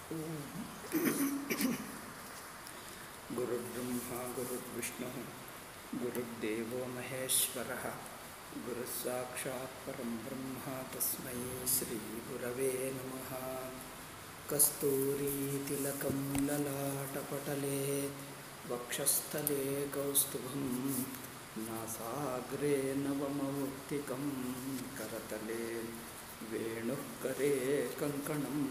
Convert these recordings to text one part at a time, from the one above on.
गुरुर्ब्रह्मा गुरुर्विष्णुः गुरुर्देवो महेश्वरः गुरुस्साक्षात् परं ब्रह्म तस्मै श्रीगुरवे नमः कस्तूरीतिलकं ललाटपटले वक्षस्थले कौस्तुभं नासाग्रे नवमौक्तिकं करतले वेणुः करे कङ्कणम्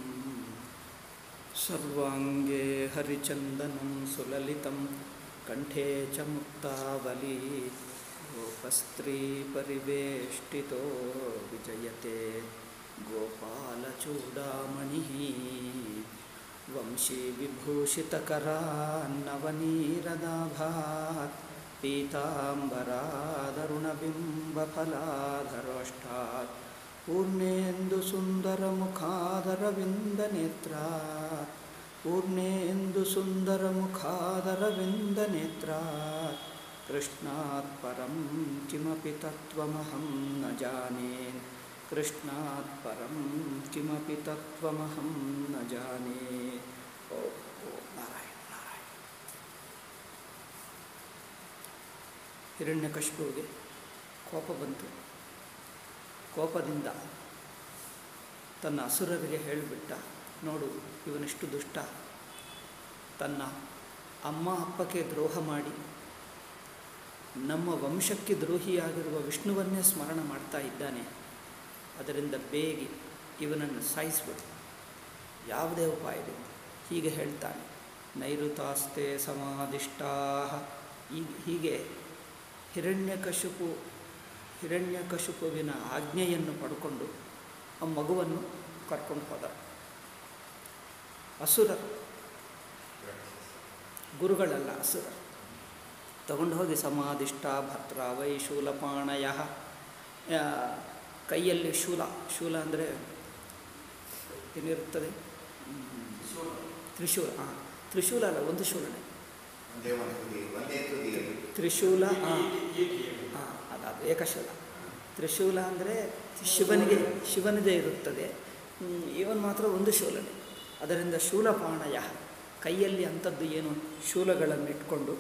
सर्वाङ्गे हरिचन्दनं सुललितं कण्ठे च मुक्तावली गोपस्त्रीपरिवेष्टितो विजयते गोपालचूडामणिः वंशीविभूषितकरान्नवनीरदाभात् पीताम्बरादरुणबिम्बफलाधरोष्ठात् पूर्णेन्दुसुन्दरमुखादरविन्दनेत्रात् पूर्णेन्दुसुन्दरमुखादरविन्दनेत्रात् कृष्णात् परं किमपि तत्त्वमहं न जाने कृष्णात् परं किमपि तत्त्वमहं न जाने ओ ओ ನಾರಾಯಣ ನಾರಾಯಣ ಹಿರಣ್ಯಕಶಿಪುವಿಗೆ ಕೋಪ ಬಂತು ಕೋಪದಿಂದ ತನ್ನ ಅಸುರರಿಗೆ ಹೇಳಿಬಿಟ್ಟ ನೋಡು ಇವನಿಷ್ಟು ದುಷ್ಟ ತನ್ನ ಅಮ್ಮ ಅಪ್ಪಕ್ಕೆ ದ್ರೋಹ ಮಾಡಿ ನಮ್ಮ ವಂಶಕ್ಕೆ ದ್ರೋಹಿಯಾಗಿರುವ ವಿಷ್ಣುವನ್ನೇ ಸ್ಮರಣ ಮಾಡ್ತಾ ಇದ್ದಾನೆ ಅದರಿಂದ ಬೇಗ ಇವನನ್ನು ಸಾಯಿಸ್ಬಿಡು ಯಾವುದೇ ಉಪಾಯವಿಲ್ಲ ಹೀಗೆ ಹೇಳ್ತಾನೆ ನೈಋತಾಸ್ತೆ ಸಮಾಧಿಷ್ಟಾ ಹೀಗೆ ಹಿರಣ್ಯಕಶಿಪು ಹಿರಣ್ಯಕಶಿಪುವಿನ ಆಜ್ಞೆಯನ್ನು ಪಡ್ಕೊಂಡು ಆ ಮಗುವನ್ನು ಕರ್ಕೊಂಡು ಹೋದ ಅಸುರರು ಗುರುಗಳಲ್ಲ ಅಸುರರು ತಗೊಂಡು ಹೋಗಿ ಸಮಾಧಿಷ್ಟ ಭದ್ರ ವೈ ಶೂಲಪಾಣಯ ಕೈಯಲ್ಲಿ ಶೂಲ ಶೂಲ ಅಂದರೆ ಏನಿರುತ್ತದೆ ತ್ರಿಶೂಲ ಹಾಂ ತ್ರಿಶೂಲ ಅಲ್ಲ ಒಂದು ಶೂಲನೆ ತ್ರಿಶೂಲ ಹಾಂ ಹಾಂ ಅದು ಏಕಶೂಲ ತ್ರಿಶೂಲ ಅಂದರೆ ಶಿವನಿಗೆ ಶಿವನಿದೆ ಇರುತ್ತದೆ ಇವನ್ ಮಾತ್ರ ಒಂದು ಶೂಲನೆ ಅದರಿಂದ ಶೂಲಪಾಣಯ ಕೈಯಲ್ಲಿ ಅಂಥದ್ದು ಏನು ಶೂಲಗಳನ್ನು ಇಟ್ಕೊಂಡು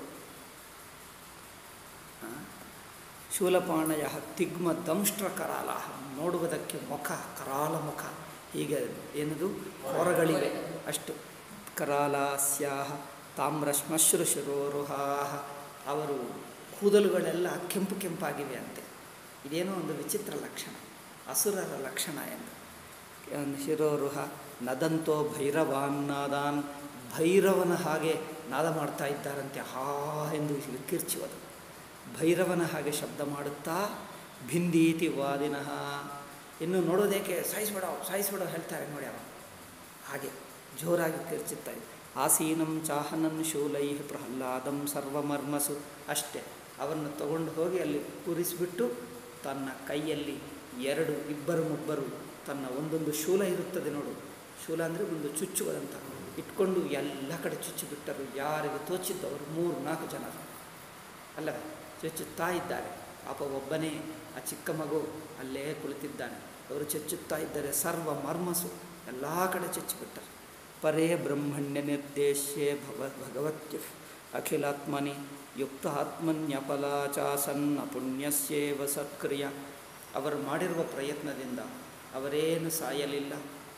ಶೂಲಪಾಣಯ ತಿಗ್ಮ ದಂಷ್ಟ್ರ ಕರಾಲ ನೋಡುವುದಕ್ಕೆ ಮುಖ ಕರಾಲ ಮುಖ ಹೀಗೆ ಏನದು ಹೊರಗಳಿವೆ ಅಷ್ಟು ಕರಾಲ ಸ್ಯಾಹ ತಾಮ್ರ ಶ್ಮಶ್ರು ಶಿರೋರುಹಾ ಅವರು ಕೂದಲುಗಳೆಲ್ಲ ಕೆಂಪು ಕೆಂಪಾಗಿವೆ ಅಂತೆ ಇದೇನೋ ಒಂದು ವಿಚಿತ್ರ ಲಕ್ಷಣ ಅಸುರರ ಲಕ್ಷಣ ಎಂದು ಶಿರೋರುಹ ನದಂತೋ ಭೈರವಾನ್ನಾದಾನ್ ಭೈರವನ ಹಾಗೆ ನಾದ ಮಾಡ್ತಾ ಇದ್ದಾರಂತೆ ಹಾ ಎಂದು ಕಿರ್ಚುವುದು ಭೈರವನ ಹಾಗೆ ಶಬ್ದ ಮಾಡುತ್ತಾ ಭಿಂದೀತಿ ವಾದಿನಃ ಇನ್ನು ನೋಡೋದೇಕೆ ಸಾಯಿಸ್ಬಿಡೋ ಸಾಯಿಸ್ಬಿಡೋ ಹೇಳ್ತಾರೆ ನೋಡಿ ಅವ ಹಾಗೆ ಜೋರಾಗಿ ಕಿರ್ಚುತ್ತಾ ಇದೆ ಆಸೀನಂ ಚಾಹನನ್ ಶೂಲೈ ಪ್ರಹ್ಲಾದಂ ಸರ್ವಮರ್ಮಸು ಅಷ್ಟೇ ಅವನ್ನು ತಗೊಂಡು ಹೋಗಿ ಅಲ್ಲಿ ಕೂರಿಸಿಬಿಟ್ಟು ತನ್ನ ಕೈಯಲ್ಲಿ ಎರಡು ಇಬ್ಬರು ಮುಬ್ಬರು ತನ್ನ ಒಂದೊಂದು ಶೂಲ ಇರುತ್ತದೆ ನೋಡು ಶೂಲ ಅಂದರೆ ಒಂದು ಚುಚ್ಚುವುದಂತ ಇಟ್ಕೊಂಡು ಎಲ್ಲ ಕಡೆ ಚುಚ್ಚಿಬಿಟ್ಟರು ಯಾರಿಗೆ ತೋಚಿದ್ದವರು ಮೂರು ನಾಲ್ಕು ಜನರು ಅಲ್ಲವೇ ಚುಚ್ಚುತ್ತಾ ಇದ್ದಾರೆ ಪಾಪ ಒಬ್ಬನೇ ಆ ಚಿಕ್ಕ ಮಗು ಅಲ್ಲೇ ಕುಳಿತಿದ್ದಾನೆ ಅವರು ಚುಚ್ಚುತ್ತಾ ಇದ್ದಾರೆ ಸರ್ವ ಮರ್ಮಸು ಎಲ್ಲ ಕಡೆ ಚುಚ್ಚಿಬಿಟ್ಟರು ಪರೇ ಬ್ರಹ್ಮಣ್ಯ ನಿರ್ದೇಶ್ಯೆ ಭವ ಭಗವತ್ಯ ಅಖಿಲಾತ್ಮನಿ ಯುಕ್ತ ಆತ್ಮನ್ಯಫಲಾಚಾಸನ್ನ ಪುಣ್ಯಸ್ಯೇವ ಸತ್ಕ್ರಿಯ ಅವರು ಮಾಡಿರುವ ಪ್ರಯತ್ನದಿಂದ ಅವರೇನು ಸಾಯಲಿಲ್ಲ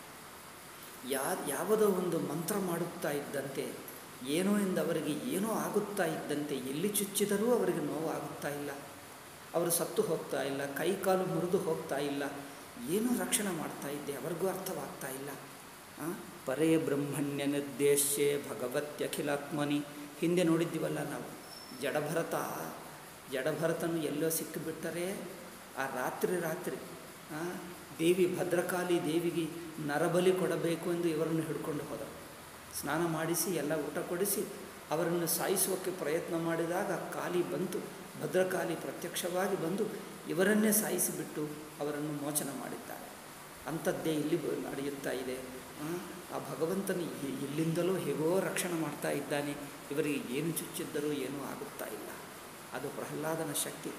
ಯಾ ಯಾವುದೋ ಒಂದು ಮಂತ್ರ ಮಾಡುತ್ತಾ ಇದ್ದಂತೆ ಏನೋ ಎಂದು ಅವರಿಗೆ ಏನೋ ಆಗುತ್ತಾ ಇದ್ದಂತೆ ಎಲ್ಲಿ ಚುಚ್ಚಿದರೂ ಅವರಿಗೆ ನೋವು ಆಗುತ್ತಾ ಇಲ್ಲ ಅವರು ಸತ್ತು ಹೋಗ್ತಾ ಇಲ್ಲ ಕೈ ಕಾಲು ಮುರಿದು ಹೋಗ್ತಾ ಇಲ್ಲ ಏನೋ ರಕ್ಷಣೆ ಮಾಡ್ತಾ ಇದ್ದೆ ಅವರಿಗೂ ಅರ್ಥವಾಗ್ತಾ ಇಲ್ಲ ಪರೇ ಬ್ರಹ್ಮಣ್ಯ ನಿರ್ದೇಶ್ಯೆ ಭಗವತ್ಯಖಿಲಾತ್ಮನಿ ಹಿಂದೆ ನೋಡಿದ್ದೀವಲ್ಲ ನಾವು ಜಡಭರತ ಜಡಭರತನು ಎಲ್ಲೋ ಸಿಕ್ಕಿಬಿಟ್ಟರೆ ಆ ರಾತ್ರಿ ರಾತ್ರಿ ದೇವಿ ಭದ್ರಕಾಳಿ ದೇವಿಗೆ ನರಬಲಿ ಕೊಡಬೇಕು ಎಂದು ಇವರನ್ನು ಹಿಡ್ಕೊಂಡು ಹೋದರು ಸ್ನಾನ ಮಾಡಿಸಿ ಎಲ್ಲ ಊಟ ಕೊಡಿಸಿ ಅವರನ್ನು ಸಾಯಿಸೋಕ್ಕೆ ಪ್ರಯತ್ನ ಮಾಡಿದಾಗ ಕಾಲಿ ಬಂತು ಭದ್ರಕಾಳಿ ಪ್ರತ್ಯಕ್ಷವಾಗಿ ಬಂದು ಇವರನ್ನೇ ಸಾಯಿಸಿಬಿಟ್ಟು ಅವರನ್ನು ಮೋಚನ ಮಾಡಿದ್ದಾರೆ ಅಂಥದ್ದೇ ಇಲ್ಲಿ ನಡೆಯುತ್ತಾ ಇದೆ ಆ ಭಗವಂತನು ಎಲ್ಲಿಂದಲೂ ಹೇಗೋ ರಕ್ಷಣೆ ಮಾಡ್ತಾ ಇದ್ದಾನೆ ಇವರಿಗೆ ಏನು ಚುಚ್ಚಿದ್ದರೂ ಏನೂ ಆಗುತ್ತಾ ಇಲ್ಲ ಅದು ಪ್ರಹ್ಲಾದನ ಶಕ್ತಿ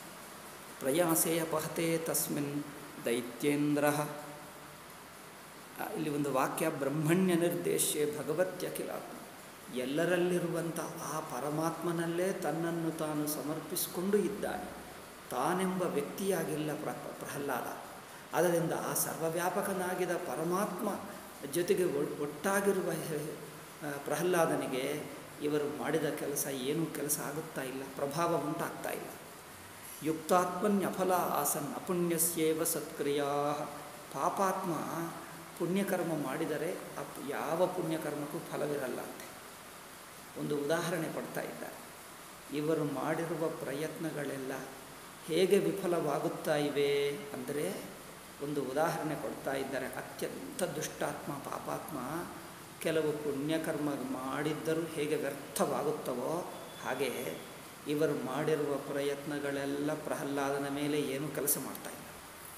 ಪ್ರಯಾಸೇಯ ಪಹತೆ ತಸ್ಮಿನ್ ದೈತ್ಯೇಂದ್ರ ಆ, ಇಲ್ಲಿ ಒಂದು ವಾಕ್ಯ ಬ್ರಹ್ಮಣ್ಯ ನಿರ್ದೇಶ್ಯ ಭಗವತ್ಯಖಿಲಾತ್ಮ ಎಲ್ಲರಲ್ಲಿರುವಂಥ ಆ ಪರಮಾತ್ಮನಲ್ಲೇ ತನ್ನನ್ನು ತಾನು ಸಮರ್ಪಿಸಿಕೊಂಡು ಇದ್ದಾನೆ ತಾನೆಂಬ ವ್ಯಕ್ತಿಯಾಗಿಲ್ಲ ಪ್ರ ಪ್ರಹ್ಲಾದ ಆದ್ದರಿಂದ ಆ ಸರ್ವವ್ಯಾಪಕನಾಗಿದ ಪರಮಾತ್ಮ ಜೊತೆಗೆ ಒ- ಒಟ್ಟಾಗಿರುವ ಹೆ- ಆ, ಪ್ರಹ್ಲಾದನಿಗೆ ಇವರು ಮಾಡಿದ ಕೆಲಸ ಏನೂ ಕೆಲಸ ಆಗುತ್ತಾ ಇಲ್ಲ ಪ್ರಭಾವ ಉಂಟಾಗ್ತಾ ಇಲ್ಲ ಯುಕ್ತಾತ್ಮನ್ಯಫಲ ಆಸನ್ ಅಪುಣ್ಯಸ್ಯೇವ ಸತ್ಕ್ರಿಯಾ ಪಾಪಾತ್ಮ ಪುಣ್ಯಕರ್ಮ ಮಾಡಿದರೆ ಅಪ್ ಯಾವ ಪುಣ್ಯಕರ್ಮಕ್ಕೂ ಫಲವಿರಲ್ಲ ಅಂತೆ ಒಂದು ಉದಾಹರಣೆ ಕೊಡ್ತಾ ಇದ್ದಾರೆ ಇವರು ಮಾಡಿರುವ ಪ್ರಯತ್ನಗಳೆಲ್ಲ ಹೇಗೆ ವಿಫಲವಾಗುತ್ತಾ ಇವೆ ಅಂದರೆ ಒಂದು ಉದಾಹರಣೆ ಕೊಡ್ತಾ ಇದ್ದಾರೆ ಅತ್ಯಂತ ದುಷ್ಟಾತ್ಮ ಪಾಪಾತ್ಮ ಕೆಲವು ಪುಣ್ಯಕರ್ಮ ಮಾಡಿದ್ದರೂ ಹೇಗೆ ವ್ಯರ್ಥವಾಗುತ್ತವೋ ಹಾಗೆ ಇವರು ಮಾಡಿರುವ ಪ್ರಯತ್ನಗಳೆಲ್ಲ ಪ್ರಹ್ಲಾದನ ಮೇಲೆ ಏನೂ ಕೆಲಸ ಮಾಡ್ತಾ ಇಲ್ಲ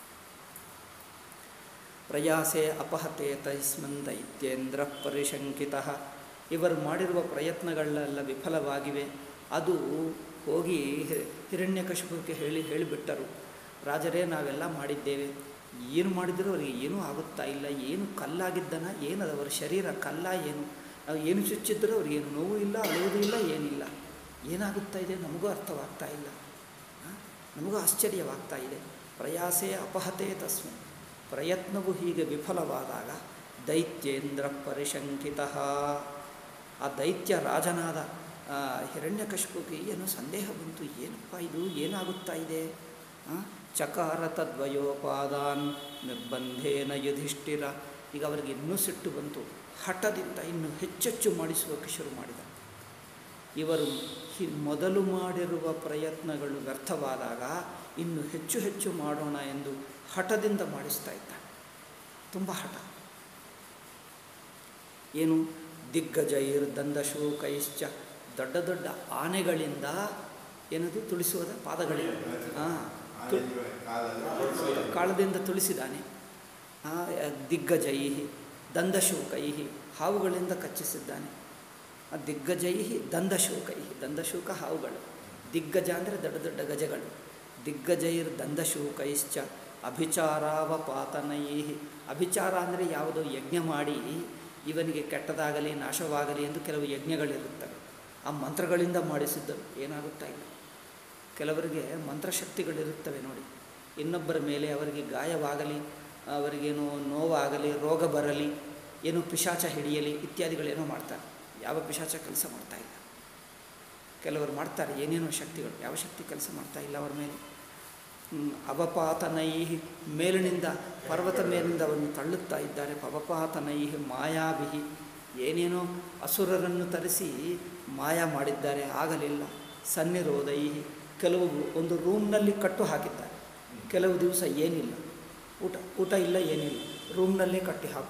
ಪ್ರಯಾಸೆ ಅಪಹತೆ ತೈಸ್ಮನ್ ದೈತ್ಯೇಂದ್ರ ಪರಿಶಂಕಿತ ಇವರು ಮಾಡಿರುವ ಪ್ರಯತ್ನಗಳೆಲ್ಲ ವಿಫಲವಾಗಿವೆ ಅದು ಹೋಗಿ ಹಿ- ಹಿರಣ್ಯಕಶಿಪುಕ್ಕೆ ಹೇಳಿ ಹೇಳಿಬಿಟ್ಟರು ರಾಜರೇ ನಾವೆಲ್ಲ ಮಾಡಿದ್ದೇವೆ ಏನು ಮಾಡಿದರೂ ಅವರಿಗೆ ಏನೂ ಆಗುತ್ತಾ ಇಲ್ಲ ಏನು ಕಲ್ಲಾಗಿದ್ದನ ಏನದು ಅವರ ಶರೀರ ಕಲ್ಲ ಏನು ನಾವು ಏನು ಚುಚ್ಚಿದ್ರೂ ಅವ್ರಿಗೇನು ನೋವು ಇಲ್ಲ ಅಳುವುದೂ ಇಲ್ಲ ಏನಿಲ್ಲ ಏನಾಗುತ್ತಾ ಇದೆ ನಮಗೂ ಅರ್ಥವಾಗ್ತಾ ಇಲ್ಲ ಆ? ನಮಗೂ ಆಶ್ಚರ್ಯವಾಗ್ತಾ ಇದೆ ಪ್ರಯಾಸೇ ಅಪಹತೆ ತಸ್ಮೈ ಪ್ರಯತ್ನವು ಹೀಗೆ ವಿಫಲವಾದಾಗ ದೈತ್ಯೇಂದ್ರ ಪರಿಶಂಕಿತ ಆ ದೈತ್ಯ ರಾಜನಾದ ಆ, ಹಿರಣ್ಯಕಶಿಪುಗೆ ಏನೋ ಸಂದೇಹ ಬಂತು ಏನಪ್ಪ ಇದು ಏನಾಗುತ್ತಾ ಇದೆ ಆ? ಚಕಾರ ತದ್ವಯೋಪಾದಾನ್ ನಿರ್ಬಂಧೇನ ಯುಧಿಷ್ಠಿರ ಈಗ ಅವರಿಗೆ ಇನ್ನೂ ಸಿಟ್ಟು ಬಂತು ಹಠದಿಂದ ಇನ್ನು ಹೆಚ್ಚೆಚ್ಚು ಮಾಡಿಸುವಕ್ಕೆ ಶುರು ಮಾಡಿದ ಇವರು ಹಿ ಮೊದಲು ಮಾಡಿರುವ ಪ್ರಯತ್ನಗಳು ವ್ಯರ್ಥವಾದಾಗ ಇನ್ನು ಹೆಚ್ಚು ಹೆಚ್ಚು ಮಾಡೋಣ ಎಂದು ಹಠದಿಂದ ಮಾಡಿಸ್ತಾ ಇದ್ದ ತುಂಬ ಹಠ ಏನು ದಿಗ್ಗಜೈರ್ ದಂದಶೂಕೈಶ್ಚ ದೊಡ್ಡ ದೊಡ್ಡ ಆನೆಗಳಿಂದ ಏನದು ತುಳಿಸುವುದ ಪಾದಗಳಿಂದ ಹಾಂ ತು ಕಾಳದಿಂದ ತುಳಿಸಿದಾನೆ ಆ, ದಿಗ್ಗಜೈ ದಂದಶೂಕೈ ಹಾವುಗಳಿಂದ ಕಚ್ಚಿಸಿದ್ದಾನೆ ಆ ದಿಗ್ಗಜೈ ದಂದಶೂಕೈ ದಂದಶೂಕ ಹಾವುಗಳು ದಿಗ್ಗಜ ಅಂದರೆ ದೊಡ್ಡ ದೊಡ್ಡ ಗಜಗಳು ದಿಗ್ಗಜೈರ್ ದಂದಶೂಕೈಶ್ಚ ಅಭಿಚಾರಾವಪಾತನೈ ಅಭಿಚಾರ ಅಂದರೆ ಯಾವುದೋ ಯಜ್ಞ ಮಾಡಿ ಇವನಿಗೆ ಕೆಟ್ಟದಾಗಲಿ ನಾಶವಾಗಲಿ ಎಂದು ಕೆಲವು ಯಜ್ಞಗಳಿರುತ್ತವೆ ಆ ಮಂತ್ರಗಳಿಂದ ಮಾಡಿಸಿದ್ದರು ಏನಾಗುತ್ತಾ ಇಲ್ಲ ಕೆಲವರಿಗೆ ಮಂತ್ರಶಕ್ತಿಗಳಿರುತ್ತವೆ ನೋಡಿ ಇನ್ನೊಬ್ಬರ ಮೇಲೆ ಅವರಿಗೆ ಗಾಯವಾಗಲಿ ಅವರಿಗೇನು ನೋವಾಗಲಿ ರೋಗ ಬರಲಿ ಏನು ಪಿಶಾಚ ಹಿಡಿಯಲಿ ಇತ್ಯಾದಿಗಳೇನೋ ಮಾಡ್ತಾರೆ ಯಾವ ಪಿಶಾಚ ಕೆಲಸ ಮಾಡ್ತಾ ಇಲ್ಲ ಕೆಲವರು ಮಾಡ್ತಾರೆ ಏನೇನೋ ಶಕ್ತಿಗಳು ಯಾವ ಶಕ್ತಿ ಕೆಲಸ ಮಾಡ್ತಾ ಇಲ್ಲ ಅವರ ಮೇಲೆ ಹ್ಮ್, ಅವಪಾತನೈ ಮೇಲಿನಿಂದ ಪರ್ವತ ಮೇಲಿನಿಂದ ಅವನ್ನು ತಳ್ಳುತ್ತಾ ಇದ್ದಾರೆ ಅವಪಾತನೈ ಮಾಯಾವಿಹಿ ಏನೇನೋ ಅಸುರರನ್ನು ತರಿಸಿ ಮಾಯ ಮಾಡಿದ್ದಾರೆ ಆಗಲಿಲ್ಲ ಸನ್ನಿರೋಧೈ ಕೆಲವು ಒಂದು ರೂಮ್ನಲ್ಲಿ ಕಟ್ಟು ಹಾಕಿದ್ದಾರೆ ಕೆಲವು ದಿವಸ ಏನಿಲ್ಲ ಊಟ ಊಟ ಇಲ್ಲ ಏನಿಲ್ಲ ರೂಮ್ನಲ್ಲೇ ಕಟ್ಟಿ ಹಾಕು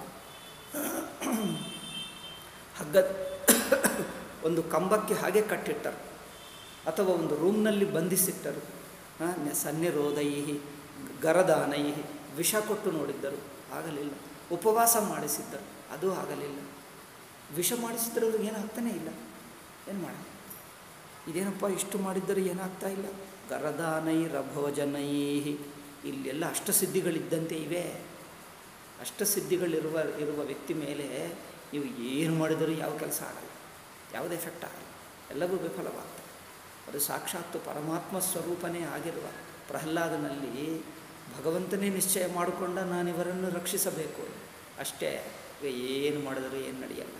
ಹಗ್ಗ ಒಂದು ಕಂಬಕ್ಕೆ ಹಾಗೆ ಕಟ್ಟಿಟ್ಟರು ಅಥವಾ ಒಂದು ರೂಮ್ನಲ್ಲಿ ಬಂಧಿಸಿಟ್ಟರು ಆ, ನ- ಸನ್ನಿರೋಧೈಹಿ ಗರದಾನೈಹಿ ವಿಷ ಕೊಟ್ಟು ನೋಡಿದ್ದರು ಆಗಲಿಲ್ಲ ಉಪವಾಸ ಮಾಡಿಸಿದ್ದರು ಅದು ಆಗಲಿಲ್ಲ ವಿಷ ಮಾಡಿಸಿದ್ರೆ ಅವ್ರಿಗೆ ಏನಾಗ್ತಾನೇ ಇಲ್ಲ ಏನು ಮಾಡಿ ಇದೇನಪ್ಪ ಇಷ್ಟು ಮಾಡಿದ್ದರೆ ಏನಾಗ್ತಾ ಇಲ್ಲ ಗರದಾನೈರಭೋಜನೈ ಇಲ್ಲೆಲ್ಲ ಅಷ್ಟಸಿದ್ಧಿಗಳಿದ್ದಂತೆ ಇವೆ ಅಷ್ಟಸಿದ್ಧಿಗಳಿರುವ ಇರುವ ವ್ಯಕ್ತಿ ಮೇಲೆ ನೀವು ಏನು ಮಾಡಿದರೂ ಯಾವ ಕೆಲಸ ಆಗಲ್ಲ ಯಾವುದೇ ಎಫೆಕ್ಟ್ ಆಗಲ್ಲ ಎಲ್ಲವೂ ವಿಫಲವಾಗ್ತದೆ ಅದು ಸಾಕ್ಷಾತ್ತು ಪರಮಾತ್ಮ ಸ್ವರೂಪನೇ ಆಗಿರುವ ಪ್ರಹ್ಲಾದನಲ್ಲಿ ಭಗವಂತನೇ ನಿಶ್ಚಯ ಮಾಡಿಕೊಂಡ ನಾನು ಇವರನ್ನು ರಕ್ಷಿಸಬೇಕು ಅಷ್ಟೇ ಈಗ ಏನು ಮಾಡಿದರೂ ಏನು ನಡೆಯಲ್ಲ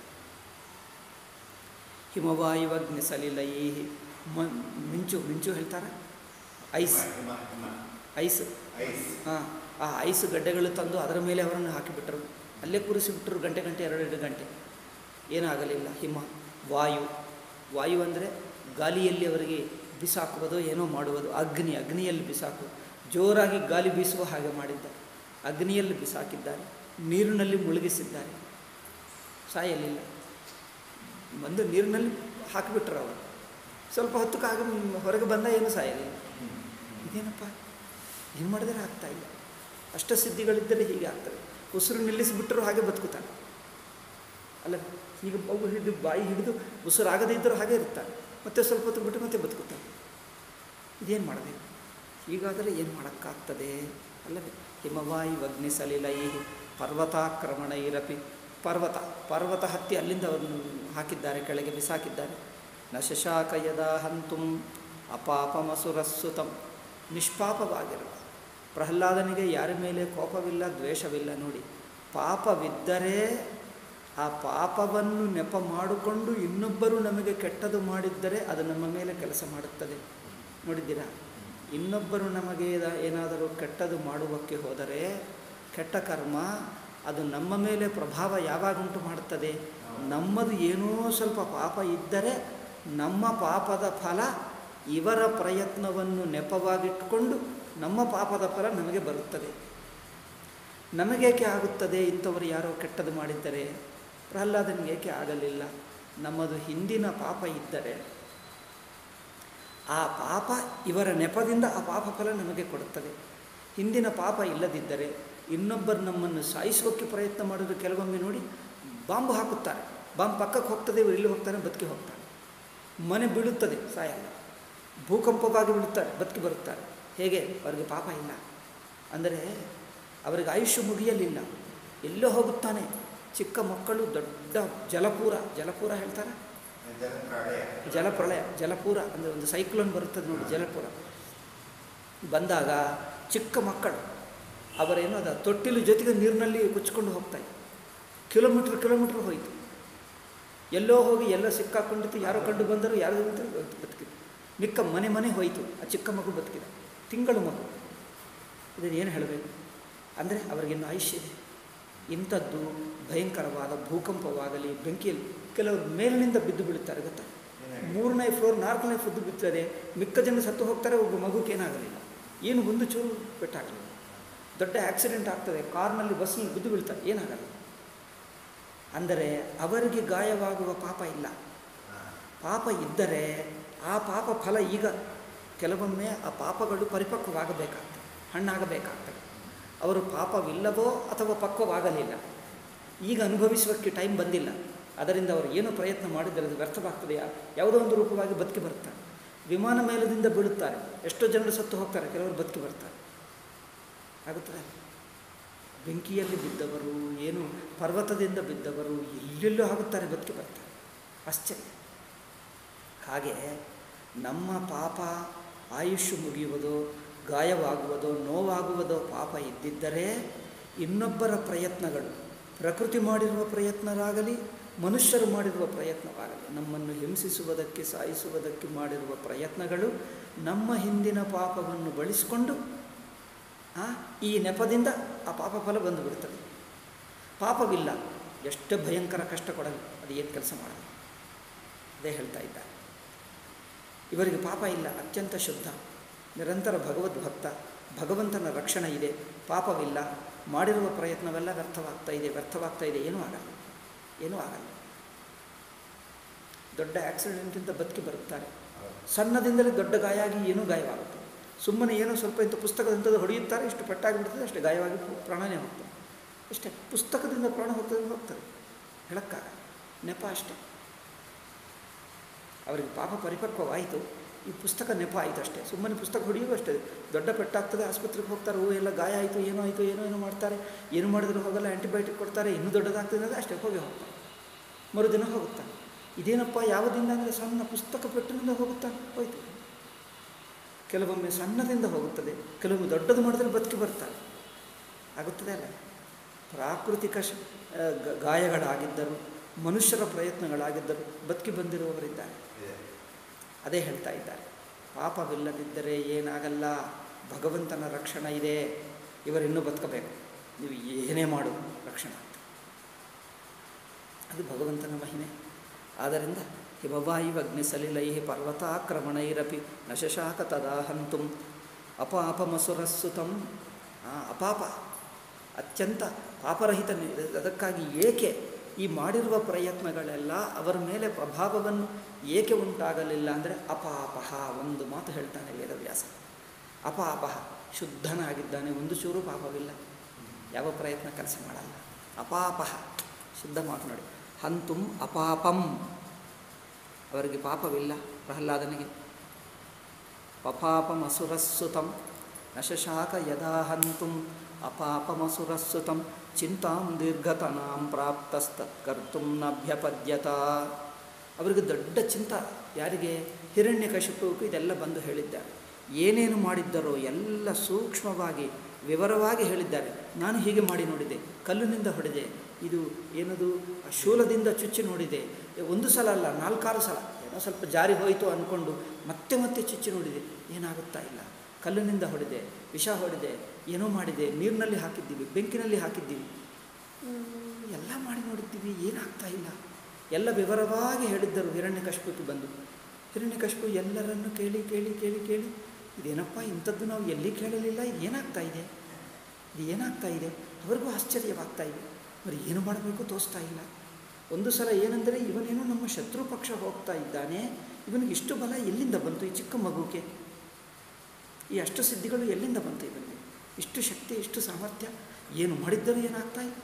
ಹಿಮವಾಯುವಗ್ನಿ ಸಲಿಲೈ ಮ ಮಿಂಚು ಮಿಂಚು ಹೇಳ್ತಾರೆ ಐಸ್ ಐಸ್ ಹಾಂ ಆ ಐಸ್ ಗಡ್ಡೆಗಳು ತಂದು ಅದರ ಮೇಲೆ ಅವರನ್ನು ಹಾಕಿಬಿಟ್ರು ಅಲ್ಲೇ ಕೂರಿಸಿಬಿಟ್ರು ಗಂಟೆ ಗಂಟೆ ಎರಡೆರಡು ಗಂಟೆ ಏನಾಗಲಿಲ್ಲ ಹಿಮ ವಾಯು ವಾಯು ಅಂದರೆ ಗಾಳಿಯಲ್ಲಿ ಅವರಿಗೆ ಬಿಸಾಕುವುದು ಏನೋ ಮಾಡುವುದು ಅಗ್ನಿ ಅಗ್ನಿಯಲ್ಲಿ ಬಿಸಾಕು ಜೋರಾಗಿ ಗಾಳಿ ಬೀಸುವ ಹಾಗೆ ಮಾಡಿದ್ದಾರೆ ಅಗ್ನಿಯಲ್ಲಿ ಬಿಸಾಕಿದ್ದಾರೆ ನೀರಿನಲ್ಲಿ ಮುಳುಗಿಸಿದ್ದಾರೆ ಸಾಯಲಿಲ್ಲ ಬಂದು ನೀರಿನಲ್ಲಿ ಹಾಕಿಬಿಟ್ರು ಅವರು ಸ್ವಲ್ಪ ಹೊತ್ತಕ್ಕಾಗ ಹೊರಗೆ ಬಂದ ಏನೂ ಸಾಯಲಿಲ್ಲ ಇದೇನಪ್ಪ ಏನು ಮಾಡಿದರೆ ಆಗ್ತಾ ಇಲ್ಲ ಅಷ್ಟಸಿದ್ಧಿಗಳಿದ್ದರೆ ಹೀಗೆ ಆಗ್ತದೆ ಉಸಿರು ನಿಲ್ಲಿಸಿಬಿಟ್ಟರು ಹಾಗೆ ಬದುಕುತ್ತಾನೆ ಅಲ್ಲ ಈಗ ಮಗು ಹಿಡಿದು ಬಾಯಿ ಹಿಡಿದು ಉಸಿರಾಗದೇ ಇದ್ದರೂ ಹಾಗೆ ಇರ್ತಾನೆ ಮತ್ತೆ ಸ್ವಲ್ಪ ಹೊತ್ತು ಬಿಟ್ಟು ಮತ್ತೆ ಬದುಕುತ್ತಾನೆ ಇದೇನು ಮಾಡಬೇಕು ಹೀಗಾದರೆ ಏನು ಮಾಡೋಕ್ಕಾಗ್ತದೆ ಅಲ್ಲವೇ ಹಿಮವಾಯು ಅಗ್ನಿ ಸಲಿಲೈ ಪರ್ವತಾಕ್ರಮಣೈರಪಿ ಪರ್ವತ ಪರ್ವತ ಹತ್ತಿ ಅಲ್ಲಿಂದ ಅವರನ್ನು ಹಾಕಿದ್ದಾರೆ ಕೆಳಗೆ ಬಿಸಾಕಿದ್ದಾರೆ ನ ಶಶಾಕ ಯದಾ ಹಂತುಂ ಅಪಾಪಮಸುರಸ್ಸುತಂ ನಿಷ್ಪಾಪವಾಗಿರುವ ಪ್ರಹ್ಲಾದನಿಗೆ ಯಾರ ಮೇಲೆ ಕೋಪವಿಲ್ಲ ದ್ವೇಷವಿಲ್ಲ ನೋಡಿ ಪಾಪವಿದ್ದರೆ ಆ ಪಾಪವನ್ನು ನೆಪ ಮಾಡಿಕೊಂಡು ಇನ್ನೊಬ್ಬರು ನಮಗೆ ಕೆಟ್ಟದು ಮಾಡಿದ್ದರೆ ಅದು ನಮ್ಮ ಮೇಲೆ ಕೆಲಸ ಮಾಡುತ್ತದೆ ನೋಡಿದ್ದೀರಾ ಇನ್ನೊಬ್ಬರು ನಮಗೆ ಏದ- ಏನಾದರೂ ಕೆಟ್ಟದು ಮಾಡುವಕ್ಕೆ ಹೋದರೆ ಕೆಟ್ಟ ಕರ್ಮ ಅದು ನಮ್ಮ ಮೇಲೆ ಪ್ರಭಾವ ಯಾವಾಗುಂಟು ಮಾಡುತ್ತದೆ ನಮ್ಮದು ಏನೋ ಸ್ವಲ್ಪ ಪಾಪ ಇದ್ದರೆ ನಮ್ಮ ಪಾಪದ ಫಲ ಇವರ ಪ್ರಯತ್ನವನ್ನು ನೆಪವಾಗಿಟ್ಟುಕೊಂಡು ನಮ್ಮ ಪಾಪದ ಫಲ ನಮಗೆ ಬರುತ್ತದೆ ನಮಗೇಕೆ ಆಗುತ್ತದೆ ಇಂಥವರು ಯಾರೋ ಕೆಟ್ಟದು ಮಾಡಿದ್ದರೆ ಪ್ರಹ್ಲಾದನಿಗೆ ಏಕೆ ಆಗಲಿಲ್ಲ ನಮ್ಮದು ಹಿಂದಿನ ಪಾಪ ಇದ್ದರೆ ಆ ಪಾಪ ಇವರ ನೆಪದಿಂದ ಆ ಪಾಪ ಫಲ ನಮಗೆ ಕೊಡುತ್ತದೆ ಹಿಂದಿನ ಪಾಪ ಇಲ್ಲದಿದ್ದರೆ ಇನ್ನೊಬ್ಬರು ನಮ್ಮನ್ನು ಸಾಯಿಸೋಕ್ಕೆ ಪ್ರಯತ್ನ ಮಾಡಿದ್ರೆ ಕೆಲವೊಮ್ಮೆ ನೋಡಿ ಬಾಂಬು ಹಾಕುತ್ತಾರೆ ಬಾಂಬ್ ಪಕ್ಕಕ್ಕೆ ಹೋಗ್ತದೆ ಇವರು ಇಲ್ಲಿ ಹೋಗ್ತಾನೆ ಬದುಕಿ ಹೋಗ್ತಾನೆ ಮನೆ ಬೀಳುತ್ತದೆ ಸಾಯಲ್ಲ ಭೂಕಂಪವಾಗಿ ಬೀಳುತ್ತಾರೆ ಬದುಕಿ ಬರುತ್ತಾರೆ ಹೇಗೆ ಅವರಿಗೆ ಪಾಪ ಇಲ್ಲ ಅಂದರೆ ಅವರಿಗೆ ಆಯುಷ್ಯ ಮುಗಿಯಲಿಲ್ಲ ಎಲ್ಲೋ ಹೋಗುತ್ತಾನೆ ಚಿಕ್ಕ ಮಕ್ಕಳು ದೊಡ್ಡ ಜಲಪೂರ ಜಲಪೂರ ಹೇಳ್ತಾರೆ ಜಲಪ್ರಳಯ ಜಲಪೂರ ಅಂದರೆ ಒಂದು ಸೈಕ್ಲೋನ್ ಬರುತ್ತದೆ ನೋಡಿ ಜಲಪೂರ ಬಂದಾಗ ಚಿಕ್ಕ ಮಕ್ಕಳು ಅವರೇನು ಅದ ತೊಟ್ಟಿಲು ಜೊತೆಗೆ ನೀರಿನಲ್ಲಿ ಕುಚ್ಕೊಂಡು ಹೋಗ್ತಾ ಇದ್ರು ಕಿಲೋಮೀಟ್ರ್ ಕಿಲೋಮೀಟ್ರ್ ಹೋಯಿತು ಎಲ್ಲೋ ಹೋಗಿ ಎಲ್ಲೋ ಸಿಕ್ಕಾಕೊಂಡಿತ್ತು ಯಾರೋ ಕಂಡು ಬಂದರು ಯಾರೋ ಬಂದರು ಬದುಕಿದ್ರು ಮಿಕ್ಕ ಮನೆ ಮನೆ ಹೋಯಿತು ಆ ಚಿಕ್ಕ ಮಗು ಬದುಕಿದ ತಿಂಗಳು ಮಗು ಇದನ್ನು ಏನು ಹೇಳಬೇಕು ಅಂದರೆ ಅವರಿಗಿನ್ನು ಆಯುಷ್ಯ ಇದೆ ಇಂಥದ್ದು ಭಯಂಕರವಾದ ಭೂಕಂಪವಾಗಲಿ ಬೆಂಕಿಯಲ್ಲಿ ಕೆಲವರು ಮೇಲಿನಿಂದ ಬಿದ್ದು ಬೀಳುತ್ತಾರೆ ಗೊತ್ತಾ ಮೂರನೇ ಫ್ಲೋರ್ ನಾಲ್ಕನೇ ಫುದ್ದು ಬಿತ್ತದೆ ಮಿಕ್ಕ ಜನ ಸತ್ತು ಹೋಗ್ತಾರೆ ಒಬ್ಬ ಮಗುಕ್ಕೆ ಏನಾಗಲಿಲ್ಲ ಏನು ಒಂದು ಚೂರು ಪೆಟ್ಟಾಗಲಿಲ್ಲ ದೊಡ್ಡ ಆಕ್ಸಿಡೆಂಟ್ ಆಗ್ತದೆ ಕಾರ್ನಲ್ಲಿ ಬಸ್ನಲ್ಲಿ ಬಿದ್ದು ಬೀಳ್ತಾರೆ ಏನಾಗಲ್ಲ ಅಂದರೆ ಅವರಿಗೆ ಗಾಯವಾಗುವ ಪಾಪ ಇಲ್ಲ ಪಾಪ ಇದ್ದರೆ ಆ ಪಾಪ ಫಲ ಈಗ ಕೆಲವೊಮ್ಮೆ ಆ ಪಾಪಗಳು ಪರಿಪಕ್ವವಾಗಬೇಕಾಗ್ತದೆ ಹಣ್ಣಾಗಬೇಕಾಗ್ತದೆ ಅವರು ಪಾಪವಿಲ್ಲವೋ ಅಥವಾ ಪಕ್ವವಾಗಲಿಲ್ಲ ಈಗ ಅನುಭವಿಸುವಕ್ಕೆ ಟೈಮ್ ಬಂದಿಲ್ಲ ಅದರಿಂದ ಅವರು ಏನು ಪ್ರಯತ್ನ ಮಾಡಿದರೆ ಅದು ವ್ಯರ್ಥವಾಗ್ತದೆಯಾ ಯಾವುದೋ ಒಂದು ರೂಪವಾಗಿ ಬದುಕಿ ಬರ್ತಾರೆ ವಿಮಾನ ಮೇಲದಿಂದ ಬೀಳುತ್ತಾರೆ ಎಷ್ಟೋ ಜನರು ಸತ್ತು ಹೋಗ್ತಾರೆ ಕೆಲವರು ಬದುಕಿ ಬರ್ತಾರೆ ಆಗುತ್ತದೆ ಬೆಂಕಿಯಲ್ಲಿ ಬಿದ್ದವರು ಏನು ಪರ್ವತದಿಂದ ಬಿದ್ದವರು ಎಲ್ಲೆಲ್ಲೋ ಆಗುತ್ತಾರೆ ಬದುಕಿ ಬರ್ತಾರೆ ಆಶ್ಚರ್ಯ ಹಾಗೆ ನಮ್ಮ ಪಾಪ ಆಯುಷ್ಯ ಮುಗಿಯುವುದೋ ಗಾಯವಾಗುವುದೋ ನೋವಾಗುವುದೋ ಪಾಪ ಇದ್ದಿದ್ದರೆ ಇನ್ನೊಬ್ಬರ ಪ್ರಯತ್ನಗಳು ಪ್ರಕೃತಿ ಮಾಡಿರುವ ಪ್ರಯತ್ನರಾಗಲಿ ಮನುಷ್ಯರು ಮಾಡಿರುವ ಪ್ರಯತ್ನವಾಗಲಿ ನಮ್ಮನ್ನು ಹಿಂಸಿಸುವುದಕ್ಕೆ ಸಾಯಿಸುವುದಕ್ಕೆ ಮಾಡಿರುವ ಪ್ರಯತ್ನಗಳು ನಮ್ಮ ಹಿಂದಿನ ಪಾಪವನ್ನು ಬಳಸಿಕೊಂಡು ಆ, ಈ ನೆಪದಿಂದ ಆ ಪಾಪ ಫಲ ಬಂದು ಬಿಡ್ತದೆ ಪಾಪವಿಲ್ಲ ಎಷ್ಟು ಭಯಂಕರ ಕಷ್ಟ ಕೊಡಲಿ ಅದು ಏನು ಕೆಲಸ ಮಾಡಲ್ಲ ಅದೇ ಹೇಳ್ತಾ ಇದ್ದಾರೆ ಇವರಿಗೆ ಪಾಪ ಇಲ್ಲ ಅತ್ಯಂತ ಶುದ್ಧ ನಿರಂತರ ಭಗವದ್ ಭಕ್ತ ಭಗವಂತನ ರಕ್ಷಣೆ ಇದೆ ಪಾಪವಿಲ್ಲ ಮಾಡಿರುವ ಪ್ರಯತ್ನವೆಲ್ಲ ವ್ಯರ್ಥವಾಗ್ತಾ ಇದೆ ವ್ಯರ್ಥವಾಗ್ತಾ ಇದೆ ಏನೂ ಆಗಲ್ಲ ಏನೂ ಆಗಲ್ಲ ದೊಡ್ಡ ಆಕ್ಸಿಡೆಂಟಿಂದ ಬದುಕಿ ಬರುತ್ತಾರೆ ಸಣ್ಣದಿಂದಲೇ ದೊಡ್ಡ ಗಾಯ ಆಗಿ ಏನೂ ಗಾಯವಾಗುತ್ತೆ ಸುಮ್ಮನೆ ಏನೋ ಸ್ವಲ್ಪ ಇಂಥ ಪುಸ್ತಕದಂಥದ್ದು ಹೊಡೆಯುತ್ತಾರೆ ಇಷ್ಟು ಪೆಟ್ಟಾಗಿಬಿಡ್ತದೆ ಅಷ್ಟೇ ಗಾಯವಾಗಿ ಪ್ರಾಣನೇ ಹೋಗ್ತದೆ ಅಷ್ಟೇ ಪುಸ್ತಕದಿಂದ ಪ್ರಾಣ ಹೋಗ್ತದೆ ಹೋಗ್ತದೆ ಹೇಳಕ್ಕಾಗ ನೆಪ ಅಷ್ಟೇ ಅವರಿಗೆ ಪಾಪ ಪರಿಪಕ್ವವಾಯಿತು ಈ ಪುಸ್ತಕ ನೆಪ ಆಯಿತು ಅಷ್ಟೇ ಸುಮ್ಮನೆ ಪುಸ್ತಕ ಹೊಡೆಯುವ ಅಷ್ಟೇ ದೊಡ್ಡ ಪೆಟ್ಟಾಗ್ತದೆ ಆಸ್ಪತ್ರೆಗೆ ಹೋಗ್ತಾರೆ ಓ ಎಲ್ಲ ಗಾಯ ಆಯಿತು ಏನೋ ಆಯಿತು ಏನೋ ಏನೋ ಮಾಡ್ತಾರೆ ಏನು ಮಾಡಿದ್ರು ಹೋಗಲ್ಲ ಆ್ಯಂಟಿಬಯೋಟಿಕ್ ಕೊಡ್ತಾರೆ ಇನ್ನೂ ದೊಡ್ಡದಾಗ್ತದೆ ಅಂದರೆ ಅಷ್ಟೇ ಹೋಗಿ ಹೋಗ್ತಾರೆ ಮರುದಿನ ಹೋಗುತ್ತಾನೆ ಇದೇನಪ್ಪ ಯಾವುದಿಂದ ಅಂದರೆ ಸಣ್ಣ ಪುಸ್ತಕ ಪೆಟ್ಟಿನಿಂದ ಹೋಗುತ್ತಾನೆ ಹೋಯ್ತು ಕೆಲವೊಮ್ಮೆ ಸಣ್ಣದಿಂದ ಹೋಗುತ್ತದೆ ಕೆಲವೊಮ್ಮೆ ದೊಡ್ಡದು ಮಾಡಿದ್ರೆ ಬದುಕಿ ಬರ್ತಾರೆ ಆಗುತ್ತದೆ ಅಲ್ಲ ಪ್ರಾಕೃತಿಕ ಶ ಆ, ಗ- ಗಾಯಗಳಾಗಿದ್ದರು ಮನುಷ್ಯರ ಪ್ರಯತ್ನಗಳಾಗಿದ್ದರು ಬದುಕಿ ಬಂದಿರುವವರಿದ್ದಾರೆ ಅದೇ ಹೇಳ್ತಾ ಇದ್ದಾರೆ ಪಾಪವಿಲ್ಲದಿದ್ದರೆ ಏನಾಗಲ್ಲ ಭಗವಂತನ ರಕ್ಷಣೆ ಇದೆ ಇವರಿನ್ನೂ ಬದುಕಬೇಕು ನೀವು ಏನೇ ಮಾಡು ರಕ್ಷಣೆ ಅಂತ ಅದು ಭಗವಂತನ ಮಹಿಮೆ ಆದ್ದರಿಂದ ಹಿಮವಾಯುವ ಅಗ್ನಿಸಲಿಲೈ ಪರ್ವತಾಕ್ರಮಣೈರಪಿ ನಶಶಾಕ ತದಾ ಹಂತುಂ ಅಪಾಪಮಸುರಸ್ಸುತಂ ಆ, ಅಪಾಪ ಅತ್ಯಂತ ಪಾಪರಹಿತ ನಿ- ಅದಕ್ಕಾಗಿ ಏಕೆ ಈ ಮಾಡಿರುವ ಪ್ರಯತ್ನಗಳೆಲ್ಲ ಅವರ ಮೇಲೆ ಪ್ರಭಾವವನ್ನು ಏಕೆ ಉಂಟಾಗಲಿಲ್ಲ ಅಂದರೆ ಅಪಾಪಹ ಒಂದು ಮಾತು ಹೇಳ್ತಾನೆ ವೇದವ್ಯಾಸ ಅಪಾಪಹ ಶುದ್ಧನಾಗಿದ್ದಾನೆ ಒಂದು ಚೂರು ಪಾಪವಿಲ್ಲ ಯಾವ ಪ್ರಯತ್ನ ಕೆಲಸ ಮಾಡಲ್ಲ ಅಪಾಪಹ ಶುದ್ಧ ಮಾತು ನೋಡಿ ಹಂತುಂ ಅಪಾಪಂ ಅವರಿಗೆ ಪಾಪವಿಲ್ಲ ಪ್ರಹ್ಲಾದನಿಗೆ ಪಪಾಪಮಸುರಸ್ಸುತಂ ನಶಶಾಕ ಯದಾ ಹಂತುಂ ಅಪಾಪಮಸುರಸ್ಸುತಂ ಚಿಂತಾಂ ದೀರ್ಘತನಾಂ ಪ್ರಾಪ್ತಸ್ತತ್ಕರ್ತು ನಭ್ಯಪದ್ಯತ ಅವರಿಗೆ ದೊಡ್ಡ ಚಿಂತ ಯಾರಿಗೆ ಹಿರಣ್ಯಕಶಿಪುಗೂ ಇದೆಲ್ಲ ಬಂದು ಹೇಳಿದ್ದಾರೆ ಏನೇನು ಮಾಡಿದ್ದರೋ ಎಲ್ಲ ಸೂಕ್ಷ್ಮವಾಗಿ ವಿವರವಾಗಿ ಹೇಳಿದ್ದಾರೆ ನಾನು ಹೀಗೆ ಮಾಡಿ ನೋಡಿದೆ ಕಲ್ಲಿನಿಂದ ಹೊಡೆದೆ ಇದು ಏನದು ಶೂಲದಿಂದ ಚುಚ್ಚಿ ನೋಡಿದೆ ಒಂದು ಸಲ ಅಲ್ಲ ನಾಲ್ಕಾರು ಸಲ ಏನೋ ಸ್ವಲ್ಪ ಜಾರಿ ಹೋಯಿತು ಅಂದ್ಕೊಂಡು ಮತ್ತೆ ಮತ್ತೆ ಚುಚ್ಚಿ ನೋಡಿದೆ ಏನಾಗುತ್ತಾ ಇಲ್ಲ ಕಲ್ಲಿನಿಂದ ಹೊಡೆದೆ ವಿಷ ಹೊಡೆದೆ ಏನೋ ಮಾಡಿದೆ ನೀರಿನಲ್ಲಿ ಹಾಕಿದ್ದೀವಿ ಬೆಂಕಿನಲ್ಲಿ ಹಾಕಿದ್ದೀವಿ ಎಲ್ಲ ಮಾಡಿ ನೋಡಿದ್ದೀವಿ ಏನಾಗ್ತಾ ಇಲ್ಲ ಎಲ್ಲ ವಿವರವಾಗಿ ಹೇಳಿದ್ದರು ಹಿರಣ್ಯಕಶ್ಯಪಕ್ಕೆ ಬಂದು ಹಿರಣ್ಯಕಶ್ಯಪು ಎಲ್ಲರನ್ನು ಕೇಳಿ ಕೇಳಿ ಕೇಳಿ ಕೇಳಿ ಇದೇನಪ್ಪ ಇಂಥದ್ದು ನಾವು ಎಲ್ಲಿ ಕೇಳಲಿಲ್ಲ ಇದು ಏನಾಗ್ತಾ ಇದೆ ಇದು ಏನಾಗ್ತಾ ಇದೆ ಅವರಿಗೂ ಆಶ್ಚರ್ಯವಾಗ್ತಾ ಇದೆ మరి ಏನು ಮಾಡಬೇಕು ತೋರಿಸ್ತಾ ಇಲ್ಲ ಒಂದು ಸಲ ಏನಂದರೆ ಇವನೇನೋ ನಮ್ಮ ಶತ್ರು ಪಕ್ಷ ಹೋಗ್ತಾ ಇದ್ದಾನೆ ಇವನಿಗೆ ಇಷ್ಟು ಬಲ ಎಲ್ಲಿಂದ ಬಂತು ಈ ಚಿಕ್ಕ ಮಗುಗೆ ಈ ಅಷ್ಟು ಸಿದ್ಧಿಗಳು ಎಲ್ಲಿಂದ ಬಂತು ಇವನಿಗೆ ಇಷ್ಟು ಶಕ್ತಿ ಇಷ್ಟು ಸಾಮರ್ಥ್ಯ ಏನು ಮಾಡಿದ್ದರೂ ಏನಾಗ್ತಾ ಇದೆ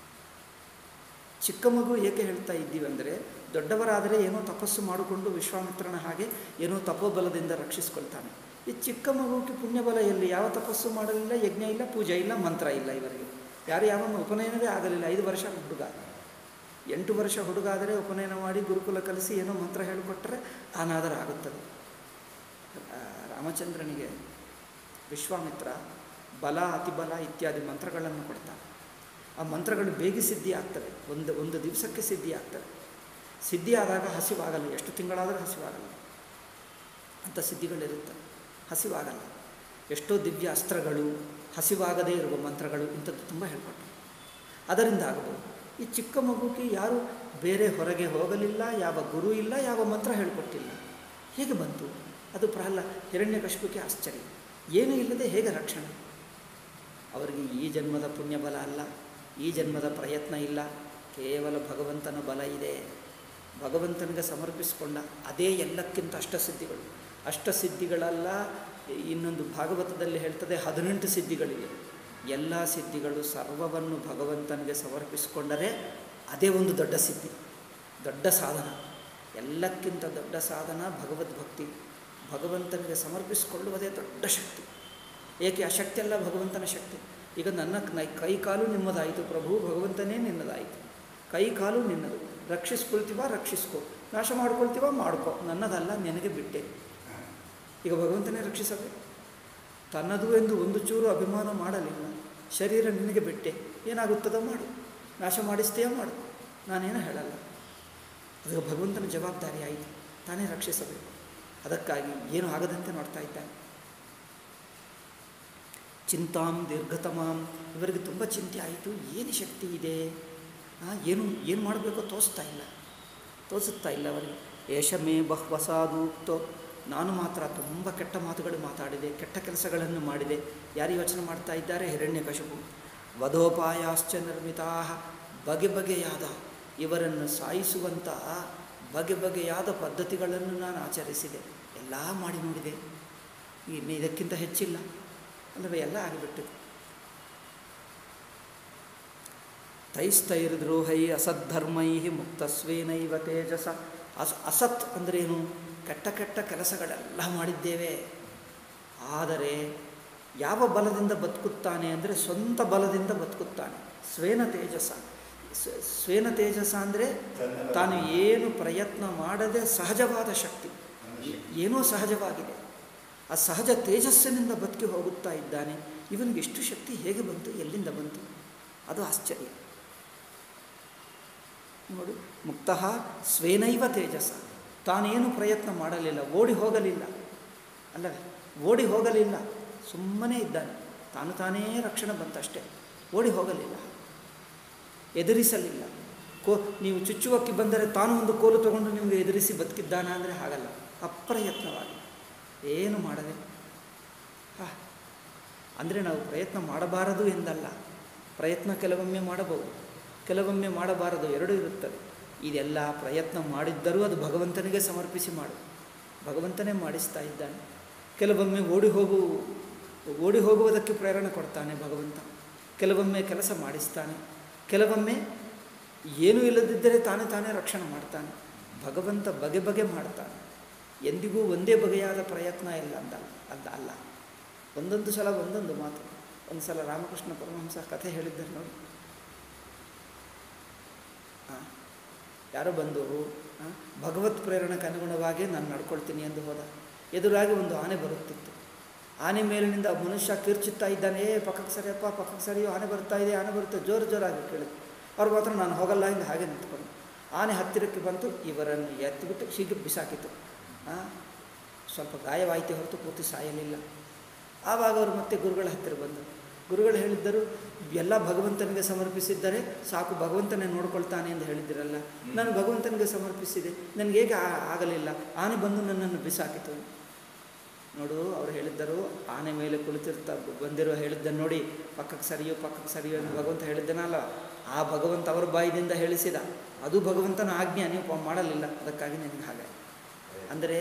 ಚಿಕ್ಕ ಮಗು ಏಕೆ ಹೇಳ್ತಾ ಇದ್ದೀವಿ ಅಂದರೆ ದೊಡ್ಡವರಾದರೆ ಏನೋ ತಪಸ್ಸು ಮಾಡಿಕೊಂಡು ವಿಶ್ವಾಮಿತ್ರನ ಹಾಗೆ ಏನೋ ತಪೋಬಲದಿಂದ ರಕ್ಷಿಸ್ಕೊಳ್ತಾನೆ ಈ ಚಿಕ್ಕ ಮಗುವಿಗೆ ಪುಣ್ಯಬಲ ಎಲ್ಲಿ ಯಾವ ತಪಸ್ಸು ಮಾಡಲಿಲ್ಲ ಯಜ್ಞ ಇಲ್ಲ ಪೂಜೆ ಇಲ್ಲ ಮಂತ್ರ ಇಲ್ಲ ಇವರಿಗೆ ಯಾರು ಯಾವ ಉಪನಯನವೇ ಆಗಲಿಲ್ಲ ಐದು ವರ್ಷ ಹುಡುಗ ಎಂಟು ವರ್ಷ ಹುಡುಗ ಆದರೆ ಉಪನಯನ ಮಾಡಿ ಗುರುಕುಲ ಕಲಿಸಿ ಏನೋ ಮಂತ್ರ ಹೇಳಿಕೊಟ್ಟರೆ ಅನಾದರ ಆಗುತ್ತದೆ ಆ, ರಾಮಚಂದ್ರನಿಗೆ ವಿಶ್ವಾಮಿತ್ರ ಬಲ ಅತಿಬಲ ಇತ್ಯಾದಿ ಮಂತ್ರಗಳನ್ನು ಕೊಡ್ತಾನೆ ಆ ಮಂತ್ರಗಳು ಬೇಗ ಸಿದ್ಧಿ ಆಗ್ತವೆ ಒಂದು ಒಂದು ದಿವಸಕ್ಕೆ ಸಿದ್ಧಿ ಆಗ್ತವೆ ಸಿದ್ಧಿ ಆದಾಗ ಹಸಿವಾಗಲ್ಲ ಎಷ್ಟು ತಿಂಗಳಾದರೂ ಹಸಿವಾಗಲ್ಲ ಅಂಥ ಸಿದ್ಧಿಗಳಿರುತ್ತೆ ಹಸಿವಾಗಲ್ಲ ಎಷ್ಟೋ ದಿವ್ಯ ಅಸ್ತ್ರಗಳು ಹಸಿವಾಗದೇ ಇರುವ ಮಂತ್ರಗಳು ಇಂಥದ್ದು ತುಂಬ ಹೇಳ್ಕೊಟ್ಟು ಅದರಿಂದ ಆಗಬಹುದು ಈ ಚಿಕ್ಕ ಮಗುಗೆ ಯಾರು ಬೇರೆ ಹೊರಗೆ ಹೋಗಲಿಲ್ಲ ಯಾವ ಗುರು ಇಲ್ಲ ಯಾವ ಮಂತ್ರ ಹೇಳಿಕೊಟ್ಟಿಲ್ಲ ಹೇಗೆ ಬಂತು ಅದು ಪ್ರಹ್ಲ ಹಿರಣ್ಯಕಶಿಪುಗೆ ಆಶ್ಚರ್ಯ ಏನೂ ಇಲ್ಲದೆ ಹೇಗೆ ರಕ್ಷಣೆ ಅವರಿಗೆ ಈ ಜನ್ಮದ ಪುಣ್ಯಬಲ ಅಲ್ಲ ಈ ಜನ್ಮದ ಪ್ರಯತ್ನ ಇಲ್ಲ ಕೇವಲ ಭಗವಂತನ ಬಲ ಇದೆ ಭಗವಂತನಿಗೆ ಸಮರ್ಪಿಸಿಕೊಂಡ ಅದೇ ಎಲ್ಲಕ್ಕಿಂತ ಅಷ್ಟಸಿದ್ಧಿಗಳು ಅಷ್ಟಸಿದ್ಧಿಗಳಲ್ಲ ಇನ್ನೊಂದು ಭಾಗವತದಲ್ಲಿ ಹೇಳ್ತದೆ ಹದಿನೆಂಟು ಸಿದ್ಧಿಗಳಿವೆ ಎಲ್ಲ ಸಿದ್ಧಿಗಳು ಸರ್ವವನ್ನು ಭಗವಂತನಿಗೆ ಸಮರ್ಪಿಸಿಕೊಂಡರೆ ಅದೇ ಒಂದು ದೊಡ್ಡ ಸಿದ್ಧಿ ದೊಡ್ಡ ಸಾಧನ ಎಲ್ಲಕ್ಕಿಂತ ದೊಡ್ಡ ಸಾಧನ ಭಗವದ್ಭಕ್ತಿ ಭಗವಂತನಿಗೆ ಸಮರ್ಪಿಸಿಕೊಳ್ಳುವುದೇ ದೊಡ್ಡ ಶಕ್ತಿ ಏಕೆ ಆ ಶಕ್ತಿ ಅಲ್ಲ ಭಗವಂತನ ಶಕ್ತಿ ಈಗ ನನ್ನ ಕ- ಕೈ ಕಾಲು ನಿಮ್ಮದಾಯಿತು ಪ್ರಭು ಭಗವಂತನೇ ನಿನ್ನದಾಯಿತು ಕೈ ಕಾಲು ನಿನ್ನದು ರಕ್ಷಿಸ್ಕೊಳ್ತೀವ ರಕ್ಷಿಸ್ಕೊ ನಾಶ ಮಾಡ್ಕೊಳ್ತೀವ ಮಾಡ್ಕೊ ನನ್ನದಲ್ಲ ನಿನಗೆ ಬಿಟ್ಟೆ ಈಗ ಭಗವಂತನೇ ರಕ್ಷಿಸಬೇಕು ತನ್ನದು ಎಂದು ಒಂದು ಚೂರು ಅಭಿಮಾನ ಮಾಡಲಿಲ್ಲ ಶರೀರ ನಿನಗೆ ಬಿಟ್ಟೆ ಏನಾಗುತ್ತದೋ ಮಾಡು ನಾಶ ಮಾಡಿಸ್ತೀಯ ಮಾಡು ನಾನೇನು ಹೇಳಲ್ಲ ಅದು ಭಗವಂತನ ಜವಾಬ್ದಾರಿ ಆಯಿತು ತಾನೇ ರಕ್ಷಿಸಬೇಕು ಅದಕ್ಕಾಗಿ ಏನು ಆಗದಂತೆ ನೋಡ್ತಾ ಇದ್ದಾನೆ ಚಿಂತಾಂ ದೀರ್ಘತಮಾಂ ಇವರಿಗೆ ತುಂಬ ಚಿಂತೆ ಆಯಿತು ಏನು ಶಕ್ತಿ ಇದೆ ಆ, ಏನು ಏನು ಮಾಡಬೇಕೋ ತೋರಿಸ್ತಾ ಇಲ್ಲ ತೋರಿಸುತ್ತಾ ಇಲ್ಲ ಅವರಿಗೆ ಏಷಮೇ ಬಹ್ವಸಾದೂಕ್ತೋ ನಾನು ಮಾತ್ರ ತುಂಬ ಕೆಟ್ಟ ಮಾತುಗಳು ಮಾತಾಡಿದೆ ಕೆಟ್ಟ ಕೆಲಸಗಳನ್ನು ಮಾಡಿದೆ ಯಾರು ಯೋಚನೆ ಮಾಡ್ತಾ ಇದ್ದಾರೆ ಹಿರಣ್ಯಕಶಿಪು ವಧೋಪಾಯಾಶ್ಚ ನಿರ್ಮಿತಾ ಬಗೆ ಬಗೆಯಾದ ಇವರನ್ನು ಸಾಯಿಸುವಂಥ ಬಗೆ ಬಗೆಯಾದ ಪದ್ಧತಿಗಳನ್ನು ನಾನು ಆಚರಿಸಿದೆ ಎಲ್ಲ ಮಾಡಿ ನೋಡಿದೆ ಇನ್ನು ಇದಕ್ಕಿಂತ ಹೆಚ್ಚಿಲ್ಲ ಅಂದರೆ ಎಲ್ಲ ಆಗಿಬಿಟ್ಟು ತೈಸ್ತೈರ್ದ್ರೋಹೈ ಅಸದ್ಧರ್ಮೈ ಮುಕ್ತಸ್ವೇನೈವ ತೇಜಸ ಅಸ್ ಅಸತ್ ಅಂದ್ರೇನು ಕೆಟ್ಟ ಕೆಟ್ಟ ಕೆಲಸಗಳೆಲ್ಲ ಮಾಡಿದ್ದೇವೆ ಆದರೆ ಯಾವ ಬಲದಿಂದ ಬದುಕುತ್ತಾನೆ ಅಂದರೆ ಸ್ವಂತ ಬಲದಿಂದ ಬದುಕುತ್ತಾನೆ ಸ್ವೇನ ತೇಜಸ ಸ್- ಸ್ವೇನ ತೇಜಸ ಅಂದರೆ ತಾನು ಏನು ಪ್ರಯತ್ನ ಮಾಡದೆ ಸಹಜವಾದ ಶಕ್ತಿ ಏನೋ ಸಹಜವಾಗಿದೆ ಆ ಸಹಜ ತೇಜಸ್ಸಿನಿಂದ ಬದುಕಿ ಹೋಗುತ್ತಾ ಇದ್ದಾನೆ ಇವನಿಗೆ ಇಷ್ಟು ಶಕ್ತಿ ಹೇಗೆ ಬಂತು ಎಲ್ಲಿಂದ ಬಂತು ಅದು ಆಶ್ಚರ್ಯ ನೋಡು ಮುಕ್ತಃ ಸ್ವೇನೈವ ತೇಜಸ ತಾನೇನು ಪ್ರಯತ್ನ ಮಾಡಲಿಲ್ಲ ಓಡಿ ಹೋಗಲಿಲ್ಲ ಅಲ್ಲವೇ ಓಡಿ ಹೋಗಲಿಲ್ಲ ಸುಮ್ಮನೆ ಇದ್ದಾನೆ ತಾನು ತಾನೇ ರಕ್ಷಣೆ ಬಂತಷ್ಟೇ ಓಡಿ ಹೋಗಲಿಲ್ಲ ಎದುರಿಸಲಿಲ್ಲ ಕೋ ನೀವು ಚುಚ್ಚುವಕ್ಕೆ ಬಂದರೆ ತಾನು ಒಂದು ಕೋಲು ತಗೊಂಡು ನಿಮಗೆ ಎದುರಿಸಿ ಬದುಕಿದ್ದಾನ ಅಂದರೆ ಹಾಗಲ್ಲ ಅಪ್ರಯತ್ನವಾಗಿ ಏನು ಮಾಡದೆ ಹಾ ಅಂದರೆ ನಾವು ಪ್ರಯತ್ನ ಮಾಡಬಾರದು ಎಂದಲ್ಲ ಪ್ರಯತ್ನ ಕೆಲವೊಮ್ಮೆ ಮಾಡಬಹುದು ಕೆಲವೊಮ್ಮೆ ಮಾಡಬಾರದು ಎರಡೂ ಇರುತ್ತದೆ ಇದೆಲ್ಲ ಪ್ರಯತ್ನ ಮಾಡಿದ್ದರೂ ಅದು ಭಗವಂತನಿಗೆ ಸಮರ್ಪಿಸಿ ಮಾಡು ಭಗವಂತನೇ ಮಾಡಿಸ್ತಾ ಇದ್ದಾನೆ ಕೆಲವೊಮ್ಮೆ ಓಡಿ ಹೋಗು ಓಡಿ ಹೋಗುವುದಕ್ಕೆ ಪ್ರೇರಣೆ ಕೊಡ್ತಾನೆ ಭಗವಂತ ಕೆಲವೊಮ್ಮೆ ಕೆಲಸ ಮಾಡಿಸ್ತಾನೆ ಕೆಲವೊಮ್ಮೆ ಏನೂ ಇಲ್ಲದಿದ್ದರೆ ತಾನೇ ತಾನೇ ರಕ್ಷಣೆ ಮಾಡ್ತಾನೆ ಭಗವಂತ ಬಗೆ ಬಗೆ ಮಾಡ್ತಾನೆ ಎಂದಿಗೂ ಒಂದೇ ಬಗೆಯಾದ ಪ್ರಯತ್ನ ಇಲ್ಲ ಅಂತ ಅಲ್ಲ ಅಲ್ಲ ಒಂದೊಂದು ಸಲ ಒಂದೊಂದು ಮಾತು ಒಂದು ಸಲ ರಾಮಕೃಷ್ಣ ಪರಮಹಂಸ ಕಥೆ ಹೇಳಿದ್ದರು ನೋಡಿ ಆ, ಯಾರೋ ಬಂದವರು ಆ, ಭಗವತ್ ಪ್ರೇರಣಕ್ಕೆ ಅನುಗುಣವಾಗಿ ನಾನು ನಡ್ಕೊಳ್ತೀನಿ ಎಂದು ಹೋದ ಎದುರಾಗಿ ಒಂದು ಆನೆ ಬರುತ್ತಿತ್ತು ಆನೆ ಮೇಲಿನಿಂದ ಆ ಮನುಷ್ಯ ಕಿರ್ಚುತ್ತಾ ಇದ್ದಾನೆ ಏ ಪಕ್ಕಕ್ಕೆ ಸರಿಯಪ್ಪ ಪಕ್ಕಕ್ಕೆ ಸರಿಯೋ ಆನೆ ಬರ್ತಾ ಇದೆ ಆನೆ ಬರುತ್ತೆ ಜೋರು ಜೋರಾಗಿ ಕೇಳಿದ್ರು ಅವ್ರು ಮಾತ್ರ ನಾನು ಹೋಗಲ್ಲ ಎಂದು ಹಾಗೆ ನಿಂತ್ಕೊಂಡು ಆನೆ ಹತ್ತಿರಕ್ಕೆ ಬಂತು ಇವರನ್ನು ಎತ್ತಿಬಿಟ್ಟು ಹೀಗೆ ಬಿಸಾಕಿತು ಆ, ಸ್ವಲ್ಪ ಗಾಯವಾಯಿತು ಹೊರತು ಪೂರ್ತಿ ಸಾಯಲಿಲ್ಲ ಆವಾಗ ಅವರು ಮತ್ತೆ ಗುರುಗಳ ಹತ್ತಿರ ಬಂದರು ಗುರುಗಳು ಹೇಳಿದ್ದರು ಎಲ್ಲ ಭಗವಂತನಿಗೆ ಸಮರ್ಪಿಸಿದ್ದರೆ ಸಾಕು ಭಗವಂತನೇ ನೋಡ್ಕೊಳ್ತಾನೆ ಎಂದು ಹೇಳಿದ್ದಿರಲ್ಲ ನಾನು ಭಗವಂತನಿಗೆ ಸಮರ್ಪಿಸಿದೆ ನನಗೆ ಹೇಗೆ ಆ- ಆಗಲಿಲ್ಲ ಆನೆ ಬಂದು ನನ್ನನ್ನು ಬಿಸಾಕಿತು ನೋಡು ಅವರು ಹೇಳಿದ್ದರು ಆನೆ ಮೇಲೆ ಕುಳಿತಿರ್ತಾ ಬಂದಿರೋ ಹೇಳಿದ್ದನ್ನು ನೋಡಿ ಪಕ್ಕಕ್ಕೆ ಸರಿಯೋ ಪಕ್ಕಕ್ಕೆ ಸರಿಯೋ ಎಂದು ಭಗವಂತ ಹೇಳಿದ್ದನಲ್ಲ ಆ ಭಗವಂತ ಅವರ ಬಾಯಿದಿಂದ ಹೇಳಿಸಿದ ಅದು ಭಗವಂತನ ಆಜ್ಞೆ ನೀವು ಪ- ಮಾಡಲಿಲ್ಲ ಅದಕ್ಕಾಗಿ ನಿನಗೆ ಹಾಗೆ ಅಂದರೆ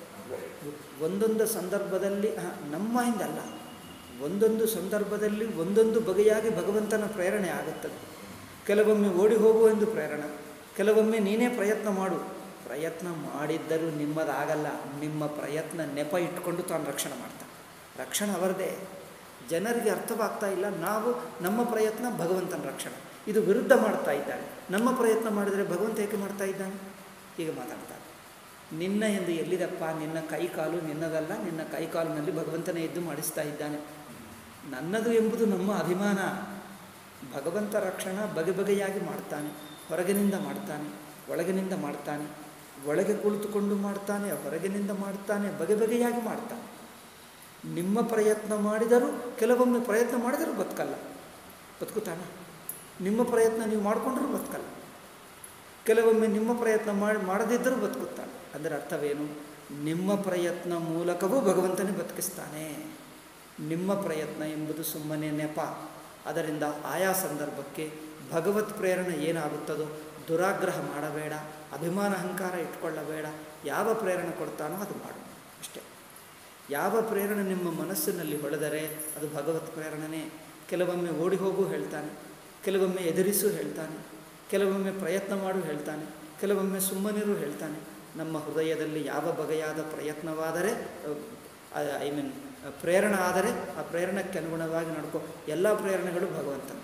ಒಂದೊಂದು ಸಂದರ್ಭದಲ್ಲಿ ಆ, ನಮ್ಮ ಹಿಂದಲ್ಲ ಒಂದೊಂದು ಸಂದರ್ಭದಲ್ಲಿ ಒಂದೊಂದು ಬಗೆಯಾಗಿ ಭಗವಂತನ ಪ್ರೇರಣೆ ಆಗುತ್ತದೆ ಕೆಲವೊಮ್ಮೆ ಓಡಿ ಹೋಗು ಎಂದು ಪ್ರೇರಣೆ ಕೆಲವೊಮ್ಮೆ ನೀನೇ ಪ್ರಯತ್ನ ಮಾಡು ಪ್ರಯತ್ನ ಮಾಡಿದ್ದರೂ ನಿಮ್ಮದಾಗಲ್ಲ ನಿಮ್ಮ ಪ್ರಯತ್ನ ನೆಪ ಇಟ್ಕೊಂಡು ತಾನು ರಕ್ಷಣೆ ಮಾಡ್ತಾನೆ ರಕ್ಷಣೆ ಅವರದೇ ಜನರಿಗೆ ಅರ್ಥವಾಗ್ತಾ ಇಲ್ಲ ನಾವು ನಮ್ಮ ಪ್ರಯತ್ನ ಭಗವಂತನ ರಕ್ಷಣೆ ಇದು ವಿರುದ್ಧ ಮಾಡ್ತಾ ಇದ್ದಾನೆ ನಮ್ಮ ಪ್ರಯತ್ನ ಮಾಡಿದರೆ ಭಗವಂತ ಏಕೆ ಮಾಡ್ತಾ ಇದ್ದಾನೆ ಹೀಗೆ ಮಾತಾಡ್ತಾನೆ ನಿನ್ನ ಎಂದು ಎಲ್ಲಿದಪ್ಪ ನಿನ್ನ ಕೈ ಕಾಲು ನಿನ್ನದಲ್ಲ ನಿನ್ನ ಕೈ ಕಾಲಿನಲ್ಲಿ ಭಗವಂತನೇ ಎದ್ದು ಮಾಡಿಸ್ತಾ ಇದ್ದಾನೆ ನನ್ನದು ಎಂಬುದು ನಮ್ಮ ಅಭಿಮಾನ ಭಗವಂತ ರಕ್ಷಣಾ ಬಗೆ ಬಗೆಯಾಗಿ ಮಾಡ್ತಾನೆ ಹೊರಗಿನಿಂದ ಮಾಡ್ತಾನೆ ಒಳಗಿನಿಂದ ಮಾಡ್ತಾನೆ ಒಳಗೆ ಕುಳಿತುಕೊಂಡು ಮಾಡ್ತಾನೆ ಹೊರಗಿನಿಂದ ಮಾಡ್ತಾನೆ ಬಗೆ ಬಗೆಯಾಗಿ ಮಾಡ್ತಾನೆ ನಿಮ್ಮ ಪ್ರಯತ್ನ ಮಾಡಿದರೂ ಕೆಲವೊಮ್ಮೆ ಪ್ರಯತ್ನ ಮಾಡಿದರೂ ಬದುಕಲ್ಲ ಬದುಕುತ್ತಾನೆ ನಿಮ್ಮ ಪ್ರಯತ್ನ ನೀವು ಮಾಡಿಕೊಂಡ್ರೂ ಬದುಕಲ್ಲ ಕೆಲವೊಮ್ಮೆ ನಿಮ್ಮ ಪ್ರಯತ್ನ ಮಾಡಿ ಮಾಡದಿದ್ದರೂ ಬದುಕುತ್ತಾನೆ ಅದರ ಅರ್ಥವೇನು ನಿಮ್ಮ ಪ್ರಯತ್ನ ಮೂಲಕವೂ ಭಗವಂತನೇ ಬದುಕಿಸ್ತಾನೆ ನಿಮ್ಮ ಪ್ರಯತ್ನ ಎಂಬುದು ಸುಮ್ಮನೆ ನೆಪ ಅದರಿಂದ ಆಯಾ ಸಂದರ್ಭಕ್ಕೆ ಭಗವತ್ ಪ್ರೇರಣೆ ಏನಾಗುತ್ತದೋ ದುರಾಗ್ರಹ ಮಾಡಬೇಡ ಅಭಿಮಾನ ಅಹಂಕಾರ ಇಟ್ಕೊಳ್ಳಬೇಡ ಯಾವ ಪ್ರೇರಣೆ ಕೊಡ್ತಾನೋ ಅದು ಮಾಡು ಅಷ್ಟೇ ಯಾವ ಪ್ರೇರಣೆ ನಿಮ್ಮ ಮನಸ್ಸಿನಲ್ಲಿ ಹೊಳೆದರೆ ಅದು ಭಗವತ್ ಪ್ರೇರಣೆನೇ ಕೆಲವೊಮ್ಮೆ ಓಡಿ ಹೋಗು ಹೇಳ್ತಾನೆ ಕೆಲವೊಮ್ಮೆ ಎದುರಿಸು ಹೇಳ್ತಾನೆ ಕೆಲವೊಮ್ಮೆ ಪ್ರಯತ್ನ ಮಾಡು ಹೇಳ್ತಾನೆ ಕೆಲವೊಮ್ಮೆ ಸುಮ್ಮನಿರು ಹೇಳ್ತಾನೆ ನಮ್ಮ ಹೃದಯದಲ್ಲಿ ಯಾವ ಬಗೆಯಾದ ಪ್ರಯತ್ನವಾದರೆ ಐ ಮೀನ್ ಪ್ರೇರಣೆ ಆದರೆ ಆ ಪ್ರೇರಣಕ್ಕೆ ಅನುಗುಣವಾಗಿ ನಡ್ಕೋ ಎಲ್ಲ ಪ್ರೇರಣೆಗಳು ಭಗವಂತಂತೆ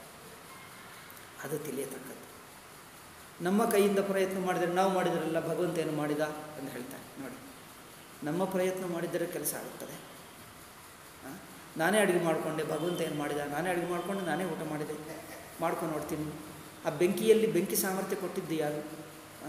ಅದು ತಿಳಿಯತಕ್ಕದ್ದು ನಮ್ಮ ಕೈಯಿಂದ ಪ್ರಯತ್ನ ಮಾಡಿದರೆ ನಾವು ಮಾಡಿದ್ರಲ್ಲ ಭಗವಂತ ಏನು ಮಾಡಿದ ಎಂದು ಹೇಳ್ತಾನೆ ನೋಡಿ ನಮ್ಮ ಪ್ರಯತ್ನ ಮಾಡಿದರೆ ಕೆಲಸ ಆಗುತ್ತದೆ ಆ? ನಾನೇ ಅಡುಗೆ ಮಾಡಿಕೊಂಡೆ ಭಗವಂತ ಏನು ಮಾಡಿದ ನಾನೇ ಅಡುಗೆ ಮಾಡಿಕೊಂಡು ನಾನೇ ಊಟ ಮಾಡಿದೆ ಮಾಡ್ಕೊಂಡು ನೋಡ್ತೀನಿ ಆ ಬೆಂಕಿಯಲ್ಲಿ ಬೆಂಕಿ ಸಾಮರ್ಥ್ಯ ಕೊಟ್ಟಿದ್ದು ಯಾರು ಆ?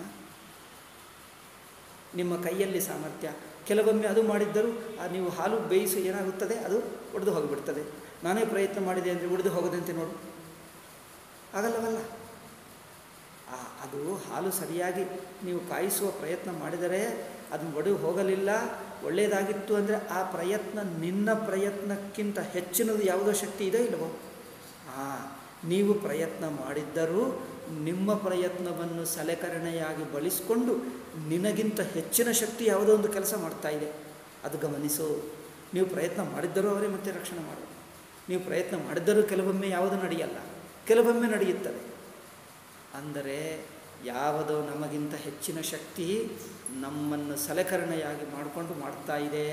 ನಿಮ್ಮ ಕೈಯಲ್ಲಿ ಸಾಮರ್ಥ್ಯ ಕೆಲವೊಮ್ಮೆ ಅದು ಮಾಡಿದ್ದರೂ ಆ ನೀವು ಹಾಲು ಬೇಯಿಸಿ ಏನಾಗುತ್ತದೆ ಅದು ಒಡೆದು ಹೋಗಿಬಿಡ್ತದೆ ನಾನೇ ಪ್ರಯತ್ನ ಮಾಡಿದೆ ಅಂದರೆ ಒಡೆದು ಹೋಗದಂತೆ ನೋಡು ಆಗಲ್ಲವಲ್ಲ ಆ ಅದು ಹಾಲು ಸರಿಯಾಗಿ ನೀವು ಕಾಯಿಸುವ ಪ್ರಯತ್ನ ಮಾಡಿದರೆ ಅದು ಒಡೆದು ಹೋಗಲಿಲ್ಲ ಒಳ್ಳೆಯದಾಗಿತ್ತು ಅಂದರೆ ಆ ಪ್ರಯತ್ನ ನಿನ್ನ ಪ್ರಯತ್ನಕ್ಕಿಂತ ಹೆಚ್ಚಿನದು ಯಾವುದೋ ಶಕ್ತಿ ಇದೆ ಇಲ್ಲವೋ ಹಾಂ ನೀವು ಪ್ರಯತ್ನ ಮಾಡಿದ್ದರೂ ನಿಮ್ಮ ಪ್ರಯತ್ನವನ್ನು ಸಲಕರಣೆಯಾಗಿ ಬಳಸಿಕೊಂಡು ನಿನಗಿಂತ ಹೆಚ್ಚಿನ ಶಕ್ತಿ ಯಾವುದೋ ಒಂದು ಕೆಲಸ ಮಾಡ್ತಾ ಇದೆ ಅದು ಗಮನಿಸು ನೀವು ಪ್ರಯತ್ನ ಮಾಡಿದ್ದರೂ ಅವರೇ ಮತ್ತೆ ರಕ್ಷಣೆ ಮಾಡೋದು ನೀವು ಪ್ರಯತ್ನ ಮಾಡಿದ್ದರೂ ಕೆಲವೊಮ್ಮೆ ಯಾವುದು ನಡೆಯಲ್ಲ ಕೆಲವೊಮ್ಮೆ ನಡೆಯುತ್ತದೆ ಅಂದರೆ ಯಾವುದೋ ನಮಗಿಂತ ಹೆಚ್ಚಿನ ಶಕ್ತಿ ನಮ್ಮನ್ನು ಸಲಕರಣೆಯಾಗಿ ಮಾಡಿಕೊಂಡು ಮಾಡ್ತಾ ಇದೆ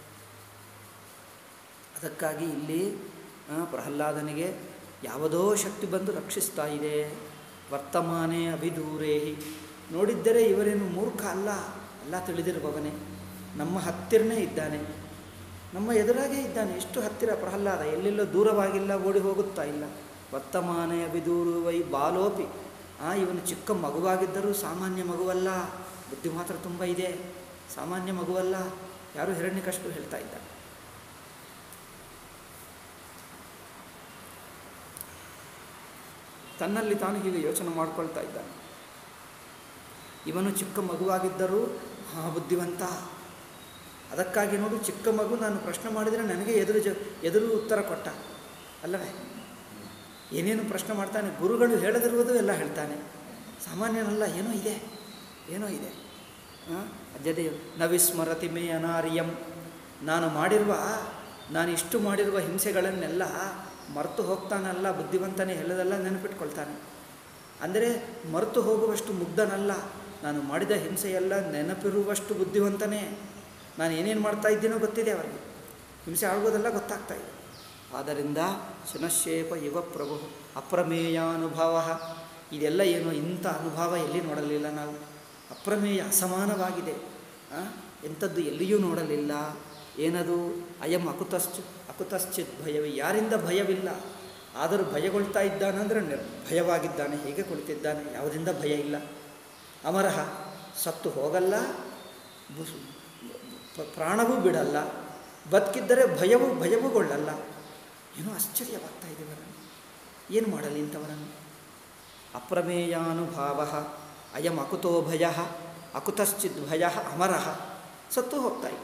ಅದಕ್ಕಾಗಿ ಇಲ್ಲಿ ಆ, ಪ್ರಹ್ಲಾದನಿಗೆ ಯಾವುದೋ ಶಕ್ತಿ ಬಂದು ರಕ್ಷಿಸ್ತಾ ಇದೆ ವರ್ತಮಾನೇ ಅಭಿದೂರೇಹಿ ನೋಡಿದ್ದರೆ ಇವರೇನು ಮೂರ್ಖ ಅಲ್ಲ ಎಲ್ಲ ತಿಳಿದಿರುವವನೇ ನಮ್ಮ ಹತ್ತಿರನೇ ಇದ್ದಾನೆ ನಮ್ಮ ಎದುರಾಗೇ ಇದ್ದಾನೆ ಎಷ್ಟು ಹತ್ತಿರ ಪ್ರಹ್ಲಾದ ಎಲ್ಲೆಲ್ಲೋ ದೂರವಾಗಿಲ್ಲ ಓಡಿ ಹೋಗುತ್ತಾ ಇಲ್ಲ ವರ್ತಮಾನೇ ಅಭಿದೂರು ವೈ ಬಾಲೋಪಿ ಆ ಇವನು ಚಿಕ್ಕ ಮಗುವಾಗಿದ್ದರೂ ಸಾಮಾನ್ಯ ಮಗುವಲ್ಲ ಬುದ್ಧಿ ಮಾತ್ರ ತುಂಬ ಇದೆ ಸಾಮಾನ್ಯ ಮಗುವಲ್ಲ ಯಾರು ಹಿರಣ್ಯಕಷ್ಟು ಹೇಳ್ತಾ ಇದ್ದಾರೆ ತನ್ನಲ್ಲಿ ತಾನು ಹೀಗೆ ಯೋಚನೆ ಮಾಡ್ಕೊಳ್ತಾ ಇದ್ದಾನೆ ಇವನು ಚಿಕ್ಕ ಮಗುವಾಗಿದ್ದರೂ ಹಾ ಬುದ್ಧಿವಂತ ಅದಕ್ಕಾಗಿ ನೋಡು ಚಿಕ್ಕ ಮಗು ನಾನು ಪ್ರಶ್ನೆ ಮಾಡಿದರೆ ನನಗೆ ಎದುರು ಜ ಎದುರು ಉತ್ತರ ಕೊಟ್ಟ ಅಲ್ಲವೇ ಏನೇನು ಪ್ರಶ್ನೆ ಮಾಡ್ತಾನೆ ಗುರುಗಳು ಹೇಳದಿರುವುದು ಎಲ್ಲ ಹೇಳ್ತಾನೆ ಸಾಮಾನ್ಯನಲ್ಲ ಏನೋ ಇದೆ ಏನೋ ಇದೆ ಅಜ್ಜದೇ ನ ವಿಸ್ಮರತಿ ಮೇ ಅನಾರ್ಯಂ ನಾನು ಮಾಡಿರುವ ನಾನು ಇಷ್ಟು ಮಾಡಿರುವ ಹಿಂಸೆಗಳನ್ನೆಲ್ಲ ಮರೆತು ಹೋಗ್ತಾನಲ್ಲ ಬುದ್ಧಿವಂತನೇ ಹೇಳೋದೆಲ್ಲ ನೆನಪಿಟ್ಕೊಳ್ತಾನೆ ಅಂದರೆ ಮರೆತು ಹೋಗುವಷ್ಟು ಮುಗ್ಧನಲ್ಲ ನಾನು ಮಾಡಿದ ಹಿಂಸೆಯೆಲ್ಲ ನೆನಪಿರುವಷ್ಟು ಬುದ್ಧಿವಂತನೇ ನಾನು ಏನೇನು ಮಾಡ್ತಾ ಇದ್ದೀನೋ ಗೊತ್ತಿದೆ ಅವರಿಗೆ ಹಿಂಸೆ ಆಗೋದೆಲ್ಲ ಗೊತ್ತಾಗ್ತಾ ಇದೆ ಆದ್ದರಿಂದ ಶನಶೇಪ ಇವ ಪ್ರಭು ಅಪ್ರಮೇಯಾನುಭವ ಇದೆಲ್ಲ ಏನು ಇಂಥ ಅನುಭವ ಎಲ್ಲಿ ನೋಡಲಿಲ್ಲ ನಾವು ಅಪ್ರಮೇಯ ಅಸಮಾನವಾಗಿದೆ ಆ? ಎಂಥದ್ದು ಎಲ್ಲಿಯೂ ನೋಡಲಿಲ್ಲ ಏನದು ಅಯಂ ಅಕುತಶ್ಚ ಅಕುತಶ್ಚಿತ್ ಭಯವೇ ಯಾರಿಂದ ಭಯವಿಲ್ಲ ಆದರೂ ಭಯಗೊಳ್ತಾ ಇದ್ದಾನಂದರೆ ನಿರ್ಭಯವಾಗಿದ್ದಾನೆ ಹೀಗೆ ಕುಳಿತಿದ್ದಾನೆ ಯಾವುದರಿಂದ ಭಯ ಇಲ್ಲ ಅಮರಹ ಸತ್ತು ಹೋಗಲ್ಲ ಬುಸ್- ಪ- ಪ್ರಾಣವೂ ಬಿಡಲ್ಲ ಬದುಕಿದ್ದರೆ ಭಯವೂ ಭಯವೂಗೊಳ್ಳಲ್ಲ ಏನೋ ಆಶ್ಚರ್ಯವಾಗ್ತಾ ಇದೆ ಇವರನ್ನು ಏನು ಮಾಡಲಿ ಇಂಥವರನ್ನು ಅಪ್ರಮೇಯಾನುಭಾವ ಅಯಂ ಅಕುತೋ ಭಯ ಅಕುತಶ್ಚಿದ್ ಭಯ ಅಮರಃ ಸತ್ತು ಹೋಗ್ತಾ ಇಲ್ಲ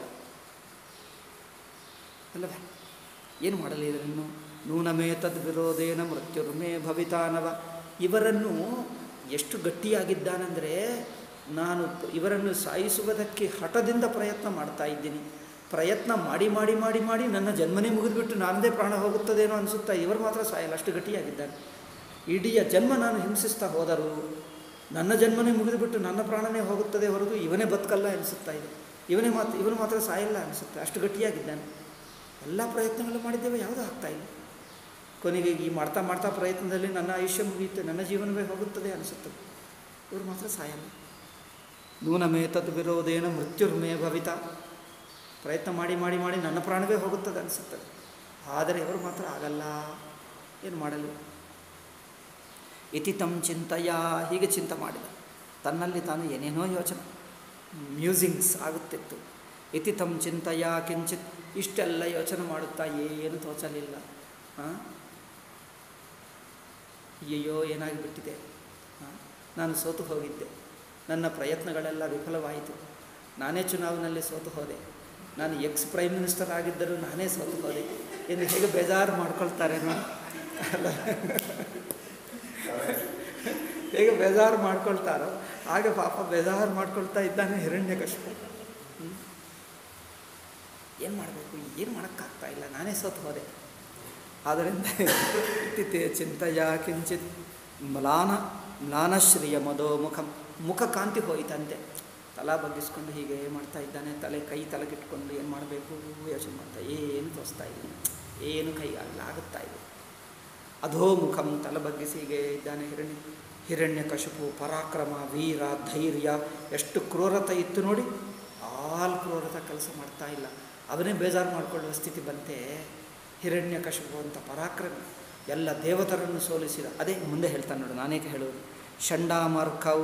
ಅಲ್ಲವೇ ಏನು ಮಾಡಲಿ ಇದನ್ನು ನೂನಮೇ ತದ್ ವಿರೋಧೇನ ಮೃತ್ಯುರ್ಮೇ ಭವಿತಾನವ ಇವರನ್ನು ಎಷ್ಟು ಗಟ್ಟಿಯಾಗಿದ್ದಾನೆಂದರೆ ನಾನು ಇವರನ್ನು ಸಾಯಿಸುವುದಕ್ಕೆ ಹಠದಿಂದ ಪ್ರಯತ್ನ ಮಾಡ್ತಾ ಇದ್ದೀನಿ ಪ್ರಯತ್ನ ಮಾಡಿ ಮಾಡಿ ಮಾಡಿ ಮಾಡಿ ನನ್ನ ಜನ್ಮನೇ ಮುಗಿದುಬಿಟ್ಟು ನನ್ನದೇ ಪ್ರಾಣ ಹೋಗುತ್ತದೇನೋ ಅನಿಸುತ್ತಾ ಇವರು ಮಾತ್ರ ಸಾಯಲ್ಲ ಅಷ್ಟು ಗಟ್ಟಿಯಾಗಿದ್ದಾನೆ ಇಡೀ ಜನ್ಮ ನಾನು ಹಿಂಸಿಸ್ತಾ ಹೋದರೂ ನನ್ನ ಜನ್ಮನೇ ಮುಗಿದುಬಿಟ್ಟು ನನ್ನ ಪ್ರಾಣನೇ ಹೋಗುತ್ತದೆ ಹೊರತು ಇವನೇ ಬದುಕಲ್ಲ ಅನಿಸುತ್ತಾ ಇದೆ ಇವನೇ ಮಾತ್ರ ಇವನು ಮಾತ್ರ ಸಾಯಲ್ಲ ಅನಿಸುತ್ತೆ ಅಷ್ಟು ಗಟ್ಟಿಯಾಗಿದ್ದಾನೆ ಎಲ್ಲ ಪ್ರಯತ್ನಗಳು ಮಾಡಿದ್ದೇವೆ ಯಾವುದೂ ಆಗ್ತಾ ಇಲ್ಲ ಕೊನೆಗೆ ಈ ಮಾಡ್ತಾ ಮಾಡ್ತಾ ಪ್ರಯತ್ನದಲ್ಲಿ ನನ್ನ ಆಯುಷ್ಯ ಮುಗಿಯುತ್ತೆ ನನ್ನ ಜೀವನವೇ ಹೋಗುತ್ತದೆ ಅನಿಸುತ್ತದೆ ಇವರು ಮಾತ್ರ ಸಾಯಲ್ಲ ನೂನಮೇ ತದ್ ವಿರೋಧೇನ ಮೃತ್ಯುರ್ಮೇ ಭವಿತ ಪ್ರಯತ್ನ ಮಾಡಿ ಮಾಡಿ ಮಾಡಿ ನನ್ನ ಪ್ರಾಣವೇ ಹೋಗುತ್ತದೆ ಅನಿಸುತ್ತದೆ ಆದರೆ ಇವರು ಮಾತ್ರ ಆಗಲ್ಲ ಏನು ಮಾಡಲಿ ಇತಿ ತಂ ಚಿಂತೆಯ ಹೀಗೆ ಚಿಂತೆ ಮಾಡಿದ ತನ್ನಲ್ಲಿ ತಾನು ಏನೇನೋ ಯೋಚನೆ ಮ್ಯೂಸಿಂಗ್ಸ್ ಆಗುತ್ತಿತ್ತು ಇತಿ ತಂ ಚಿಂತೆಯ ಕಿಂಚಿತ್ ಇಷ್ಟೆಲ್ಲ ಯೋಚನೆ ಮಾಡುತ್ತಾ ಏನು ತೋಚಲಿಲ್ಲ ಹಾಂ ಅಯ್ಯಯ್ಯೋ ಏನಾಗಿಬಿಟ್ಟಿದೆ ಹಾಂ ನಾನು ಸೋತು ಹೋಗಿದ್ದೆ ನನ್ನ ಪ್ರಯತ್ನಗಳೆಲ್ಲ ವಿಫಲವಾಯಿತು ನಾನೇ ಚುನಾವಣೆಯಲ್ಲಿ ಸೋತು ಹೋದೆ ನಾನು ಎಕ್ಸ್ ಪ್ರೈಮ್ ಮಿನಿಸ್ಟರ್ ಆಗಿದ್ದರೂ ನಾನೇ ಸೋತು ಹೋದೆ ಎಂದು ಹೇಗೆ ಬೇಜಾರು ಮಾಡ್ಕೊಳ್ತಾರೆ ನೋಡಿ ಅಲ್ಲ ಹೇಗೆ ಬೇಜಾರು ಮಾಡ್ಕೊಳ್ತಾರೋ ಹಾಗೆ ಪಾಪ ಬೇಜಾರು ಮಾಡ್ಕೊಳ್ತಾ ಇದ್ದಾನೆ ಹಿರಣ್ಯಕಶಿಪು ಏನು ಮಾಡಬೇಕು ಏನು ಮಾಡೋಕ್ಕಾಗ್ತಾ ಇಲ್ಲ ನಾನೇ ಸೋತು ಹೋದೆ ಆದ್ದರಿಂದ ಇತ್ತಿತೆ ಚಿಂತೆಯ ಕಿಂಚಿತ್ ಮ್ಲಾನ ಮ್ಲಾನಶ್ರಿಯ ಮದೋ ಮುಖ ಮುಖ ಕಾಂತಿ ಹೋಯಿತಂತೆ ತಲಾ ಬಗ್ಗಿಸ್ಕೊಂಡು ಹೀಗೆ ಮಾಡ್ತಾ ಇದ್ದಾನೆ ತಲೆ ಕೈ ತಲೆಗಿಟ್ಕೊಂಡು ಏನು ಮಾಡಬೇಕು ಯೋಚನೆ ಮಾಡ್ತಾ ಏನು ತೋರಿಸ್ತಾ ಇಲ್ಲ ಏನು ಕೈ ಆಗಲ್ಲ ಆಗುತ್ತಾ ಇದೆ ಅಧೋ ಮುಖಂ ತಲೆ ಬಗ್ಗಿಸಿ ಹೀಗೆ ಇದ್ದಾನೆ ಹಿರಣ್ಯ ಹಿರಣ್ಯ ಕಶುಪು ಪರಾಕ್ರಮ ವೀರ ಧೈರ್ಯ ಎಷ್ಟು ಕ್ರೂರತೆ ಇತ್ತು ನೋಡಿ ಆಲ್ ಕ್ರೂರತ ಕೆಲಸ ಮಾಡ್ತಾ ಇಲ್ಲ ಅವನೇ ಬೇಜಾರು ಮಾಡಿಕೊಳ್ಳುವ ಸ್ಥಿತಿ ಬಂತೆ ಹಿರಣ್ಯ ಕಶುಪು ಅಂತ ಪರಾಕ್ರಮಿ ಎಲ್ಲ ದೇವತರನ್ನು ಸೋಲಿಸಿದ ಅದೇ ಮುಂದೆ ಹೇಳ್ತಾನೆ ನೋಡು ನಾನೇಕೆ ಹೇಳುವುದು ಷಂಡಾಮರ್ಕೌ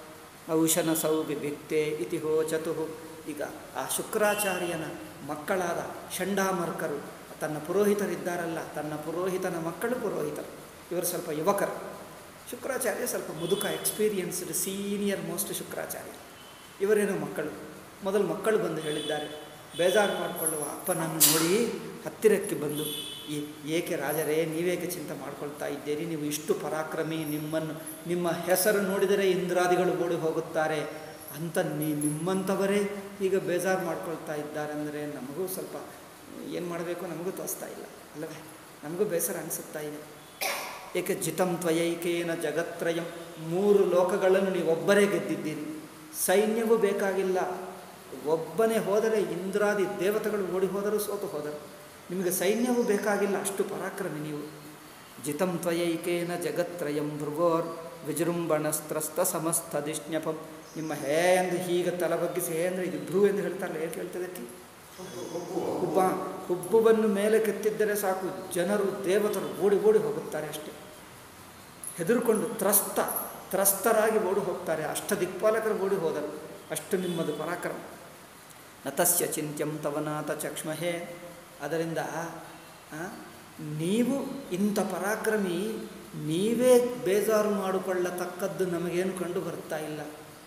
ಔಷನಸೌ ಬಿಭಿಕ್ತೆ ಇತಿ ಹೋಚತು ಈಗ ಆ ಶುಕ್ರಾಚಾರ್ಯನ ಮಕ್ಕಳಾದ ಷಂಡಾಮರ್ಕರು ತನ್ನ ಪುರೋಹಿತರಿದ್ದಾರಲ್ಲ ತನ್ನ ಪುರೋಹಿತನ ಮಕ್ಕಳು ಪುರೋಹಿತರು ಇವರು ಸ್ವಲ್ಪ ಯುವಕರು ಶುಕ್ರಾಚಾರ್ಯ ಸ್ವಲ್ಪ ಮುದುಕ ಎಕ್ಸ್ಪೀರಿಯನ್ಸ್ಡ್ ಸೀನಿಯರ್ ಮೋಸ್ಟ್ ಶುಕ್ರಾಚಾರ್ಯ ಇವರೇನು ಮಕ್ಕಳು ಮೊದಲು ಮಕ್ಕಳು ಬಂದು ಹೇಳಿದ್ದಾರೆ ಬೇಜಾರು ಮಾಡಿಕೊಳ್ಳುವ ಅಪ್ಪನನ್ನು ನೋಡಿ ಹತ್ತಿರಕ್ಕೆ ಬಂದು ಈ ಏಕೆ ರಾಜರೇ ನೀವೇಕೆ ಚಿಂತೆ ಮಾಡ್ಕೊಳ್ತಾ ಇದ್ದೀರಿ ನೀವು ಇಷ್ಟು ಪರಾಕ್ರಮಿ ನಿಮ್ಮನ್ನು ನಿಮ್ಮ ಹೆಸರು ನೋಡಿದರೆ ಇಂದ್ರಾದಿಗಳು ಓಡಿ ಹೋಗುತ್ತಾರೆ ಅಂತ ನೀ ನಿಮ್ಮಂಥವರೇ ಈಗ ಬೇಜಾರು ಮಾಡ್ಕೊಳ್ತಾ ಇದ್ದಾರೆ ಅಂದರೆ ನಮಗೂ ಸ್ವಲ್ಪ ಏನು ಮಾಡಬೇಕು ನಮಗೂ ತೋರಿಸ್ತಾ ಇಲ್ಲ ಅಲ್ಲವೇ ನಮಗೂ ಬೇಸರ ಅನಿಸುತ್ತಾ ಇದೆ ಏಕೆ ಜಿತಂ ತ್ವಯೈಕೇನ ಜಗತ್ರಯಂ ಮೂರು ಲೋಕಗಳನ್ನು ನೀವು ಒಬ್ಬರೇ ಗೆದ್ದಿದ್ದೀರಿ ಸೈನ್ಯವೂ ಬೇಕಾಗಿಲ್ಲ ಒಬ್ಬನೇ ಹೋದರೆ ಇಂದ್ರಾದಿ ದೇವತೆಗಳು ಓಡಿ ಹೋದರೂ ಸೋತು ಹೋದರು ನಿಮಗೆ ಸೈನ್ಯವೂ ಬೇಕಾಗಿಲ್ಲ ಅಷ್ಟು ಪರಾಕ್ರಮಿ ನೀವು ಜಿತಂ ತ್ವಯೈಕೇನ ಜಗತ್ರಯಂ ಭೃಗೋರ್ ವಿಜೃಂಭಣಸ್ತ್ರಸ್ತ ಸಮಸ್ತದಿಷ್ಣ್ಯಪಂ ನಿಮ್ಮ ಹೇ ಎಂದು ಹೀಗೆ ತಲೆ ಬಗ್ಗಿಸಿ ಹೇ ಅಂದರೆ ಇದು ಭ್ರೂ ಎಂದು ಹೇಳ್ತಾರಲ್ಲ ಹೇಗೆ ಹೇಳ್ತದಕ್ಕೆ ಹುಬ್ಬ ಹುಬ್ಬುವನ್ನು ಮೇಲೆ ಕೆತ್ತಿದ್ದರೆ ಸಾಕು ಜನರು ದೇವತರು ಓಡಿ ಓಡಿ ಹೋಗುತ್ತಾರೆ ಅಷ್ಟೇ ಹೆದರ್ಕೊಂಡು ತ್ರಸ್ತ ತ್ರಸ್ತರಾಗಿ ಓಡಿ ಹೋಗ್ತಾರೆ ಅಷ್ಟ ದಿಕ್ಪಾಲಕರು ಓಡಿ ಹೋದರು ಅಷ್ಟು ನಿಮ್ಮದು ಪರಾಕ್ರಮ ನತಸ್ಯ ಚಿಂತ್ಯಂ ತವನಾಥ ಚಕ್ಷ್ಮಹೇ ಅದರಿಂದ ಆ, ನೀವು ಇಂಥ ಪರಾಕ್ರಮಿ ನೀವೇ ಬೇಜಾರು ಮಾಡಿಕೊಳ್ಳತಕ್ಕದ್ದು ನಮಗೇನು ಕಂಡು ಬರ್ತಾ ಇಲ್ಲ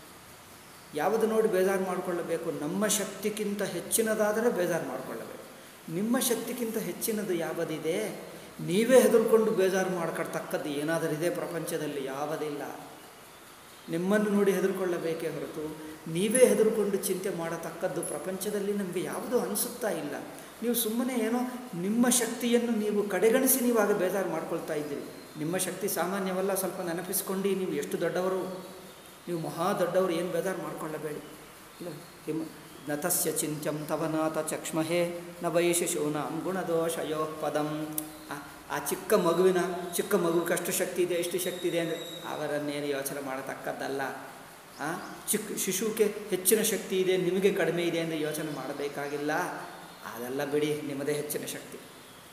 ಯಾವುದು ನೋಡಿ ಬೇಜಾರು ಮಾಡಿಕೊಳ್ಳಬೇಕು ನಮ್ಮ ಶಕ್ತಿಗಿಂತ ಹೆಚ್ಚಿನದಾದರೆ ಬೇಜಾರು ಮಾಡಿಕೊಳ್ಳಬೇಕು ನಿಮ್ಮ ಶಕ್ತಿಗಿಂತ ಹೆಚ್ಚಿನದು ಯಾವುದಿದೆ ನೀವೇ ಹೆದರ್ಕೊಂಡು ಬೇಜಾರು ಮಾಡ್ಕೊಳ್ತಕ್ಕದ್ದು ಏನಾದರೂ ಇದೆ ಪ್ರಪಂಚದಲ್ಲಿ ಯಾವುದಿಲ್ಲ ನಿಮ್ಮನ್ನು ನೋಡಿ ಹೆದರ್ಕೊಳ್ಳಬೇಕೇ ಹೊರತು ನೀವೇ ಹೆದರ್ಕೊಂಡು ಚಿಂತೆ ಮಾಡತಕ್ಕದ್ದು ಪ್ರಪಂಚದಲ್ಲಿ ನಮಗೆ ಯಾವುದೂ ಅನಿಸುತ್ತಾ ಇಲ್ಲ ನೀವು ಸುಮ್ಮನೆ ಏನೋ ನಿಮ್ಮ ಶಕ್ತಿಯನ್ನು ನೀವು ಕಡೆಗಣಿಸಿ ನೀವಾಗ ಬೇಜಾರು ಮಾಡ್ಕೊಳ್ತಾ ಇದ್ದೀರಿ ನಿಮ್ಮ ಶಕ್ತಿ ಸಾಮಾನ್ಯವಲ್ಲ ಸ್ವಲ್ಪ ನೆನಪಿಸ್ಕೊಂಡು ನೀವು ಎಷ್ಟು ದೊಡ್ಡವರು ನೀವು ಮಹಾ ದೊಡ್ಡವರು ಏನು ಬೇಜಾರು ಮಾಡ್ಕೊಳ್ಳಬೇಡಿ ಇಲ್ಲ ಹಿಮ ನ ತಸ್ಯ ಚಿಂತ್ಯಂ ತವನಾಥ ಚಕ್ಷ್ಮಹೇ ನ ವೈಶಿಶೂನಾಂ ಗುಣದೋಷಯೋ ಪದಂ ಆ- ಆ ಚಿಕ್ಕ ಮಗುವಿನ ಚಿಕ್ಕ ಮಗುವಿಗೆ ಅಷ್ಟು ಶಕ್ತಿ ಇದೆ ಎಷ್ಟು ಶಕ್ತಿ ಇದೆ ಅಂದರೆ ಅವರನ್ನೇನು ಯೋಚನೆ ಮಾಡತಕ್ಕದ್ದಲ್ಲ ಆ ಚಿಕ್ಕ ಶಿಶುಕ್ಕೆ ಹೆಚ್ಚಿನ ಶಕ್ತಿ ಇದೆ ನಿಮಗೆ ಕಡಿಮೆ ಇದೆ ಎಂದು ಯೋಚನೆ ಮಾಡಬೇಕಾಗಿಲ್ಲ ಅದೆಲ್ಲ ಬಿಡಿ ನಿಮ್ಮದೇ ಹೆಚ್ಚಿನ ಶಕ್ತಿ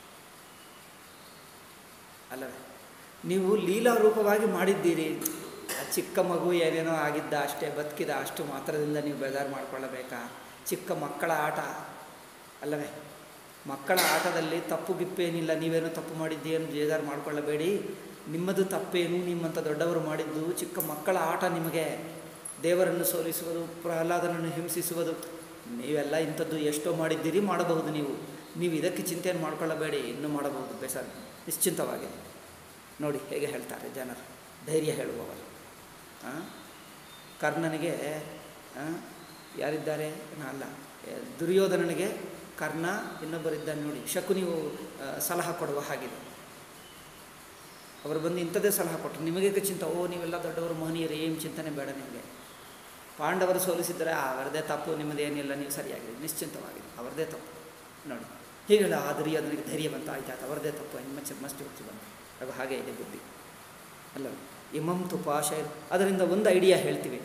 ಅಲ್ಲವೇ ನೀವು ಲೀಲಾರೂಪವಾಗಿ ಮಾಡಿದ್ದೀರಿ ಆ ಚಿಕ್ಕ ಮಗು ಏನೇನೋ ಆಗಿದ್ದ ಅಷ್ಟೇ ಬದುಕಿದ ಅಷ್ಟು ಮಾತ್ರದಿಂದ ನೀವು ಬೇಜಾರು ಮಾಡಿಕೊಳ್ಳಬೇಕಾ ಚಿಕ್ಕ ಮಕ್ಕಳ ಆಟ ಅಲ್ಲವೇ ಮಕ್ಕಳ ಆಟದಲ್ಲಿ ತಪ್ಪು ಗಿಪ್ಪೇನಿಲ್ಲ ನೀವೇನೋ ತಪ್ಪು ಮಾಡಿದ್ದೀಯನ್ನು ಬೇಜಾರು ಮಾಡಿಕೊಳ್ಳಬೇಡಿ ನಿಮ್ಮದು ತಪ್ಪೇನು ನಿಮ್ಮಂಥ ದೊಡ್ಡವರು ಮಾಡಿದ್ದು ಚಿಕ್ಕ ಮಕ್ಕಳ ಆಟ ನಿಮಗೆ ದೇವರನ್ನು ಸೋಲಿಸುವುದು ಪ್ರಹ್ಲಾದನನ್ನು ಹಿಂಸಿಸುವುದು ನೀವೆಲ್ಲ ಇಂಥದ್ದು ಎಷ್ಟೋ ಮಾಡಿದ್ದೀರಿ ಮಾಡಬಹುದು ನೀವು ನೀವು ಇದಕ್ಕೆ ಚಿಂತೆಯನ್ನು ಮಾಡಿಕೊಳ್ಳಬೇಡಿ ಇನ್ನೂ ಮಾಡಬಹುದು ಬೇಸರ ನಿಶ್ಚಿಂತವಾಗಿ ನೋಡಿ ಹೇಗೆ ಹೇಳ್ತಾರೆ ಜನರು ಧೈರ್ಯ ಹೇಳುವವರು ಆ? ಕರ್ಣನಿಗೆ ಆ, ಯಾರಿದ್ದಾರೆ ನಾ ಅಲ್ಲ ಏ, ದುರ್ಯೋಧನನಿಗೆ ಕರ್ಣ ಇನ್ನೊಬ್ಬರಿದ್ದಾನೆ ನೋಡಿ ಶಕುನಿಯು ಆ, ಸಲಹೆ ಕೊಡುವ ಹಾಗಿದೆ ಅವರು ಬಂದು ಇಂಥದ್ದೇ ಸಲಹೆ ಕೊಟ್ಟರು ನಿಮಗೆ ಚಿಂತೆ ಓ ನೀವೆಲ್ಲ ದೊಡ್ಡವರು ಮಹನೀಯರು ಏನು ಚಿಂತನೆ ಬೇಡ ನಿಮಗೆ ಪಾಂಡವರು ಸೋಲಿಸಿದರೆ ಅವರದೇ ತಪ್ಪು ನಿಮ್ಮದೇನಿಲ್ಲ ನೀವು ಸರಿಯಾಗಿದೆ ನಿಶ್ಚಿಂತವಾಗಿದೆ ಅವರದೇ ತಪ್ಪು ನೋಡಿ ಹೀಗೆಲ್ಲ ಆ ದುರ್ಯೋಧನಿಗೆ ಧೈರ್ಯ ಬಂತು ಆಯ್ತು ಆಯ್ತು ಅವರದೇ ತಪ್ಪು ಮಚ್ಚ ಮಸ್ತಿ ಹುಚ್ಚು ಬಂತು ಅದು ಹಾಗೆ ಇದೆ ಬುದ್ಧಿ ಅಲ್ಲ ಇಮಂ ತುಪಾಶಯ ಅದರಿಂದ ಒಂದು ಐಡಿಯಾ ಹೇಳ್ತೀವಿ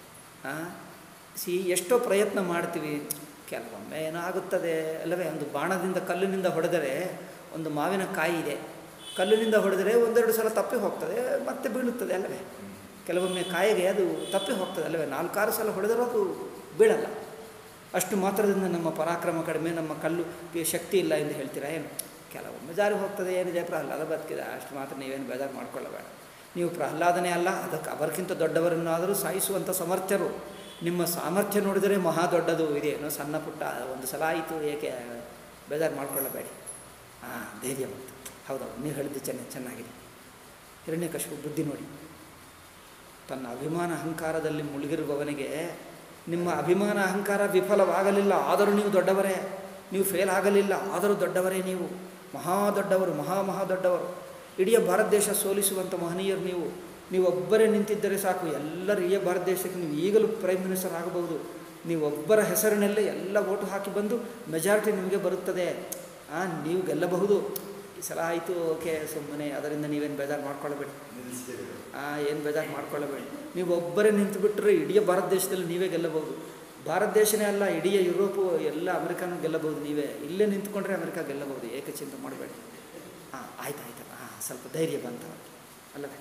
ಸಿ ಎಷ್ಟೋ ಪ್ರಯತ್ನ ಮಾಡ್ತೀವಿ ಕೆಲವೊಮ್ಮೆ ಏನಾಗುತ್ತದೆ ಅಲ್ಲವೇ ಒಂದು ಬಾಣದಿಂದ ಕಲ್ಲಿನಿಂದ ಹೊಡೆದರೆ ಒಂದು ಮಾವಿನ ಕಾಯಿ ಇದೆ ಕಲ್ಲಿನಿಂದ ಹೊಡೆದರೆ ಒಂದೆರಡು ಸಲ ತಪ್ಪಿ ಹೋಗ್ತದೆ ಮತ್ತೆ ಬೀಳುತ್ತದೆ ಅಲ್ಲವೇ ಕೆಲವೊಮ್ಮೆ ಕಾಯಿಗೆ ಅದು ತಪ್ಪಿ ಹೋಗ್ತದೆ ಅಲ್ಲವೇ ನಾಲ್ಕಾರು ಸಲ ಹೊಡೆದರೂ ಅದು ಬೀಳಲ್ಲ ಅಷ್ಟು ಮಾತ್ರದಿಂದ ನಮ್ಮ ಪರಾಕ್ರಮ ಕಡಿಮೆ ನಮ್ಮ ಕಲ್ಲುಗೆ ಶಕ್ತಿ ಇಲ್ಲ ಎಂದು ಹೇಳ್ತೀರಾ ಏನು ಕೆಲವೊಮ್ಮೆ ಜಾರಿ ಹೋಗ್ತದೆ ಏನಿದೆ ಪ್ರಹ್ಲಾದ ಬದುಕಿದ ಅಷ್ಟು ಮಾತ್ರ ನೀವೇನು ಬೇಜಾರು ಮಾಡ್ಕೊಳ್ಳಬೇಡ ನೀವು ಪ್ರಹ್ಲಾದನೇ ಅಲ್ಲ ಅದಕ್ಕೆ ಅವರಿಗಿಂತ ದೊಡ್ಡವರನ್ನಾದರೂ ಸಾಯಿಸುವಂಥ ಸಮರ್ಥ್ಯರು ನಿಮ್ಮ ಸಾಮರ್ಥ್ಯ ನೋಡಿದರೆ ಮಹಾ ದೊಡ್ಡದು ಇದೇನೋ ಸಣ್ಣ ಪುಟ್ಟ ಒಂದು ಸಲ ಆಯಿತು ಏಕೆ ಬೇಜಾರು ಮಾಡ್ಕೊಳ್ಳಬೇಡಿ ಹಾಂ ಧೈರ್ಯ ಬಂತು ಹೌದೌದು ನೀವು ಹೇಳಿದ್ದು ಚೆನ್ನ ಚೆನ್ನಾಗಿದೆ ಹಿರಣ್ಯಕಶಿಪು ಬುದ್ಧಿ ನೋಡಿ ತನ್ನ ಅಭಿಮಾನ ಅಹಂಕಾರದಲ್ಲಿ ಮುಳುಗಿರುವವನಿಗೆ ನಿಮ್ಮ ಅಭಿಮಾನ ಅಹಂಕಾರ ವಿಫಲವಾಗಲಿಲ್ಲ ಆದರೂ ನೀವು ದೊಡ್ಡವರೇ ನೀವು ಫೇಲ್ ಆಗಲಿಲ್ಲ ಆದರೂ ದೊಡ್ಡವರೇ ನೀವು ಮಹಾ ದೊಡ್ಡವರು ಮಹಾ ಮಹಾ ದೊಡ್ಡವರು ಇಡೀ ಭಾರತ ದೇಶ ಸೋಲಿಸುವಂಥ ಮಹನೀಯರು ನೀವು ನೀವೊಬ್ಬರೇ ನಿಂತಿದ್ದರೆ ಸಾಕು ಎಲ್ಲರ ಇಡೀ ಭಾರತ ದೇಶಕ್ಕೆ ನೀವು ಈಗಲೂ ಪ್ರೈಮ್ ಮಿನಿಸ್ಟರ್ ಆಗಬಹುದು ನೀವೊಬ್ಬರ ಹೆಸರಿನಲ್ಲೇ ಎಲ್ಲ ಓಟು ಹಾಕಿ ಬಂದು ಮೆಜಾರಿಟಿ ನಿಮಗೆ ಬರುತ್ತದೆ ಆ, ನೀವು ಗೆಲ್ಲಬಹುದು ಈ ಸಲ ಆಯಿತು ಓಕೆ ಸುಮ್ಮನೆ ಅದರಿಂದ ನೀವೇನು ಬೇಜಾರು ಮಾಡ್ಕೊಳ್ಳಬೇಡಿ ಏನು ಬೇಜಾರು ಮಾಡ್ಕೊಳ್ಳಬೇಡಿ ನೀವು ಒಬ್ಬರೇ ನಿಂತುಬಿಟ್ರೆ ಇಡೀ ಭಾರತ ದೇಶದಲ್ಲಿ ನೀವೇ ಗೆಲ್ಲಬಹುದು ಭಾರತ ದೇಶನೇ ಅಲ್ಲ ಇಡೀ ಯುರೋಪು ಎಲ್ಲ ಅಮೆರಿಕಾನು ಗೆಲ್ಲಬಹುದು ನೀವೇ ಇಲ್ಲೇ ನಿಂತ್ಕೊಂಡ್ರೆ ಅಮೆರಿಕ ಗೆಲ್ಲಬಹುದು ಏಕೆ ಚಿಂತೆ ಮಾಡಬೇಡಿ ಹಾಂ ಆಯ್ತು ಆಯ್ತು ಹಾಂ ಸ್ವಲ್ಪ ಧೈರ್ಯ ಬಂತು ಅವರಿಗೆ ಅಲ್ಲವೇ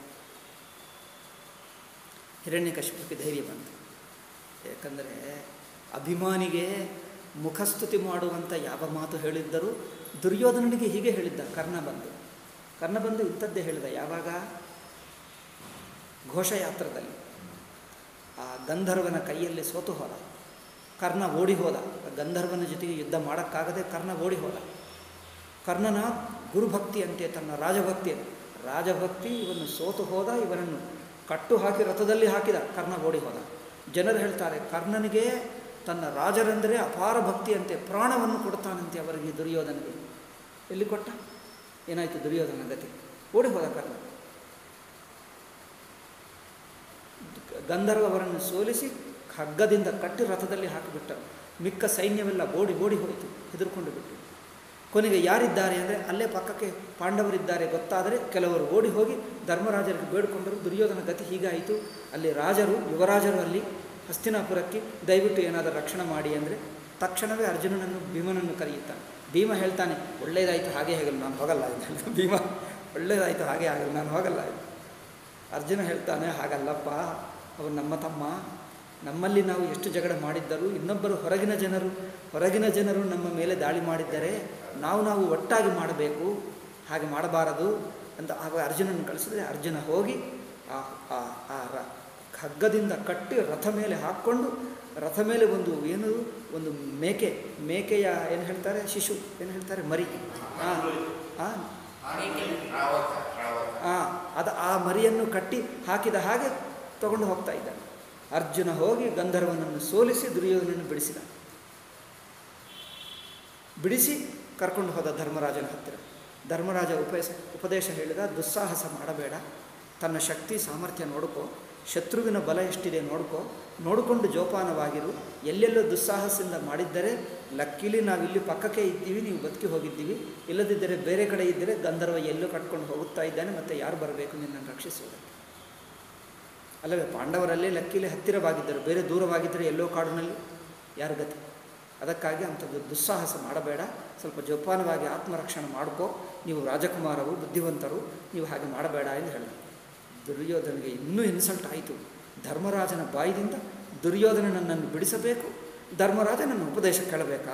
ಹಿರಣ್ಯಕಶಿಪಕ್ಕೆ ಧೈರ್ಯ ಬಂತು ಯಾಕಂದರೆ ಅಭಿಮಾನಿಗೆ ಮುಖಸ್ತುತಿ ಮಾಡುವಂಥ ಯಾವ ಮಾತು ಹೇಳಿದ್ದರೂ ದುರ್ಯೋಧನನಿಗೆ ಹೀಗೆ ಹೇಳಿದ್ದ ಕರ್ಣ ಬಂದು ಕರ್ಣ ಬಂದು ಇಂಥದ್ದೇ ಹೇಳಿದ ಯಾವಾಗ ಘೋಷಯಾತ್ರದಲ್ಲಿ ಆ ಗಂಧರ್ವನ ಕೈಯಲ್ಲಿ ಸೋತು ಹೋದ ಕರ್ಣ ಓಡಿ ಹೋದ ಆ ಗಂಧರ್ವನ ಜೊತೆಗೆ ಯುದ್ಧ ಮಾಡೋಕ್ಕಾಗದೆ ಕರ್ಣ ಓಡಿ ಹೋದ ಕರ್ಣನ ಗುರುಭಕ್ತಿ ಅಂತೆ ತನ್ನ ರಾಜಭಕ್ತಿ ರಾಜಭಕ್ತಿ ಇವನು ಸೋತು ಹೋದ ಇವನನ್ನು ಕಟ್ಟು ಹಾಕಿ ರಥದಲ್ಲಿ ಹಾಕಿದ ಕರ್ಣ ಓಡಿ ಹೋದ ಜನರು ಹೇಳ್ತಾರೆ ಕರ್ಣನಿಗೆ ತನ್ನ ರಾಜರೆಂದರೆ ಅಪಾರ ಭಕ್ತಿ ಅಂತೆ ಪ್ರಾಣವನ್ನು ಕೊಡ್ತಾನಂತೆ ಅವರಿಗೆ ದುರ್ಯೋಧನಿಗೆ ಎಲ್ಲಿ ಕೊಟ್ಟ ಏನಾಯಿತು ದುರ್ಯೋಧನ ಗತಿ ಓಡಿ ಹೋದ ಕರ್ಣ ಗಂಧರ್ವ ಅವರನ್ನು ಸೋಲಿಸಿ ಹಗ್ಗದಿಂದ ಕಟ್ಟಿ ರಥದಲ್ಲಿ ಹಾಕಿಬಿಟ್ಟರು ಮಿಕ್ಕ ಸೈನ್ಯವೆಲ್ಲ ಓಡಿ ಓಡಿ ಹೋಯಿತು ಹೆದರ್ಕೊಂಡು ಬಿಟ್ಟು ಕೊನೆಗೆ ಯಾರಿದ್ದಾರೆ ಅಂದರೆ ಅಲ್ಲೇ ಪಕ್ಕಕ್ಕೆ ಪಾಂಡವರಿದ್ದಾರೆ ಗೊತ್ತಾದರೆ ಕೆಲವರು ಓಡಿ ಹೋಗಿ ಧರ್ಮರಾಜರಿಗೆ ಬೇಡಿಕೊಂಡರು ದುರ್ಯೋಧನ ಗತಿ ಹೀಗಾಯಿತು ಅಲ್ಲಿ ರಾಜರು ಯುವರಾಜರು ಅಲ್ಲಿ ಹಸ್ತಿನಾಪುರಕ್ಕೆ ದಯವಿಟ್ಟು ಏನಾದರೂ ರಕ್ಷಣೆ ಮಾಡಿ ಅಂದರೆ ತಕ್ಷಣವೇ ಅರ್ಜುನನನ್ನು ಭೀಮನನ್ನು ಕರೆಯುತ್ತಾನೆ ಭೀಮ ಹೇಳ್ತಾನೆ ಒಳ್ಳೇದಾಯಿತು ಹಾಗೆ ಆಗಲ್ಲ ನಾನು ಹೋಗಲ್ಲ ಅಂತ ಭೀಮ ಒಳ್ಳೇದಾಯಿತು ಹಾಗೆ ಆಗಲ್ಲ ನಾನು ಹೋಗಲ್ಲ ಅಂತ. ಅರ್ಜುನ ಹೇಳ್ತಾನೆ ಹಾಗಲ್ಲಪ್ಪ ಅವನು ನಮ್ಮ ತಮ್ಮ ನಮ್ಮಲ್ಲಿ ನಾವು ಎಷ್ಟು ಜಗಳ ಮಾಡಿದ್ದರೂ ಇನ್ನೊಬ್ಬರು ಹೊರಗಿನ ಜನರು ಹೊರಗಿನ ಜನರು ನಮ್ಮ ಮೇಲೆ ದಾಳಿ ಮಾಡಿದ್ದರೆ ನಾವು ನಾವು ಒಟ್ಟಾಗಿ ಮಾಡಬೇಕು ಹಾಗೆ ಮಾಡಬಾರದು ಅಂತ ಆಗ ಅರ್ಜುನನ್ನು ಕಳಿಸಿದ್ರೆ ಅರ್ಜುನ ಹೋಗಿ ಆ ಆ ಆ ರ ಹಗ್ಗದಿಂದ ಕಟ್ಟಿ ರಥ ಮೇಲೆ ಹಾಕ್ಕೊಂಡು ರಥ ಮೇಲೆ ಒಂದು ಏನು ಒಂದು ಮೇಕೆ ಮೇಕೆಯ ಏನು ಹೇಳ್ತಾರೆ ಶಿಶು ಏನು ಹೇಳ್ತಾರೆ ಮರಿ ಹಾಂ ಹಾಂ ಆ, ಅದು ಆ ಮರಿಯನ್ನು ಕಟ್ಟಿ ಹಾಕಿದ ಹಾಗೆ ತಗೊಂಡು ಹೋಗ್ತಾ ಇದ್ದಾನೆ ಅರ್ಜುನ ಹೋಗಿ ಗಂಧರ್ವನನ್ನು ಸೋಲಿಸಿ ದುರ್ಯೋಧನನ್ನು ಬಿಡಿಸಿದ ಬಿಡಿಸಿ ಕರ್ಕೊಂಡು ಹೋದ ಧರ್ಮರಾಜನ ಹತ್ತಿರ ಧರ್ಮರಾಜ ಉಪದೇಶ ಉಪದೇಶ ಹೇಳಿದ ದುಸ್ಸಾಹಸ ಮಾಡಬೇಡ ತನ್ನ ಶಕ್ತಿ ಸಾಮರ್ಥ್ಯ ನೋಡ್ಕೋ ಶತ್ರುವಿನ ಬಲ ಎಷ್ಟಿದೆ ನೋಡ್ಕೋ ನೋಡಿಕೊಂಡು ಜೋಪಾನವಾಗಿರು ಎಲ್ಲೆಲ್ಲೋ ದುಸ್ಸಾಹಸದಿಂದ ಮಾಡಿದ್ದರೆ ಲಕ್ಕಿಲಿ ನಾವಿಲ್ಲಿ ಪಕ್ಕಕ್ಕೆ ಇದ್ದೀವಿ ನೀವು ಬದುಕಿ ಹೋಗಿದ್ದೀವಿ ಇಲ್ಲದಿದ್ದರೆ ಬೇರೆ ಕಡೆ ಇದ್ದರೆ ಗಂಧರ್ವ ಎಲ್ಲೋ ಕಟ್ಕೊಂಡು ಹೋಗುತ್ತಾ ಇದ್ದಾನೆ ಮತ್ತು ಯಾರು ಬರಬೇಕು ನಿನ್ನನ್ನು ರಕ್ಷಿಸುವುದಕ್ಕೆ ಅಲ್ಲವೇ ಪಾಂಡವರಲ್ಲೇ ಲಕ್ಕಿಲಿ ಹತ್ತಿರವಾಗಿದ್ದರು ಬೇರೆ ದೂರವಾಗಿದ್ದರೆ ಎಲ್ಲೋ ಕಾಡಿನಲ್ಲಿ ಯಾರ ಗತಿ ಅದಕ್ಕಾಗಿ ಅಂಥದ್ದು ದುಸ್ಸಾಹಸ ಮಾಡಬೇಡ ಸ್ವಲ್ಪ ಜೋಪಾನವಾಗಿ ಆತ್ಮರಕ್ಷಣೆ ಮಾಡ್ಕೋ ನೀವು ರಾಜಕುಮಾರರು ಬುದ್ಧಿವಂತರು ನೀವು ಹಾಗೆ ಮಾಡಬೇಡ ಎಂದು ಹೇಳಿದರು ದುರ್ಯೋಧನಿಗೆ ಇನ್ನೂ ಇನ್ಸಲ್ಟ್ ಆಯಿತು ಧರ್ಮರಾಜನ ಬಾಯಿದಿಂದ ದುರ್ಯೋಧನ ನನ್ನನ್ನು ಬಿಡಿಸಬೇಕು ಧರ್ಮರಾಜ ನನ್ನ ಉಪದೇಶ ಕೇಳಬೇಕಾ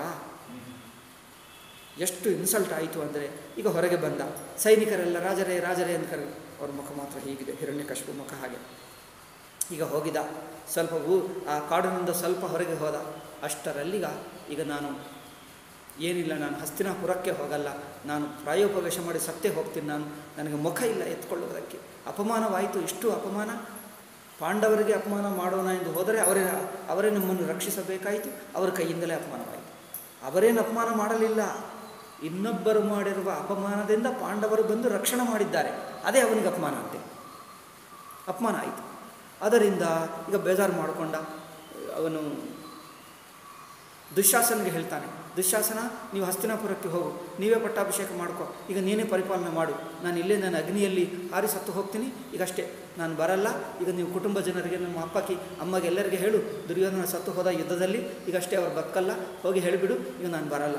ಎಷ್ಟು ಇನ್ಸಲ್ಟ್ ಆಯಿತು ಅಂದರೆ ಈಗ ಹೊರಗೆ ಬಂದ ಸೈನಿಕರೆಲ್ಲ ರಾಜರೇ ರಾಜರೇ ಅಂತ ಕರೆ ಅವ್ರ ಮುಖ ಮಾತ್ರ ಹೀಗಿದೆ ಹಿರಣ್ಯಕಶ್ಯಪ ಮುಖ ಹಾಗೆ ಈಗ ಹೋಗಿದ ಸ್ವಲ್ಪ ಊ ಆ ಕಾಡಿನಿಂದ ಸ್ವಲ್ಪ ಹೊರಗೆ ಹೋದ ಅಷ್ಟರಲ್ಲಿಗ ಈಗ ನಾನು ಏನಿಲ್ಲ ನಾನು ಹಸ್ತಿನಾಪುರಕ್ಕೆ ಹೋಗಲ್ಲ ನಾನು ಪ್ರಾಯೋಪವೇಶ ಮಾಡಿ ಸತ್ತೇ ಹೋಗ್ತೀನಿ ನಾನು ನನಗೆ ಮುಖ ಇಲ್ಲ ಎತ್ಕೊಳ್ಳುವುದಕ್ಕೆ ಅಪಮಾನವಾಯಿತು ಇಷ್ಟು ಅಪಮಾನ ಪಾಂಡವರಿಗೆ ಅಪಮಾನ ಮಾಡೋಣ ಎಂದು ಹೋದರೆ ಅವರೇ ಅವರೇ ನಮ್ಮನ್ನು ರಕ್ಷಿಸಬೇಕಾಯಿತು ಅವರ ಕೈಯಿಂದಲೇ ಅಪಮಾನವಾಯಿತು ಅವರೇನು ಅಪಮಾನ ಮಾಡಲಿಲ್ಲ ಇನ್ನೊಬ್ಬರು ಮಾಡಿರುವ ಅಪಮಾನದಿಂದ ಪಾಂಡವರು ಬಂದು ರಕ್ಷಣೆ ಮಾಡಿದ್ದಾರೆ ಅದೇ ಅವನಿಗೆ ಅಪಮಾನ ಅಂತೆ ಅಪಮಾನ ಆಯಿತು ಅದರಿಂದ ಈಗ ಬೇಜಾರು ಮಾಡಿಕೊಂಡ ಅವನು ದುಶ್ಯಾಸನಿಗೆ ಹೇಳ್ತಾನೆ ದುಶ್ಯಾಸನ ನೀವು ಹಸ್ತಿನಾಪುರಕ್ಕೆ ಹೋಗು ನೀವೇ ಪಟ್ಟಾಭಿಷೇಕ ಮಾಡ್ಕೊ ಈಗ ನೀನೇ ಪರಿಪಾಲನೆ ಮಾಡು ನಾನು ಇಲ್ಲೇ ನಾನು ಅಗ್ನಿಯಲ್ಲಿ ಹಾರಿ ಸತ್ತು ಹೋಗ್ತೀನಿ ಈಗ ಅಷ್ಟೇ ನಾನು ಬರಲ್ಲ ಈಗ ನೀವು ಕುಟುಂಬ ಜನರಿಗೆ ನಮ್ಮ ಅಪ್ಪಕ್ಕೆ ಅಮ್ಮಗೆ ಎಲ್ಲರಿಗೆ ಹೇಳು ದುರ್ಯೋಧನ ಸತ್ತು ಹೋದ ಯುದ್ಧದಲ್ಲಿ ಈಗ ಅಷ್ಟೇ ಅವ್ರು ಬಕ್ಕಲ್ಲ ಹೋಗಿ ಹೇಳಿಬಿಡು ಈಗ ನಾನು ಬರಲ್ಲ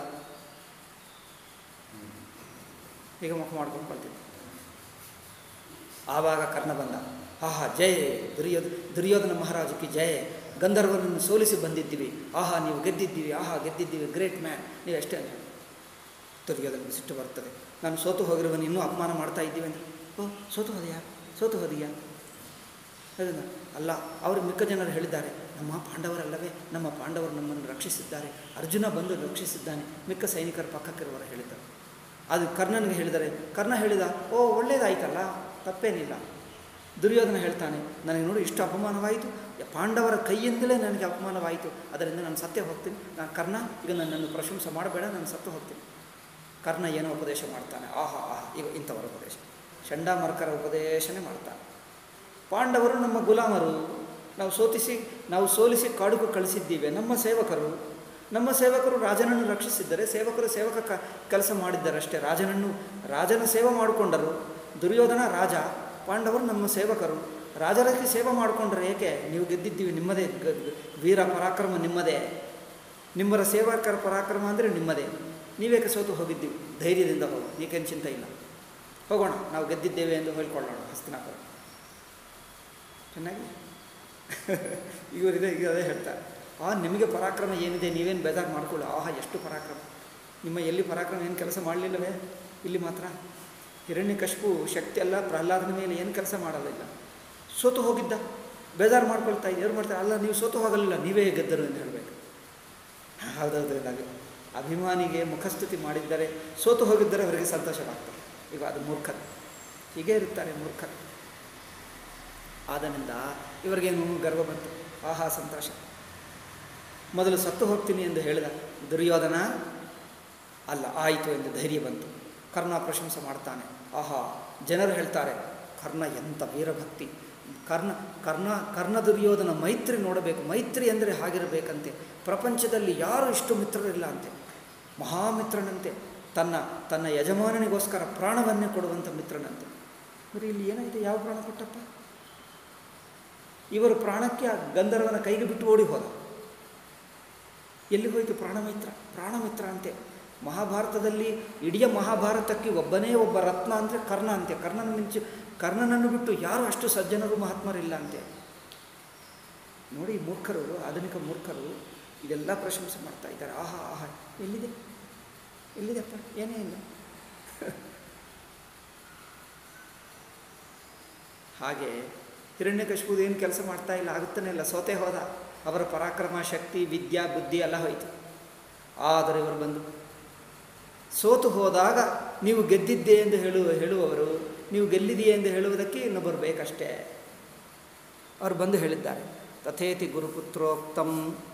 ಈಗ ಮುಖ ಮಾಡ್ಕೊಂಡು ಬರ್ತೀನಿ ಆವಾಗ ಕರ್ಣ ಬಂದ ಆಹಾ ಜಯ ದುರ್ಯೋಧ ದುರ್ಯೋಧನ ಮಹಾರಾಜಕ್ಕೆ ಜಯ ಗಂಧರ್ವನನ್ನು ಸೋಲಿಸಿ ಬಂದಿದ್ದೀವಿ ಆಹಾ ನೀವು ಗೆದ್ದಿದ್ದೀವಿ ಆಹಾ ಗೆದ್ದಿದ್ದೀವಿ ಗ್ರೇಟ್ ಮ್ಯಾನ್ ನೀವು ಅಷ್ಟೇ ಅಂತ ದುರ್ಯೋಧನಿಗೆ ಸಿಟ್ಟು ಬರ್ತದೆ ನಾನು ಸೋತು ಹೋಗಿರುವನು ಇನ್ನೂ ಅಪಮಾನ ಮಾಡ್ತಾ ಇದ್ದೀವಿ ಅಂದರೆ ಓ ಸೋತು ಹೋದೆಯಾ ಸೋತು ಹೋದೆಯಾ ಅದನ್ನು ಅಲ್ಲ ಅವರು ಮಿಕ್ಕ ಜನರು ಹೇಳಿದ್ದಾರೆ ನಮ್ಮ ಪಾಂಡವರಲ್ಲವೇ ನಮ್ಮ ಪಾಂಡವರು ನಮ್ಮನ್ನು ರಕ್ಷಿಸಿದ್ದಾರೆ ಅರ್ಜುನ ಬಂದು ರಕ್ಷಿಸಿದ್ದಾನೆ ಮಿಕ್ಕ ಸೈನಿಕರ ಪಕ್ಕಕ್ಕಿರುವರು ಹೇಳಿದ್ದಾರೆ ಅದು ಕರ್ಣನಿಗೆ ಹೇಳಿದರೆ ಕರ್ಣ ಹೇಳಿದ ಓ ಒಳ್ಳೇದಾಯ್ತಲ್ಲ ತಪ್ಪೇನಿಲ್ಲ ದುರ್ಯೋಧನ ಹೇಳ್ತಾನೆ ನನಗೆ ನೋಡಿ ಇಷ್ಟು ಅಪಮಾನವಾಯಿತು ಪಾಂಡವರ ಕೈಯಿಂದಲೇ ನನಗೆ ಅಪಮಾನವಾಯಿತು ಅದರಿಂದ ನಾನು ಸತ್ಯ ಹೋಗ್ತೀನಿ ನಾನು ಕರ್ಣ ಈಗ ನನ್ನನ್ನು ಪ್ರಶಂಸೆ ಮಾಡಬೇಡ ನಾನು ಸತ್ತು ಹೋಗ್ತೀನಿ ಕರ್ಣ ಏನೋ ಉಪದೇಶ ಮಾಡ್ತಾನೆ ಆಹಾ ಆಹಾ ಈಗ ಇಂಥವರ ಉಪದೇಶ ಚಂಡಾಮರ್ಕರ ಉಪದೇಶನೇ ಮಾಡ್ತಾನೆ ಪಾಂಡವರು ನಮ್ಮ ಗುಲಾಮರು ನಾವು ಸೋತಿಸಿ ನಾವು ಸೋಲಿಸಿ ಕಾಡುಗು ಕಳಿಸಿದ್ದೀವಿ ನಮ್ಮ ಸೇವಕರು ನಮ್ಮ ಸೇವಕರು ರಾಜನನ್ನು ರಕ್ಷಿಸಿದ್ದರೆ ಸೇವಕರು ಸೇವಕ ಕ ಕೆಲಸ ಮಾಡಿದ್ದಾರೆ ಅಷ್ಟೇ ರಾಜನನ್ನು ರಾಜನ ಸೇವೆ ಮಾಡಿಕೊಂಡರು ದುರ್ಯೋಧನ ರಾಜ ಪಾಂಡವರು ನಮ್ಮ ಸೇವಕರು ರಾಜರಲ್ಲಿ ಸೇವೆ ಮಾಡಿಕೊಂಡ್ರೆ ಏಕೆ ನೀವು ಗೆದ್ದಿದ್ದೀವಿ ನಿಮ್ಮದೇ ಗ- ಗ- ವೀರ ಪರಾಕ್ರಮ ನಿಮ್ಮದೇ ನಿಮ್ಮರ ಸೇವಕರ ಪರಾಕ್ರಮ ಅಂದರೆ ನಿಮ್ಮದೇ ನೀವೇಕೆ ಸೋತು ಹೋಗಿದ್ದೀವಿ ಧೈರ್ಯದಿಂದ ಹೋಗಿ ಏಕೇನು ಚಿಂತೆ ಇಲ್ಲ ಹೋಗೋಣ ನಾವು ಗೆದ್ದಿದ್ದೇವೆ ಎಂದು ಹೇಳ್ಕೊಳ್ಳೋಣ ಹಸ್ತಿನಾಪುರ ಚೆನ್ನಾಗಿ ಇವರಿದೆ ಈಗ ಅದೇ ಹೇಳ್ತಾರೆ ಆ ನಿಮಗೆ ಪರಾಕ್ರಮ ಏನಿದೆ ನೀವೇನು ಬೇಜಾರು ಮಾಡ್ಕೊಳ್ಳಿ ಆಹಾ ಎಷ್ಟು ಪರಾಕ್ರಮ ನಿಮ್ಮ ಎಲ್ಲಿ ಪರಾಕ್ರಮ ಏನು ಕೆಲಸ ಮಾಡಲಿಲ್ಲವೇ ಇಲ್ಲಿ ಮಾತ್ರ ಹಿರಣ್ಯಕಶಿಪು ಶಕ್ತಿ ಎಲ್ಲ ಪ್ರಹ್ಲಾದನ ಮೇಲೆ ಏನು ಕೆಲಸ ಮಾಡೋದಿಲ್ಲ ಸೋತು ಹೋಗಿದ್ದ ಬೇಜಾರು ಮಾಡ್ಕೊಳ್ತಾ ಇದ್ದು ಮಾಡ್ತಾರೆ ಅಲ್ಲ ನೀವು ಸೋತು ಹೋಗಲಿಲ್ಲ ನೀವೇ ಗೆದ್ದರು ಎಂದು ಹೇಳಬೇಕು ಹೌದೌದು ಇದಾಗ ಅಭಿಮಾನಿಗೆ ಮುಖಸ್ತುತಿ ಮಾಡಿದ್ದರೆ ಸೋತು ಹೋಗಿದ್ದರೆ ಅವರಿಗೆ ಸಂತೋಷವಾಗ್ತದೆ ಈಗ ಅದು ಮೂರ್ಖರು ಹೀಗೆ ಇರುತ್ತಾರೆ ಮೂರ್ಖರು ಆದ್ದರಿಂದ ಇವರಿಗೇನು ಗರ್ವ ಬಂತು ಆಹಾ ಸಂತೋಷ ಮೊದಲು ಸತ್ತು ಹೋಗ್ತೀನಿ ಎಂದು ಹೇಳಿದ ದುರ್ಯೋಧನ ಅಲ್ಲ ಆಯಿತು ಎಂದು ಧೈರ್ಯ ಬಂತು ಕರ್ಣ ಪ್ರಶಂಸೆ ಮಾಡ್ತಾನೆ ಆಹಾ ಜನರು ಹೇಳ್ತಾರೆ ಕರ್ಣ ಎಂಥ ವೀರಭಕ್ತಿ ಕರ್ಣ ಕರ್ಣ ಕರ್ಣ ದುರ್ಯೋಧನ ಮೈತ್ರಿ ನೋಡಬೇಕು ಮೈತ್ರಿ ಅಂದರೆ ಹಾಗಿರಬೇಕಂತೆ ಪ್ರಪಂಚದಲ್ಲಿ ಯಾರು ಇಷ್ಟು ಮಿತ್ರರಿಲ್ಲ ಅಂತೆ ಮಹಾಮಿತ್ರನಂತೆ ತನ್ನ ತನ್ನ ಯಜಮಾನನಿಗೋಸ್ಕರ ಪ್ರಾಣವನ್ನೇ ಕೊಡುವಂಥ ಮಿತ್ರನಂತೆ ಬರೀ ಇಲ್ಲಿ ಏನಾಯಿತು ಯಾವ ಪ್ರಾಣ ಕೊಟ್ಟಪ್ಪ ಇವರು ಪ್ರಾಣಕ್ಕೆ ಆ ಗಂಧರ್ವನ ಕೈಗೆ ಬಿಟ್ಟು ಓಡಿ ಹೋದ ಎಲ್ಲಿ ಹೋಯಿತು ಪ್ರಾಣಮಿತ್ರ ಪ್ರಾಣಮಿತ್ರ ಅಂತೆ ಮಹಾಭಾರತದಲ್ಲಿ ಇಡೀ ಮಹಾಭಾರತಕ್ಕೆ ಒಬ್ಬನೇ ಒಬ್ಬ ರತ್ನ ಅಂದರೆ ಕರ್ಣ ಅಂತೆ ಕರ್ಣನ ಮಿಂಚು ಕರ್ಣನನ್ನು ಬಿಟ್ಟು ಯಾರು ಅಷ್ಟು ಸಜ್ಜನರು ಮಹಾತ್ಮರಿಲ್ಲ ಅಂತೆ ನೋಡಿ ಮೂರ್ಖರು ಆಧುನಿಕ ಮೂರ್ಖರು ಇದೆಲ್ಲ ಪ್ರಶಂಸೆ ಮಾಡ್ತಾ ಇದ್ದಾರೆ ಆಹಾ ಆಹಾ ಎಲ್ಲಿದೆ ಎಲ್ಲಿದೆಪ್ಪ ಏನೇ ಇಲ್ಲ ಹಾಗೆ ಹಿರಣ್ಯಕಶಿಪುದು ಏನು ಕೆಲಸ ಮಾಡ್ತಾ ಇಲ್ಲ ಆಗುತ್ತಾನೆ ಇಲ್ಲ ಸೋತೆ ಹೋದ ಅವರ ಪರಾಕ್ರಮ ಶಕ್ತಿ ವಿದ್ಯಾ ಬುದ್ಧಿ ಎಲ್ಲ ಹೋಯಿತು ಆದರೆ ಇವರು ಬಂದು ಸೋತು ಹೋದಾಗ ನೀವು ಗೆದ್ದಿದ್ದೆ ಎಂದು ಹೇಳುವ ಹೇಳುವವರು ನೀವು ಗೆಲ್ಲಿದೆಯೇ ಎಂದು ಹೇಳುವುದಕ್ಕೆ ಇನ್ನೊಬ್ಬರು ಬೇಕಷ್ಟೇ ಅವರು ಬಂದು ಹೇಳಿದ್ದಾರೆ ತಥೇತಿ ಗುರುಪುತ್ರೋಕ್ತಂ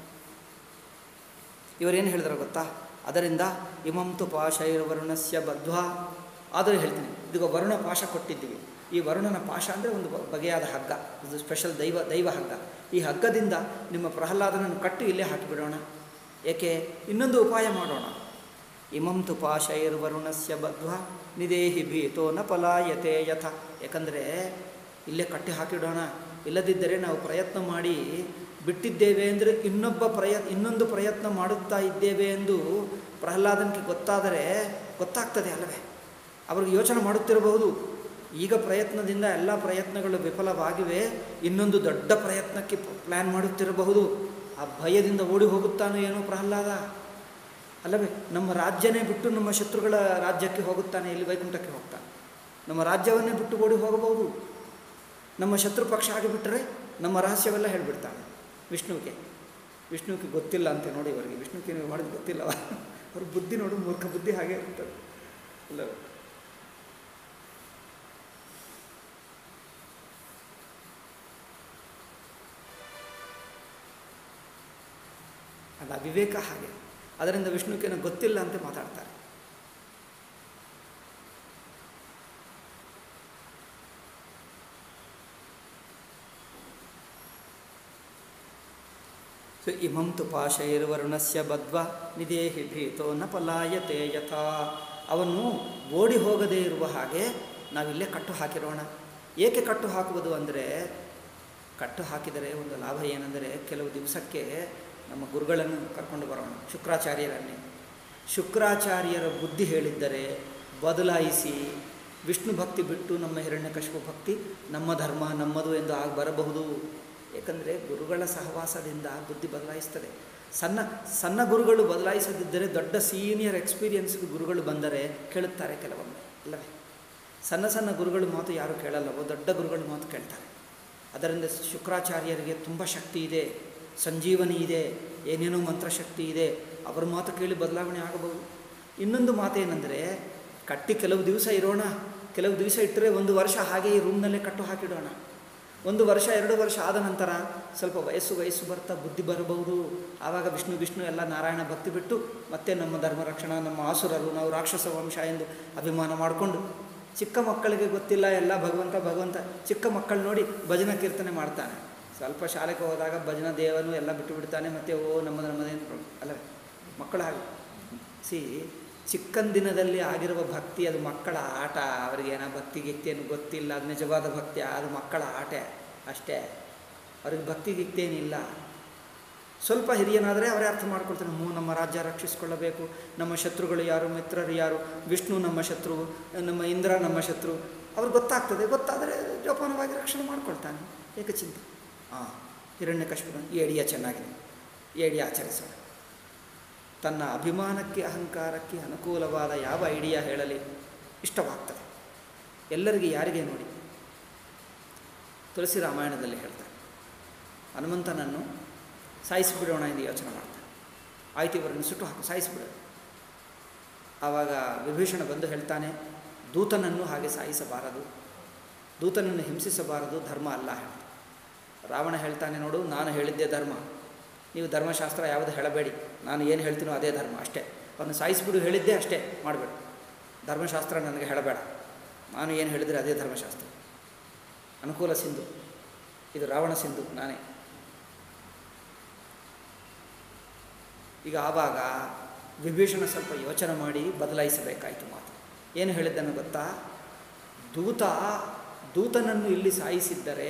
ಇವರೇನು ಹೇಳಿದ್ರು ಗೊತ್ತಾ ಅದರಿಂದ ಇಮಂತು ಪಾಶೈರ್ವರ್ಣಸ್ಯ ಬದ್ಧ್ವಾ ಆದರೂ ಹೇಳ್ತೀನಿ ಇದೀಗ ವರುಣ ಪಾಶ ಕೊಟ್ಟಿದ್ದೀವಿ ಈ ವರುಣನ ಪಾಶ ಅಂದರೆ ಒಂದು ಬ- ಬಗೆಯಾದ ಹಗ್ಗ ಇದು ಸ್ಪೆಷಲ್ ದೈವ ದೈವ ಹಗ್ಗ ಈ ಹಗ್ಗದಿಂದ ನಿಮ್ಮ ಪ್ರಹ್ಲಾದನನ್ನು ಕಟ್ಟಿ ಇಲ್ಲೇ ಹಾಕಿಬಿಡೋಣ ಏಕೆ ಇನ್ನೊಂದು ಉಪಾಯ ಮಾಡೋಣ ಇಮಂ ತು ಪಾಶೈರ್ವರುಣಸ್ಯ ಬದ್ಧ ನಿದೇಹಿ ಭೀತೋ ನ ಪಲಾಯತೆ ಯಥ ಯಾಕಂದರೆ ಇಲ್ಲೇ ಕಟ್ಟಿ ಹಾಕಿಡೋಣ ಇಲ್ಲದಿದ್ದರೆ ನಾವು ಪ್ರಯತ್ನ ಮಾಡಿ ಬಿಟ್ಟಿದ್ದೇವೆ ಅಂದರೆ ಇನ್ನೊಬ್ಬ ಪ್ರಯ ಇನ್ನೊಂದು ಪ್ರಯತ್ನ ಮಾಡುತ್ತಾ ಇದ್ದೇವೆ ಎಂದು ಪ್ರಹ್ಲಾದನಿಗೆ ಗೊತ್ತಾದರೆ ಗೊತ್ತಾಗ್ತದೆ ಅಲ್ಲವೇ ಅವ್ರಿಗೆ ಯೋಚನೆ ಮಾಡುತ್ತಿರಬಹುದು ಈಗ ಪ್ರಯತ್ನದಿಂದ ಎಲ್ಲ ಪ್ರಯತ್ನಗಳು ವಿಫಲವಾಗಿವೆ ಇನ್ನೊಂದು ದೊಡ್ಡ ಪ್ರಯತ್ನಕ್ಕೆ ಪ್ಲ್ಯಾನ್ ಮಾಡುತ್ತಿರಬಹುದು ಆ ಭಯದಿಂದ ಓಡಿ ಹೋಗುತ್ತಾನೋ ಏನೋ ಪ್ರಹ್ಲಾದ ಅಲ್ಲವೇ ನಮ್ಮ ರಾಜ್ಯನೇ ಬಿಟ್ಟು ನಮ್ಮ ಶತ್ರುಗಳ ರಾಜ್ಯಕ್ಕೆ ಹೋಗುತ್ತಾನೆ ಇಲ್ಲಿ ವೈಕುಂಠಕ್ಕೆ ಹೋಗ್ತಾನೆ ನಮ್ಮ ರಾಜ್ಯವನ್ನೇ ಬಿಟ್ಟು ಓಡಿ ಹೋಗಬಹುದು ನಮ್ಮ ಶತ್ರು ಪಕ್ಷ ಆಗಿಬಿಟ್ಟರೆ ನಮ್ಮ ರಹಸ್ಯವೆಲ್ಲ ಹೇಳಿಬಿಡ್ತಾನೆ ವಿಷ್ಣುವಿಗೆ ವಿಷ್ಣುವಿಗೆ ಗೊತ್ತಿಲ್ಲ ಅಂತ ನೋಡಿ ಇವರಿಗೆ ವಿಷ್ಣುವಿಗೆ ನೀವು ಮಾಡಿದ್ದು ಗೊತ್ತಿಲ್ಲವ ಅವ್ರ ಬುದ್ಧಿ ನೋಡು ಮೂರ್ಖ ಬುದ್ಧಿ ಹಾಗೆ ಇರ್ತದೆ ಅಲ್ಲವೇ ಅಲ್ಲ ವಿವೇಕ ಹಾಗೆ ಅದರಿಂದ ವಿಷ್ಣುವಿಗೆ ಗೊತ್ತಿಲ್ಲ ಅಂತ ಮಾತಾಡ್ತಾರೆ ಸೊ ಇಮಂ ತು ಪಾಶೈರ್ವರುಣಸ್ಯ ಬದ್ವ ನಿದೇಹಿ ಭೀತೋ ನ ಪಲಾಯತೆ ಯಥಾ ಅವನು ಓಡಿ ಹೋಗದೇ ಇರುವ ಹಾಗೆ ನಾವಿಲ್ಲೇ ಕಟ್ಟು ಹಾಕಿರೋಣ ಏಕೆ ಕಟ್ಟು ಹಾಕುವುದು ಅಂದರೆ ಕಟ್ಟು ಹಾಕಿದರೆ ಒಂದು ಲಾಭ ಏನೆಂದರೆ ಕೆಲವು ದಿವಸಕ್ಕೆ ನಮ್ಮ ಗುರುಗಳನ್ನು ಕರ್ಕೊಂಡು ಬರೋಣ ಶುಕ್ರಾಚಾರ್ಯರನ್ನೇ ಶುಕ್ರಾಚಾರ್ಯರ ಬುದ್ಧಿ ಹೇಳಿದ್ದರೆ ಬದಲಾಯಿಸಿ ವಿಷ್ಣು ಭಕ್ತಿ ಬಿಟ್ಟು ನಮ್ಮ ಹಿರಣ್ಯಕಶಿಪು ಭಕ್ತಿ ನಮ್ಮ ಧರ್ಮ ನಮ್ಮದು ಎಂದು ಆಗಿ ಬರಬಹುದು ಏಕೆಂದರೆ ಗುರುಗಳ ಸಹವಾಸದಿಂದ ಬುದ್ಧಿ ಬದಲಾಯಿಸ್ತದೆ ಸಣ್ಣ ಸಣ್ಣ ಗುರುಗಳು ಬದಲಾಯಿಸದಿದ್ದರೆ ದೊಡ್ಡ ಸೀನಿಯರ್ ಎಕ್ಸ್ಪೀರಿಯನ್ಸ್ ಗುರುಗಳು ಬಂದರೆ ಕೇಳುತ್ತಾರೆ ಕೆಲವೊಮ್ಮೆ ಅಲ್ಲವೇ ಸಣ್ಣ ಸಣ್ಣ ಗುರುಗಳ ಮಾತು ಯಾರು ಕೇಳಲ್ಲವೋ ದೊಡ್ಡ ಗುರುಗಳ ಮಾತು ಕೇಳ್ತಾರೆ ಅದರಿಂದ ಶುಕ್ರಾಚಾರ್ಯರಿಗೆ ತುಂಬ ಶಕ್ತಿ ಇದೆ ಸಂಜೀವನಿ ಇದೆ ಏನೇನೋ ಮಂತ್ರಶಕ್ತಿ ಇದೆ ಅವರ ಮಾತು ಕೇಳಿ ಬದಲಾವಣೆ ಆಗಬಹುದು ಇನ್ನೊಂದು ಮಾತೇನೆಂದರೆ ಕಟ್ಟಿ ಕೆಲವು ದಿವಸ ಇರೋಣ ಕೆಲವು ದಿವಸ ಇಟ್ಟರೆ ಒಂದು ವರ್ಷ ಹಾಗೆ ಈ ರೂಮ್ನಲ್ಲೇ ಕಟ್ಟು ಹಾಕಿಡೋಣ ಒಂದು ವರ್ಷ ಎರಡು ವರ್ಷ ಆದ ನಂತರ ಸ್ವಲ್ಪ ವಯಸ್ಸು ವಯಸ್ಸು ಬರ್ತಾ ಬುದ್ಧಿ ಬರಬಹುದು ಆವಾಗ ವಿಷ್ಣು ವಿಷ್ಣು ಎಲ್ಲ ನಾರಾಯಣ ಭಕ್ತಿ ಬಿಟ್ಟು ಮತ್ತೆ ನಮ್ಮ ಧರ್ಮ ರಕ್ಷಣಾ ನಮ್ಮ ಆಸುರರು ನಾವು ರಾಕ್ಷಸ ವಂಶ ಎಂದು ಅಭಿಮಾನ ಮಾಡಿಕೊಂಡು ಚಿಕ್ಕ ಮಕ್ಕಳಿಗೆ ಗೊತ್ತಿಲ್ಲ ಎಲ್ಲ ಭಗವಂತ ಭಗವಂತ ಚಿಕ್ಕ ಮಕ್ಕಳು ನೋಡಿ ಭಜನ ಕೀರ್ತನೆ ಮಾಡ್ತಾನೆ ಸ್ವಲ್ಪ ಶಾಲೆಗೆ ಹೋದಾಗ ಭಜನ ದೇವನು ಎಲ್ಲ ಬಿಟ್ಟು ಬಿಡ್ತಾನೆ ಮತ್ತು ಓ ನಮ್ಮ ನಮ್ಮದೇ ಅಲ್ಲವೇ ಮಕ್ಕಳು ಹಾಗೆ ಸಿ ಚಿಕ್ಕಂದಿನದಲ್ಲಿ ಆಗಿರುವ ಭಕ್ತಿ ಅದು ಮಕ್ಕಳ ಆಟ ಅವರಿಗೇನೋ ಭಕ್ತಿ ಗಿಕ್ತಿಯನ್ನು ಗೊತ್ತಿಲ್ಲ ಅದು ನಿಜವಾದ ಭಕ್ತಿ ಅದು ಮಕ್ಕಳ ಆಟ ಅಷ್ಟೇ ಅವ್ರಿಗೆ ಭಕ್ತಿ ಗಿಕ್ತೇನಿಲ್ಲ ಸ್ವಲ್ಪ ಹಿರಿಯನಾದರೆ ಅವರೇ ಅರ್ಥ ಮಾಡ್ಕೊಳ್ತಾರೆ ಹ್ಞೂ ನಮ್ಮ ರಾಜ್ಯ ರಕ್ಷಿಸಿಕೊಳ್ಳಬೇಕು ನಮ್ಮ ಶತ್ರುಗಳು ಯಾರು ಮಿತ್ರರು ಯಾರು ವಿಷ್ಣು ನಮ್ಮ ಶತ್ರು ನಮ್ಮ ಇಂದ್ರ ನಮ್ಮ ಶತ್ರು ಅವ್ರಿಗೆ ಗೊತ್ತಾಗ್ತದೆ ಗೊತ್ತಾದರೆ ಜೋಪಾನವಾಗಿ ರಕ್ಷಣೆ ಮಾಡ್ಕೊಳ್ತಾನೆ ಏಕಚಿಂತ ಹಾಂ ಹಿರಣ್ಯಕಶ್ಯಪ ಈ ಐಡಿಯಾ ಚೆನ್ನಾಗಿದೆ ಈ ಐಡಿಯಾ ಆಚರಿಸೋಣ ತನ್ನ ಅಭಿಮಾನಕ್ಕೆ ಅಹಂಕಾರಕ್ಕೆ ಅನುಕೂಲವಾದ ಯಾವ ಐಡಿಯಾ ಹೇಳಲಿ ಇಷ್ಟವಾಗ್ತದೆ ಎಲ್ಲರಿಗೆ ಯಾರಿಗೆ ನೋಡಿ ತುಳಸಿ ರಾಮಾಯಣದಲ್ಲಿ ಹೇಳ್ತಾರೆ ಹನುಮಂತನನ್ನು ಸಾಯಿಸಿಬಿಡೋಣ ಎಂದು ಯೋಚನೆ ಮಾಡ್ತಾನೆ ಆಯ್ತು ಇವರನ್ನು ಸುಟ್ಟು ಹಾಕು ಸಾಯಿಸಿಬಿಡು ಆವಾಗ ವಿಭೀಷಣ ಬಂದು ಹೇಳ್ತಾನೆ ದೂತನನ್ನು ಹಾಗೆ ಸಾಯಿಸಬಾರದು ದೂತನನ್ನು ಹಿಂಸಿಸಬಾರದು ಧರ್ಮ ಅಲ್ಲ ಹೇಳ್ತಾನೆ ರಾವಣ ಹೇಳ್ತಾನೆ ನೋಡು ನಾನು ಹೇಳಿದ್ದೇ ಧರ್ಮ ನೀವು ಧರ್ಮಶಾಸ್ತ್ರ ಯಾವುದು ಹೇಳಬೇಡಿ ನಾನು ಏನು ಹೇಳ್ತೀನೋ ಅದೇ ಧರ್ಮ ಅಷ್ಟೇ ಅವನು ಸಾಯಿಸಿಬಿಡು ಹೇಳಿದ್ದೇ ಅಷ್ಟೇ ಮಾಡಬೇಡ ಧರ್ಮಶಾಸ್ತ್ರ ನನಗೆ ಹೇಳಬೇಡ ನಾನು ಏನು ಹೇಳಿದರೆ ಅದೇ ಧರ್ಮಶಾಸ್ತ್ರ ಅನುಕೂಲ ಸಿಂಧು ಇದು ರಾವಣ ಸಿಂಧು ನಾನೇ ಈಗ ಆವಾಗ ವಿಭೀಷಣ ಸ್ವಲ್ಪ ಯೋಚನೆ ಮಾಡಿ ಬದಲಾಯಿಸಬೇಕಾಯಿತು ಮಾತು ಏನು ಹೇಳಿದ್ದನ್ನು ಗೊತ್ತಾ ದೂತ ದೂತನನ್ನು ಇಲ್ಲಿ ಸಾಯಿಸಿದ್ದರೆ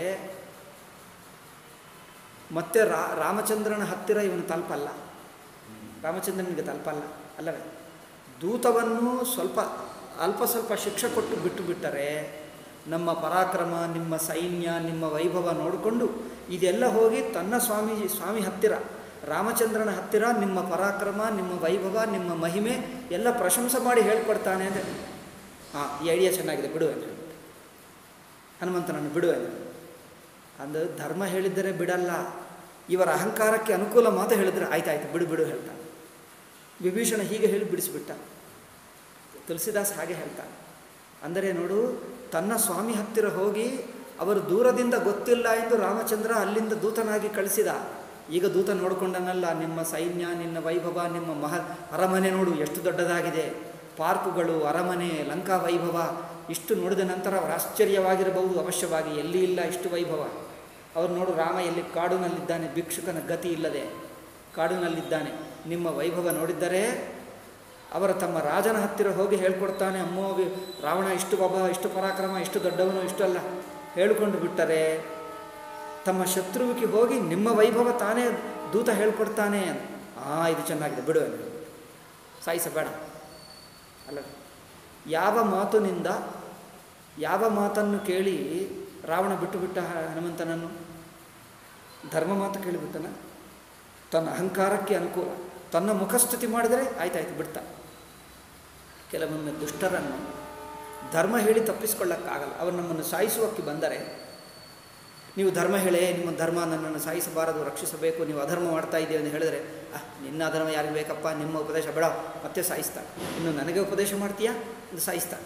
ಮತ್ತೆ ರಾ ರಾಮಚಂದ್ರನ ಹತ್ತಿರ ಇವನು ತಲುಪಲ್ಲ ರಾಮಚಂದ್ರನಿಗೆ ತಲುಪಲ್ಲ ಅಲ್ಲವೇ ದೂತವನ್ನು ಸ್ವಲ್ಪ ಅಲ್ಪ ಸ್ವಲ್ಪ ಶಿಕ್ಷೆ ಕೊಟ್ಟು ಬಿಟ್ಟು ಬಿಟ್ಟರೆ ನಮ್ಮ ಪರಾಕ್ರಮ ನಿಮ್ಮ ಸೈನ್ಯ ನಿಮ್ಮ ವೈಭವ ನೋಡಿಕೊಂಡು ಇದೆಲ್ಲ ಹೋಗಿ ತನ್ನ ಸ್ವಾಮಿ ಸ್ವಾಮಿ ಹತ್ತಿರ ರಾಮಚಂದ್ರನ ಹತ್ತಿರ ನಿಮ್ಮ ಪರಾಕ್ರಮ ನಿಮ್ಮ ವೈಭವ ನಿಮ್ಮ ಮಹಿಮೆ ಎಲ್ಲ ಪ್ರಶಂಸೆ ಮಾಡಿ ಹೇಳ್ಕೊಡ್ತಾನೆ ಅಂದರೆ ಹಾಂ ಈ ಐಡಿಯಾ ಚೆನ್ನಾಗಿದೆ ಬಿಡು ಅಂತ ಹೇಳ್ಬಿಟ್ಟು ಹನುಮಂತನನ್ನು ಬಿಡು ಅಂತ ಅಂದು ಧರ್ಮ ಹೇಳಿದ್ದರೆ ಬಿಡಲ್ಲ ಇವರ ಅಹಂಕಾರಕ್ಕೆ ಅನುಕೂಲ ಮಾತು ಹೇಳಿದರೆ ಆಯ್ತಾಯ್ತು ಬಿಡು ಬಿಡು ಹೇಳ್ತಾನೆ ವಿಭೀಷಣ ಹೀಗೆ ಹೇಳಿ ಬಿಡಿಸಿಬಿಟ್ಟ ತುಳಸಿದಾಸ್ ಹಾಗೆ ಹೇಳ್ತಾನೆ ಅಂದರೆ ನೋಡು ತನ್ನ ಸ್ವಾಮಿ ಹತ್ತಿರ ಹೋಗಿ ಅವರು ದೂರದಿಂದ ಗೊತ್ತಿಲ್ಲ ಎಂದು ರಾಮಚಂದ್ರ ಅಲ್ಲಿಂದ ದೂತನಾಗಿ ಕಳಿಸಿದ ಈಗ ದೂತ ನೋಡಿಕೊಂಡನಲ್ಲ ನಿಮ್ಮ ಸೈನ್ಯ ನಿನ್ನ ವೈಭವ ನಿಮ್ಮ ಮಹ ಅರಮನೆ ನೋಡು ಎಷ್ಟು ದೊಡ್ಡದಾಗಿದೆ ಪಾರ್ಕುಗಳು ಅರಮನೆ ಲಂಕಾ ವೈಭವ ಇಷ್ಟು ನೋಡಿದ ನಂತರ ಅವರು ಆಶ್ಚರ್ಯವಾಗಿರಬಹುದು ಅವಶ್ಯವಾಗಿ ಎಲ್ಲಿ ಇಲ್ಲ ಇಷ್ಟು ವೈಭವ ಅವ್ರು ನೋಡು ರಾಮ ಎಲ್ಲಿ ಕಾಡಿನಲ್ಲಿದ್ದಾನೆ ಭಿಕ್ಷುಕನ ಗತಿ ಇಲ್ಲದೆ ಕಾಡಿನಲ್ಲಿದ್ದಾನೆ ನಿಮ್ಮ ವೈಭವ ನೋಡಿದ್ದರೆ ಅವರ ತಮ್ಮ ರಾಜನ ಹತ್ತಿರ ಹೋಗಿ ಹೇಳ್ಕೊಡ್ತಾನೆ ಅಮ್ಮೋ ವಿ- ರಾವಣ ಇಷ್ಟು ಒಬ್ಬ ಇಷ್ಟು ಪರಾಕ್ರಮ ಇಷ್ಟು ದೊಡ್ಡವನು ಇಷ್ಟು ಅಲ್ಲ ಹೇಳಿಕೊಂಡು ಬಿಟ್ಟರೆ ತಮ್ಮ ಶತ್ರುವಿಗೆ ಹೋಗಿ ನಿಮ್ಮ ವೈಭವ ತಾನೇ ದೂತ ಹೇಳ್ಕೊಡ್ತಾನೆ ಆ ಇದು ಚೆನ್ನಾಗಿದೆ ಬಿಡು ಅಂದ್ರು. ಸಾಯಿಸಬೇಡ ಅಲ್ಲ ಯಾವ ಮಾತಿನಿಂದ ಯಾವ ಮಾತನ್ನು ಕೇಳಿ ರಾವಣ ಬಿಟ್ಟು ಬಿಟ್ಟ ಹ- ಹನುಮಂತನನ್ನು ಧರ್ಮ ಮಾತು ಕೇಳಿಬಿಟ್ಟನ ತನ್ನ ಅಹಂಕಾರಕ್ಕೆ ಅನುಕೂಲ ತನ್ನ ಮುಖಸ್ತುತಿ ಮಾಡಿದರೆ ಆಯ್ತಾಯ್ತು ಬಿಡ್ತಾ ಕೆಲವೊಮ್ಮೆ ದುಷ್ಟರನ್ನು ಧರ್ಮ ಹೇಳಿ ತಪ್ಪಿಸ್ಕೊಳ್ಳೋಕ್ಕಾಗಲ್ಲ ಅವರು ನಮ್ಮನ್ನು ಸಾಯಿಸುವಕ್ಕೆ ಬಂದರೆ ನೀವು ಧರ್ಮ ಹೇಳೇ ನಿಮ್ಮ ಧರ್ಮ ನನ್ನನ್ನು ಸಾಯಿಸಬಾರದು ರಕ್ಷಿಸಬೇಕು ನೀವು ಅಧರ್ಮ ಮಾಡ್ತಾ ಇದ್ದೀವಿ ಅಂತ ಹೇಳಿದ್ರೆ ಆ ನಿನ್ನ ಅಧರ್ಮ ಯಾರಿಗೆ ಬೇಕಪ್ಪ ನಿಮ್ಮ ಉಪದೇಶ ಬೇಡ ಮತ್ತೆ ಸಾಯಿಸ್ತಾನೆ ಇನ್ನು ನನಗೆ ಉಪದೇಶ ಮಾಡ್ತೀಯಾ ಇದು ಸಾಯಿಸ್ತಾನೆ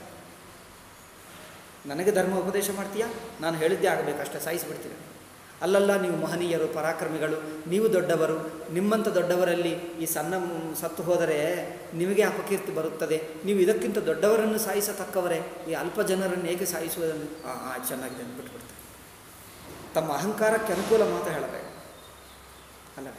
ನನಗೆ ಧರ್ಮ ಉಪದೇಶ ಮಾಡ್ತೀಯಾ ನಾನು ಹೇಳಿದ್ದೇ ಆಗಬೇಕಷ್ಟೇ ಸಾಯಿಸಿಬಿಡ್ತೀನಿ ಅಲ್ಲಲ್ಲ ನೀವು ಮಹನೀಯರು ಪರಾಕ್ರಮಿಗಳು ನೀವು ದೊಡ್ಡವರು ನಿಮ್ಮಂಥ ದೊಡ್ಡವರಲ್ಲಿ ಈ ಸಣ್ಣ ಮ್- ಸತ್ತು ಹೋದರೆ ನಿಮಗೆ ಅಪಕೀರ್ತಿ ಬರುತ್ತದೆ ನೀವು ಇದಕ್ಕಿಂತ ದೊಡ್ಡವರನ್ನು ಸಾಯಿಸತಕ್ಕವರೇ ಈ ಅಲ್ಪ ಜನರನ್ನು ಹೇಗೆ ಸಾಯಿಸುವುದನ್ನು ಹಾಂ ಹಾಂ ಚೆನ್ನಾಗಿದೆ ಅಂತ ಬಿಟ್ಬಿಡ್ತಾರೆ ತಮ್ಮ ಅಹಂಕಾರಕ್ಕೆ ಅನುಕೂಲ ಮಾತು ಹೇಳಬೇಕು ಅಲ್ಲ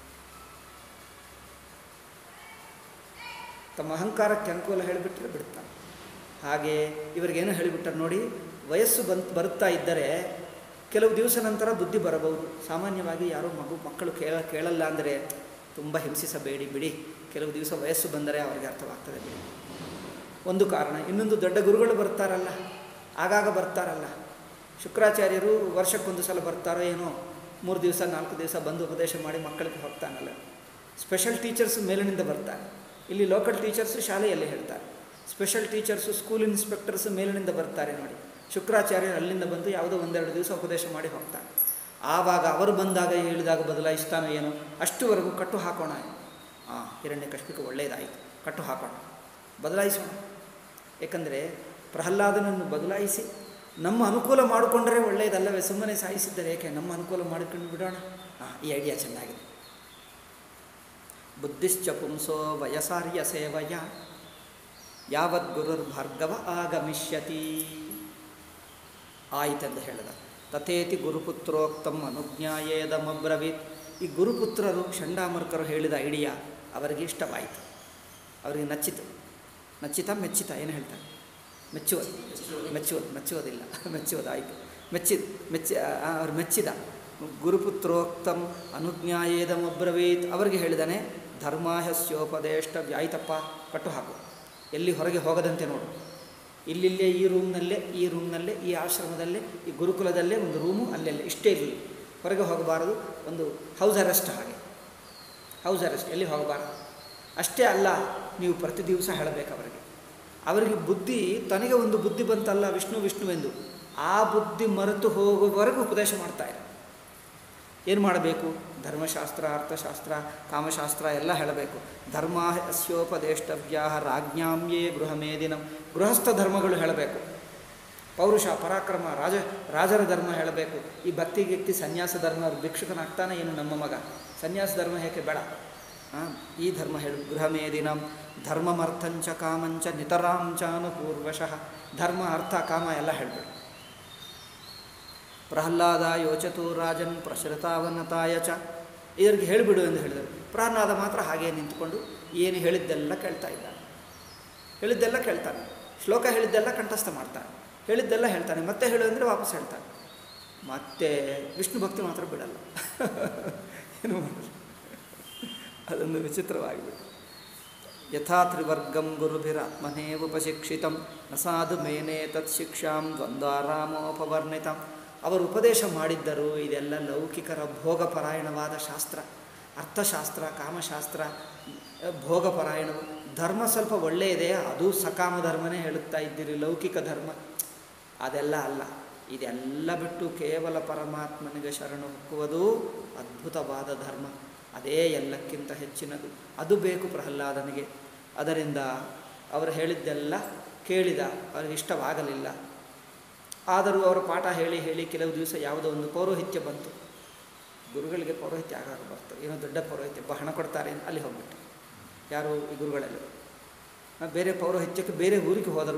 ತಮ್ಮ ಅಹಂಕಾರಕ್ಕೆ ಅನುಕೂಲ ಹೇಳಿಬಿಟ್ರೆ ಬಿಡ್ತಾನೆ ಹಾಗೆ ಇವರಿಗೇನು ಹೇಳಿಬಿಟ್ಟಾರೆ ನೋಡಿ ವಯಸ್ಸು ಬಂತ್ ಬರುತ್ತಾ ಇದ್ದರೆ ಕೆಲವು ದಿವಸ ನಂತರ ಬುದ್ಧಿ ಬರಬಹುದು ಸಾಮಾನ್ಯವಾಗಿ ಯಾರೋ ಮಗು ಮಕ್ಕಳು ಕೇಳ ಕೇಳಲ್ಲ ಅಂದರೆ ತುಂಬ ಹಿಂಸಿಸಬೇಡಿ ಬಿಡಿ ಕೆಲವು ದಿವಸ ವಯಸ್ಸು ಬಂದರೆ ಅವರಿಗೆ ಅರ್ಥವಾಗ್ತದೆ ಬಿಡಿ ಒಂದು ಕಾರಣ ಇನ್ನೊಂದು ದೊಡ್ಡ ಗುರುಗಳು ಬರ್ತಾರಲ್ಲ ಆಗಾಗ ಬರ್ತಾರಲ್ಲ ಶುಕ್ರಾಚಾರ್ಯರು ವರ್ಷಕ್ಕೊಂದು ಸಲ ಬರ್ತಾರೋ ಏನೋ ಮೂರು ದಿವಸ ನಾಲ್ಕು ದಿವಸ ಬಂದು ಉಪದೇಶ ಮಾಡಿ ಮಕ್ಕಳಿಗೆ ಹೋಗ್ತಾನಲ್ಲ ಸ್ಪೆಷಲ್ ಟೀಚರ್ಸ್ ಮೇಲಿನಿಂದ ಬರ್ತಾರೆ ಇಲ್ಲಿ ಲೋಕಲ್ ಟೀಚರ್ಸು ಶಾಲೆಯಲ್ಲಿ ಹೇಳ್ತಾರೆ ಸ್ಪೆಷಲ್ ಟೀಚರ್ಸು ಸ್ಕೂಲ್ ಇನ್ಸ್ಪೆಕ್ಟರ್ಸ್ ಮೇಲಿನಿಂದ ಬರ್ತಾರೆ ನೋಡಿ ಶುಕ್ರಾಚಾರ್ಯರು ಅಲ್ಲಿಂದ ಬಂದು ಯಾವುದೋ ಒಂದೆರಡು ದಿವಸ ಉಪದೇಶ ಮಾಡಿ ಹೋಗ್ತಾರೆ ಆವಾಗ ಅವರು ಬಂದಾಗ ಹೇಳಿದಾಗ ಬದಲಾಯಿಸ್ತಾನೋ ಏನೋ ಅಷ್ಟುವರೆಗೂ ಕಟ್ಟು ಹಾಕೋಣ ಹಾಂ ಹಿರಣ್ಯ ಕಷ್ಪಿಗೆ ಒಳ್ಳೆಯದಾಯಿತು ಕಟ್ಟು ಹಾಕೋಣ ಬದಲಾಯಿಸೋಣ ಏಕೆಂದರೆ ಪ್ರಹ್ಲಾದನನ್ನು ಬದಲಾಯಿಸಿ ನಮ್ಮ ಅನುಕೂಲ ಮಾಡಿಕೊಂಡರೆ ಒಳ್ಳೆಯದಲ್ಲವೇ ಸುಮ್ಮನೆ ಸಾಯಿಸಿದ್ದರೆ ಏಕೆ ನಮ್ಮ ಅನುಕೂಲ ಮಾಡಿಕೊಂಡು ಬಿಡೋಣ ಹಾಂ ಈ ಐಡಿಯಾ ಚೆನ್ನಾಗಿದೆ ಬುದ್ಧಿಶ್ಚ ಪುಂಸೋ ವಯಸಾರ್ಯ ಸೇವಯ ಯಾವತ್ ಗುರುರ್ ಭಾರ್ಗವ ಆಗಮಿಷ್ಯತಿ ಆಯಿತೆಂದು ಹೇಳಿದ ತಥೇತಿ ಗುರುಪುತ್ರೋಕ್ತಂ ಅನುಜ್ಞಾಯೇದಮಬ್ರವೀತ್ ಈ ಗುರುಪುತ್ರರು ಚಂಡಾಮರ್ಕರು ಹೇಳಿದ ಐಡಿಯಾ ಅವರಿಗೆ ಇಷ್ಟವಾಯಿತು ಅವರಿಗೆ ನಚ್ಚಿತು ನಚ್ಚಿತ ಮೆಚ್ಚಿತ ಏನು ಹೇಳ್ತಾರೆ ಮೆಚ್ಚುವುದು ಮೆಚ್ಚುವುದು ಮೆಚ್ಚುವುದಿಲ್ಲ ಮೆಚ್ಚುವುದಾಯಿತು ಮೆಚ್ಚಿ ಮೆಚ್ಚಿ ಆ, ಅವ್ರು ಮೆಚ್ಚಿದ ಗುರುಪುತ್ರೋಕ್ತಂ ಅನುಜ್ಞಾಯೇದಮಬ್ರವೀತ್ ಅವರಿಗೆ ಹೇಳಿದಾನೆ ಧರ್ಮಾಹಸ್ಯೋಪದೇಷ್ಟ ಆಯ್ತಪ್ಪ ಕಟ್ಟು ಹಾಕು ಎಲ್ಲಿ ಹೊರಗೆ ಹೋಗದಂತೆ ನೋಡು ಇಲ್ಲಿಲ್ಲೇ ಈ ರೂಮ್ನಲ್ಲೇ ಈ ರೂಮ್ನಲ್ಲೇ ಈ ಆಶ್ರಮದಲ್ಲೇ ಈ ಗುರುಕುಲದಲ್ಲೇ ಒಂದು ರೂಮು ಅಲ್ಲೆಲ್ಲೇ ಇಷ್ಟೇ ಇರಲಿ ಹೊರಗೆ ಹೋಗಬಾರದು ಒಂದು ಹೌಸ್ ಅರೆಸ್ಟ್ ಹಾಗೆ ಹೌಸ್ ಅರೆಸ್ಟ್ ಎಲ್ಲಿ ಹೋಗಬಾರದು ಅಷ್ಟೇ ಅಲ್ಲ ನೀವು ಪ್ರತಿ ದಿವಸ ಹೇಳಬೇಕು ಅವರಿಗೆ ಅವರಿಗೆ ಬುದ್ಧಿ ತನಗೆ ಒಂದು ಬುದ್ಧಿ ಬಂತಲ್ಲ ವಿಷ್ಣು ವಿಷ್ಣುವೆಂದು ಆ ಬುದ್ಧಿ ಮರೆತು ಹೋಗುವವರೆಗೂ ಉಪದೇಶ ಮಾಡ್ತಾರೆ ಏನು ಮಾಡಬೇಕು ಧರ್ಮಶಾಸ್ತ್ರ ಅರ್ಥಶಾಸ್ತ್ರ ಕಾಮಶಾಸ್ತ್ರ ಎಲ್ಲ ಹೇಳಬೇಕು ಧರ್ಮ ಅಸ್ಯೋಪದೇಷ್ಟವ್ಯ ರಾಜ್ಞಾಮ್ಯೇ ಗೃಹಮೇದಿನಂ ಗೃಹಸ್ಥ ಧರ್ಮಗಳು ಹೇಳಬೇಕು ಪೌರುಷ ಪರಾಕ್ರಮ ರಾಜ ರಾಜರ ಧರ್ಮ ಹೇಳಬೇಕು ಈ ಭಕ್ತಿ ಗಿಕ್ತಿ ಸನ್ಯಾಸ ಧರ್ಮ ಅವ್ರು ಭಿಕ್ಷುಕನಾಗ್ತಾನೆ ಏನು ನಮ್ಮ ಮಗ ಸನ್ಯಾಸ ಧರ್ಮ ಏಕೆ ಬೇಡ ಹಾಂ ಈ ಧರ್ಮ ಹೇಳು ಗೃಹಮೇದಿನಂ ಧರ್ಮಮರ್ಥಂಚ ಕಾಮಂಚ ನಿತರಾಂಚಾನುಪೂರ್ವಶಃ ಧರ್ಮ ಅರ್ಥ ಕಾಮ ಎಲ್ಲ ಹೇಳಬೇಕು ಪ್ರಹ್ಲಾದ ಯೋಚತು ರಾಜನ್ ಪ್ರಸೃತಾವನತಾಯ ಚ ಇದರಿಗೆ ಹೇಳಿಬಿಡು ಎಂದು ಹೇಳಿದರು ಪ್ರಹ್ಲಾದ ಮಾತ್ರ ಹಾಗೆ ನಿಂತುಕೊಂಡು ಏನು ಹೇಳಿದ್ದೆಲ್ಲ ಕೇಳ್ತಾ ಇದ್ದಾನೆ ಹೇಳಿದ್ದೆಲ್ಲ ಕೇಳ್ತಾನೆ ಶ್ಲೋಕ ಹೇಳಿದ್ದೆಲ್ಲ ಕಂಠಸ್ಥ ಮಾಡ್ತಾನೆ ಹೇಳಿದ್ದೆಲ್ಲ ಹೇಳ್ತಾನೆ ಮತ್ತೆ ಹೇಳು ಅಂದರೆ ವಾಪಸ್ ಹೇಳ್ತಾನೆ ಮತ್ತೆ ವಿಷ್ಣು ಭಕ್ತಿ ಮಾತ್ರ ಬಿಡಲ್ಲ ಏನು ಮಾಡಲ್ಲ ಅದೊಂದು ವಿಚಿತ್ರವಾಗಿಬಿಟ್ಟು ಯಥಾ ತ್ರಿವರ್ಗಂ ಗುರುಭಿರಾತ್ಮನೇ ಉಪಶಿಕ್ಷಿತಂ ನ ಸಾಧು ಮೇನೆ ತತ್ ಶಿಕ್ಷಾಂ ದ್ವಂದ್ವಾರಾಮೋಪವರ್ಣಿತಂ ಅವರು ಉಪದೇಶ ಮಾಡಿದ್ದರು ಇದೆಲ್ಲ ಲೌಕಿಕರ ಭೋಗಪರಾಯಣವಾದ ಶಾಸ್ತ್ರ ಅರ್ಥಶಾಸ್ತ್ರ ಕಾಮಶಾಸ್ತ್ರ ಭೋಗಪರಾಯಣವು ಧರ್ಮ ಸ್ವಲ್ಪ ಒಳ್ಳೆಯದೇ ಅದು ಸಕಾಮ ಧರ್ಮನೇ ಹೇಳುತ್ತಾ ಇದ್ದೀರಿ ಲೌಕಿಕ ಧರ್ಮ ಅದೆಲ್ಲ ಅಲ್ಲ ಇದೆಲ್ಲ ಬಿಟ್ಟು ಕೇವಲ ಪರಮಾತ್ಮನಿಗೆ ಶರಣು ಹೊಕ್ಕುವುದು ಅದ್ಭುತವಾದ ಧರ್ಮ ಅದೇ ಎಲ್ಲಕ್ಕಿಂತ ಹೆಚ್ಚಿನದು ಅದು ಬೇಕು ಪ್ರಹ್ಲಾದನಿಗೆ ಅದರಿಂದ ಅವರು ಹೇಳಿದ್ದೆಲ್ಲ ಕೇಳಿದ ಅವರಿಗೆ ಇಷ್ಟವಾಗಲಿಲ್ಲ ಆದರೂ ಅವರು ಪಾಠ ಹೇಳಿ ಹೇಳಿ ಕೆಲವು ದಿವಸ ಯಾವುದೋ ಒಂದು ಪೌರೋಹಿತ್ಯ ಬಂತು ಗುರುಗಳಿಗೆ ಪೌರೋಹಿತ್ಯ ಆಗಾಗ ಬರ್ತು ಏನೋ ದೊಡ್ಡ ಪೌರೋಹಿತ್ಯ ಬ ಹಣ ಕೊಡ್ತಾರೆ ಅಂತ ಅಲ್ಲಿ ಹೋಗ್ಬಿಟ್ಟು ಯಾರು ಈ ಗುರುಗಳೆಲ್ಲ ಬೇರೆ ಪೌರೋಹಿತ್ಯಕ್ಕೆ ಬೇರೆ ಊರಿಗೆ ಹೋದರು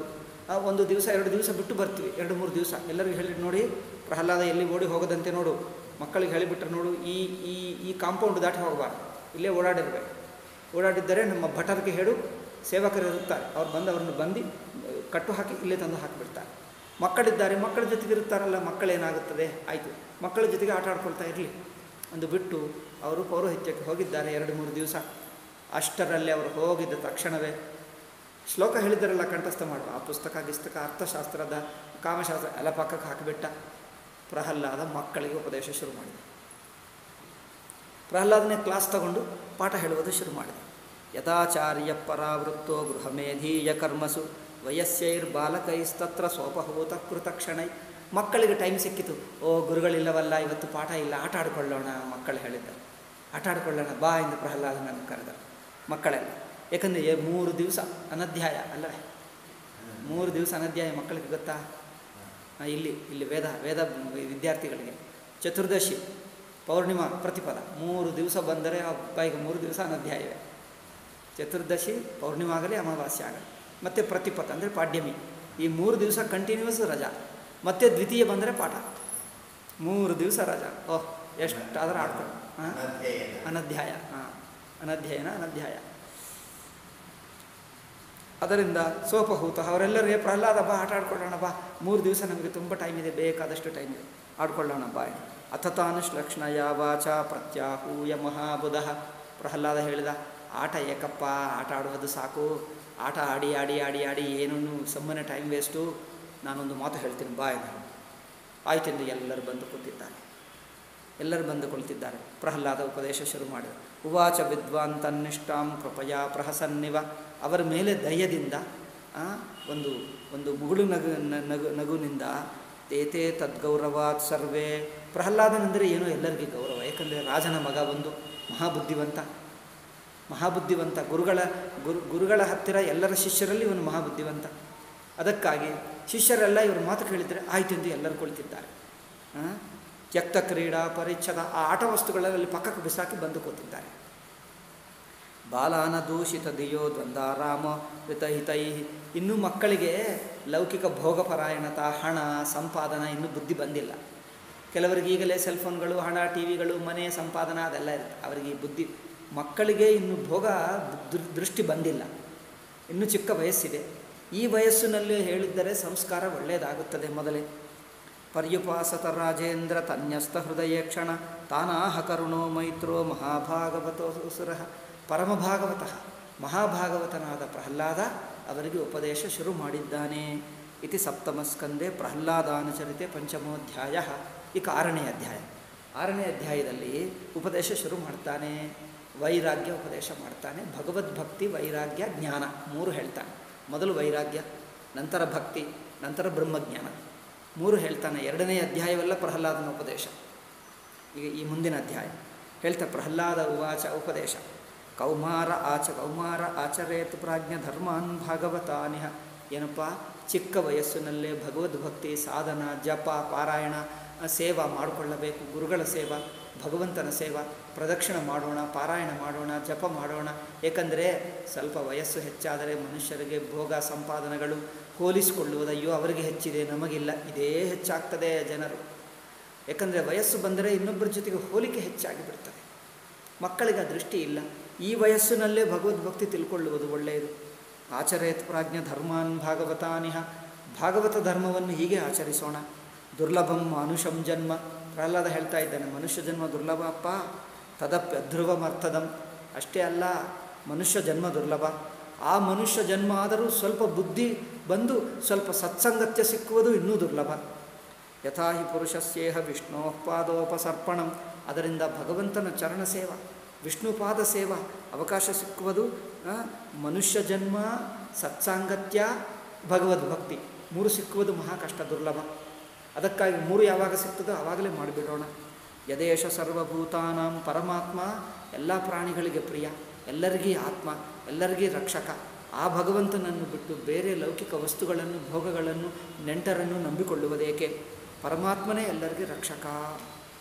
ಆ, ಒಂದು ದಿವಸ ಎರಡು ದಿವಸ ಬಿಟ್ಟು ಬರ್ತೀವಿ ಎರಡು ಮೂರು ದಿವಸ ಎಲ್ಲರಿಗೂ ಹೇಳಿ ನೋಡಿ ಪ್ರಹ್ಲಾದ ಎಲ್ಲಿ ಓಡಿ ಹೋಗದಂತೆ ನೋಡು ಮಕ್ಕಳಿಗೆ ಹೇಳಿಬಿಟ್ರೆ ನೋಡು ಈ ಈ ಈ ಕಾಂಪೌಂಡ್ ದಾಟಿ ಹೋಗಬಾರ್ದು ಇಲ್ಲೇ ಓಡಾಡಿರ್ಬೇಕು ಓಡಾಡಿದ್ದರೆ ನಮ್ಮ ಭಟರಿಗೆ ಹೇಳು ಸೇವಕರು ಇರುತ್ತಾರೆ ಅವ್ರು ಬಂದು ಅವ್ರನ್ನ ಬಂದು ಕಟ್ಟು ಹಾಕಿ ಇಲ್ಲೇ ತಂದು ಹಾಕಿಬಿಡ್ತಾರೆ ಮಕ್ಕಳಿದ್ದಾರೆ ಮಕ್ಕಳ ಜೊತೆಗೆ ಇರುತ್ತಾರಲ್ಲ ಮಕ್ಕಳೇನಾಗುತ್ತದೆ ಆಯಿತು ಮಕ್ಕಳ ಜೊತೆಗೆ ಆಟ ಆಡ್ಕೊಳ್ತಾ ಇರಲಿ ಅಂದು ಬಿಟ್ಟು ಅವರು ಪೌರೋಹಿತ್ಯಕ್ಕೆ ಹೋಗಿದ್ದಾರೆ ಎರಡು ಮೂರು ದಿವಸ ಅಷ್ಟರಲ್ಲಿ ಅವರು ಹೋಗಿದ್ದ ತಕ್ಷಣವೇ ಶ್ಲೋಕ ಹೇಳಿದ್ದಾರಲ್ಲ ಕಂಠಸ್ಥ ಮಾಡುವ ಆ ಪುಸ್ತಕ ಗಿಸ್ತಕ ಅರ್ಥಶಾಸ್ತ್ರದ ಕಾಮಶಾಸ್ತ್ರ ಎಲ್ಲ ಪಕ್ಕಕ್ಕೆ ಹಾಕಿಬಿಟ್ಟ ಪ್ರಹ್ಲಾದ ಮಕ್ಕಳಿಗೆ ಉಪದೇಶ ಶುರು ಮಾಡಿದ ಪ್ರಹ್ಲಾದನೇ ಕ್ಲಾಸ್ ತಗೊಂಡು ಪಾಠ ಹೇಳುವುದು ಶುರು ಮಾಡಿದ ಯಥಾಚಾರ್ಯ ಪರಾವೃತ್ತೋ ಗೃಹಮೇಧೀಯ ಕರ್ಮಸು ವಯಸ್ಸೈರ್ಬಾಲಕೈಸ್ತತ್ರ ಸೋಪಹೂತ ಕೃತಕ್ಷಣೈ ಮಕ್ಕಳಿಗೆ ಟೈಮ್ ಸಿಕ್ಕಿತು ಓ ಗುರುಗಳಿಲ್ಲವಲ್ಲ ಇವತ್ತು ಪಾಠ ಇಲ್ಲ ಆಟ ಆಡ್ಕೊಳ್ಳೋಣ ಮಕ್ಕಳು ಹೇಳಿದ್ದಾರೆ ಆಟ ಆಡ್ಕೊಳ್ಳೋಣ ಬಾ ಎಂದು ಪ್ರಹ್ಲಾದನನ್ನು ಕರೆದ ಮಕ್ಕಳೆಲ್ಲ ಏಕೆಂದರೆ ಏ- ಮೂರು ದಿವಸ ಅನಧ್ಯಾಯ ಅಲ್ಲವೇ ಮೂರು ದಿವಸ ಅನಧ್ಯಾಯ ಮಕ್ಕಳಿಗೆ ಗೊತ್ತಾ ಆ, ಇಲ್ಲಿ ಇಲ್ಲಿ ವೇದ ವೇದ ವಿದ್ಯಾರ್ಥಿಗಳಿಗೆ ಚತುರ್ದಶಿ ಪೌರ್ಣಿಮಾ ಪ್ರತಿಪದ ಮೂರು ದಿವಸ ಬಂದರೆ ಹಬ್ಬ ಈಗ ಮೂರು ದಿವಸ ಅನಧ್ಯಾಯವೇ ಚತುರ್ದಶಿ ಪೌರ್ಣಿಮಾ ಆಗಲಿ ಅಮಾವಾಸ್ಯೆ ಆಗಲಿ ಮತ್ತು ಪ್ರತಿಪದ ಅಂದರೆ ಪಾಡ್ಯಮಿ ಈ ಮೂರು ದಿವಸ ಕಂಟಿನ್ಯೂಸ್ ರಜಾ ಮತ್ತು ದ್ವಿತೀಯ ಬಂದರೆ ಪಾಠ ಮೂರು ದಿವಸ ರಜಾ ಓಹ್ ಎಷ್ಟಾದರೂ ಆಡ್ಕೊಂಡು ಹಾಂ ಅನಧ್ಯಾಯ ಹಾಂ ಅನಧ್ಯಯನ ಅನಧ್ಯಾಯ ಅದರಿಂದ ಸೋಪಹೂತ ಅವರೆಲ್ಲರೂ ಏ ಪ್ರಹ್ಲಾದ ಬಾ ಆಟ ಆಡ್ಕೊಳ್ಳೋಣ ಬಾ ಮೂರು ದಿವಸ ನಮಗೆ ತುಂಬ ಟೈಮ್ ಇದೆ ಬೇಕಾದಷ್ಟು ಟೈಮ್ ಇದೆ ಆಡ್ಕೊಳ್ಳೋಣ ಬಾ ಅಥತಾನುಶ್ಲಕ್ಷ್ಣಯ ವಾಚ ಪ್ರತ್ಯಾಹೂಯ ಮಹಾಬುಧ ಪ್ರಹ್ಲಾದ ಹೇಳಿದ ಆಟ ಏಕಪ್ಪ ಆಟ ಆಡುವುದು ಸಾಕು ಆಟ ಆಡಿ ಆಡಿ ಆಡಿ ಆಡಿ ಏನೂ ಸುಮ್ಮನೆ ಟೈಮ್ ವೇಸ್ಟು ನಾನೊಂದು ಮಾತು ಹೇಳ್ತೀನಿ ಬಾ ಎಂದು ಆಯ್ತೆಂದು ಎಲ್ಲರೂ ಬಂದು ಕೂತಿದ್ದಾರೆ ಎಲ್ಲರೂ ಬಂದು ಕುಳಿತಿದ್ದಾರೆ ಪ್ರಹ್ಲಾದ ಉಪದೇಶ ಶುರು ಮಾಡಿದ ಉವಾಚ ವಿದ್ವಾನ್ ತನ್ನಿಷ್ಟಾಂ ಕೃಪಯಾ ಪ್ರಹಸನ್ನಿವ ಅವರ ಮೇಲೆ ದಯದಿಂದ ಆ, ಒಂದು ಒಂದು ಮುಗುಳು ನಗು ನ- ನಗು ನಗುನಿಂದ ತೇತೆ ತದ್ಗೌರವಾತ್ ಸರ್ವೇ ಪ್ರಹ್ಲಾದನೆಂದರೆ ಏನೋ ಎಲ್ಲರಿಗೂ ಗೌರವ ಏಕೆಂದರೆ ರಾಜನ ಮಗ ಒಂದು ಮಹಾಬುದ್ಧಿವಂತ ಮಹಾಬುದ್ಧಿವಂತ ಗುರುಗಳ ಗುರು ಗುರುಗಳ ಹತ್ತಿರ ಎಲ್ಲರ ಶಿಷ್ಯರಲ್ಲಿ ಇವನು ಮಹಾಬುದ್ಧಿವಂತ ಅದಕ್ಕಾಗಿ ಶಿಷ್ಯರೆಲ್ಲ ಇವರು ಮಾತು ಕೇಳಿದರೆ ಆಯ್ತು ಎಂದು ಎಲ್ಲರೂ ಕುಳಿತಿದ್ದಾರೆ ಆ? ತ್ಯಕ್ತ ಕ್ರೀಡಾ ಪರಿಚ್ಛದ ಆ ಆಟ ವಸ್ತುಗಳಲ್ಲಿ ಪಕ್ಕಕ್ಕೆ ಬಿಸಾಕಿ ಬಂದು ಕೂತಿದ್ದಾರೆ ಬಾಲಾನ ದೂಷಿತ ದಿಯೋ ದ್ವಂದ್ವಾರಾಮ ಹಿತೈ ಇನ್ನೂ ಮಕ್ಕಳಿಗೆ ಲೌಕಿಕ ಭೋಗಪರಾಯಣತ ಹಣ ಸಂಪಾದನ ಇನ್ನೂ ಬುದ್ಧಿ ಬಂದಿಲ್ಲ ಕೆಲವರಿಗೆ ಈಗಲೇ ಸೆಲ್ ಫೋನ್ಗಳು ಹಣ ಟಿ ವಿಗಳು ಮನೆ ಸಂಪಾದನಾ ಅದೆಲ್ಲ ಇರುತ್ತೆ ಅವರಿಗೆ ಈ ಬುದ್ಧಿ ಮಕ್ಕಳಿಗೆ ಇನ್ನು ಭೋಗ ದೃ- ದೃಷ್ಟಿ ಬಂದಿಲ್ಲ ಇನ್ನೂ ಚಿಕ್ಕ ವಯಸ್ಸಿದೆ ಈ ವಯಸ್ಸಿನಲ್ಲಿ ಹೇಳಿದ್ದರೆ ಸಂಸ್ಕಾರ ಒಳ್ಳೆಯದಾಗುತ್ತದೆ ಮೊದಲೇ ಪರ್ಯುಪಾಸತ ರಾಜೇಂದ್ರ ತನ್ಯಸ್ತ ಹೃದಯ ಕ್ಷಣ ತಾನಾಹ ಕರುಣೋ ಮೈತ್ರೋ ಮಹಾಭಾಗವತೋ ಸುರಃ ಪರಮಭಾಗವತಃ ಮಹಾಭಾಗವತನಾದ ಪ್ರಹ್ಲಾದ ಅವರಿಗೆ ಉಪದೇಶ ಶುರು ಮಾಡಿದ್ದಾನೆ ಇತಿ ಸಪ್ತಮಸ್ಕಂದೆ ಪ್ರಹ್ಲಾದಾನುಚರಿತೆ ಪಂಚಮೋಧ್ಯಾಯ ಈಗ ಆರನೇ ಅಧ್ಯಾಯ ಆರನೇ ಅಧ್ಯಾಯದಲ್ಲಿ ಉಪದೇಶ ಶುರು ಮಾಡ್ತಾನೆ ವೈರಾಗ್ಯ ಉಪದೇಶ ಮಾಡ್ತಾನೆ ಭಗವದ್ಭಕ್ತಿ ವೈರಾಗ್ಯ ಜ್ಞಾನ ಮೂರು ಹೇಳ್ತಾನೆ ಮೊದಲು ವೈರಾಗ್ಯ ನಂತರ ಭಕ್ತಿ ನಂತರ ಬ್ರಹ್ಮಜ್ಞಾನ ಮೂರು ಹೇಳ್ತಾನೆ ಎರಡನೇ ಅಧ್ಯಾಯವೆಲ್ಲ ಪ್ರಹ್ಲಾದನ ಉಪದೇಶ ಈಗ ಈ ಮುಂದಿನ ಅಧ್ಯಾಯ ಹೇಳ್ತಾ ಪ್ರಹ್ಲಾದ ಉವಾಚ ಉಪದೇಶ ಕೌಮಾರ ಆಚ ಕೌಮಾರ ಆಚರೇತ್ ಪ್ರಾಜ್ಞ ಧರ್ಮಾನ್ ಭಾಗವತಾನಿಹ ಏನಪ್ಪ ಚಿಕ್ಕ ವಯಸ್ಸಿನಲ್ಲೇ ಭಗವದ್ಭಕ್ತಿ ಸಾಧನ ಜಪ ಪಾರಾಯಣ ಆ, ಸೇವಾ ಮಾಡಿಕೊಳ್ಳಬೇಕು ಗುರುಗಳ ಸೇವಾ ಭಗವಂತನ ಸೇವಾ ಪ್ರದಕ್ಷಿಣೆ ಮಾಡೋಣ ಪಾರಾಯಣ ಮಾಡೋಣ ಜಪ ಮಾಡೋಣ ಏಕೆಂದರೆ ಸ್ವಲ್ಪ ವಯಸ್ಸು ಹೆಚ್ಚಾದರೆ ಮನುಷ್ಯರಿಗೆ ಭೋಗ ಸಂಪಾದನೆಗಳು ಹೋಲಿಸಿಕೊಳ್ಳುವುದು ಅಯ್ಯೋ ಅವರಿಗೆ ಹೆಚ್ಚಿದೆ ನಮಗಿಲ್ಲ ಇದೇ ಹೆಚ್ಚಾಗ್ತದೆ ಜನರು ಯಾಕಂದರೆ ವಯಸ್ಸು ಬಂದರೆ ಇನ್ನೊಬ್ಬರ ಜೊತೆಗೆ ಹೋಲಿಕೆ ಹೆಚ್ಚಾಗಿ ಬಿಡ್ತದೆ ಮಕ್ಕಳಿಗೆ ಆ ದೃಷ್ಟಿ ಇಲ್ಲ ಈ ವಯಸ್ಸಿನಲ್ಲೇ ಭಗವದ್ಭಕ್ತಿ ತಿಳ್ಕೊಳ್ಳುವುದು ಒಳ್ಳೆಯದು ಆಚರೇತ್ ಪ್ರಾಜ್ಞ ಧರ್ಮಾನ್ ಭಾಗವತಾನಿಹ ಭಾಗವತ ಧರ್ಮವನ್ನು ಹೀಗೆ ಆಚರಿಸೋಣ ದುರ್ಲಭಂ ಮಾನುಷಂ ಜನ್ಮ ಪ್ರಹ್ಲಾದ ಹೇಳ್ತಾ ಇದ್ದಾನೆ ಮನುಷ್ಯ ಜನ್ಮ ದುರ್ಲಭ ಅಪ್ಪ ತದಪ್ಯಧ್ರುವಮರ್ಥದಂ ಅಷ್ಟೇ ಅಲ್ಲ ಮನುಷ್ಯ ಜನ್ಮ ದುರ್ಲಭ ಆ ಮನುಷ್ಯ ಜನ್ಮ ಆದರೂ ಸ್ವಲ್ಪ ಬುದ್ಧಿ ಬಂದು ಸ್ವಲ್ಪ ಸತ್ಸಂಗತ್ಯ ಸಿಕ್ಕುವುದು ಇನ್ನೂ ದುರ್ಲಭ ಯಥಾ ಹಿ ಪುರುಷಸ್ಯೇಹ ವಿಷ್ಣೋ ಪಾದೋಪಸರ್ಪಣಂ ಅದರಿಂದ ಭಗವಂತನ ಚರಣ ಸೇವಾ ವಿಷ್ಣುಪಾದ ಸೇವಾ ಅವಕಾಶ ಸಿಕ್ಕುವುದು ಆ, ಮನುಷ್ಯ ಜನ್ಮ ಸತ್ಸಾಂಗತ್ಯ ಭಗವದ್ಭಕ್ತಿ ಮೂರು ಸಿಕ್ಕುವುದು ಮಹಾ ಕಷ್ಟ ದುರ್ಲಭ ಅದಕ್ಕಾಗಿ ಮೂರು ಯಾವಾಗ ಸಿಗ್ತದೋ ಆವಾಗಲೇ ಮಾಡಿಬಿಡೋಣ ಯದೇಶ ಸರ್ವಭೂತಾನಾಂ ಪರಮಾತ್ಮ ಎಲ್ಲ ಪ್ರಾಣಿಗಳಿಗೆ ಪ್ರಿಯ ಎಲ್ಲರಿಗೂ ಆತ್ಮ ಎಲ್ಲರಿಗೂ ರಕ್ಷಕ ಆ ಭಗವಂತನನ್ನು ಬಿಟ್ಟು ಬೇರೆ ಲೌಕಿಕ ವಸ್ತುಗಳನ್ನು ಭೋಗಗಳನ್ನು ನೆಂಟರನ್ನು ನಂಬಿಕೊಳ್ಳುವುದೇಕೆ ಪರಮಾತ್ಮನೇ ಎಲ್ಲರಿಗೂ ರಕ್ಷಕ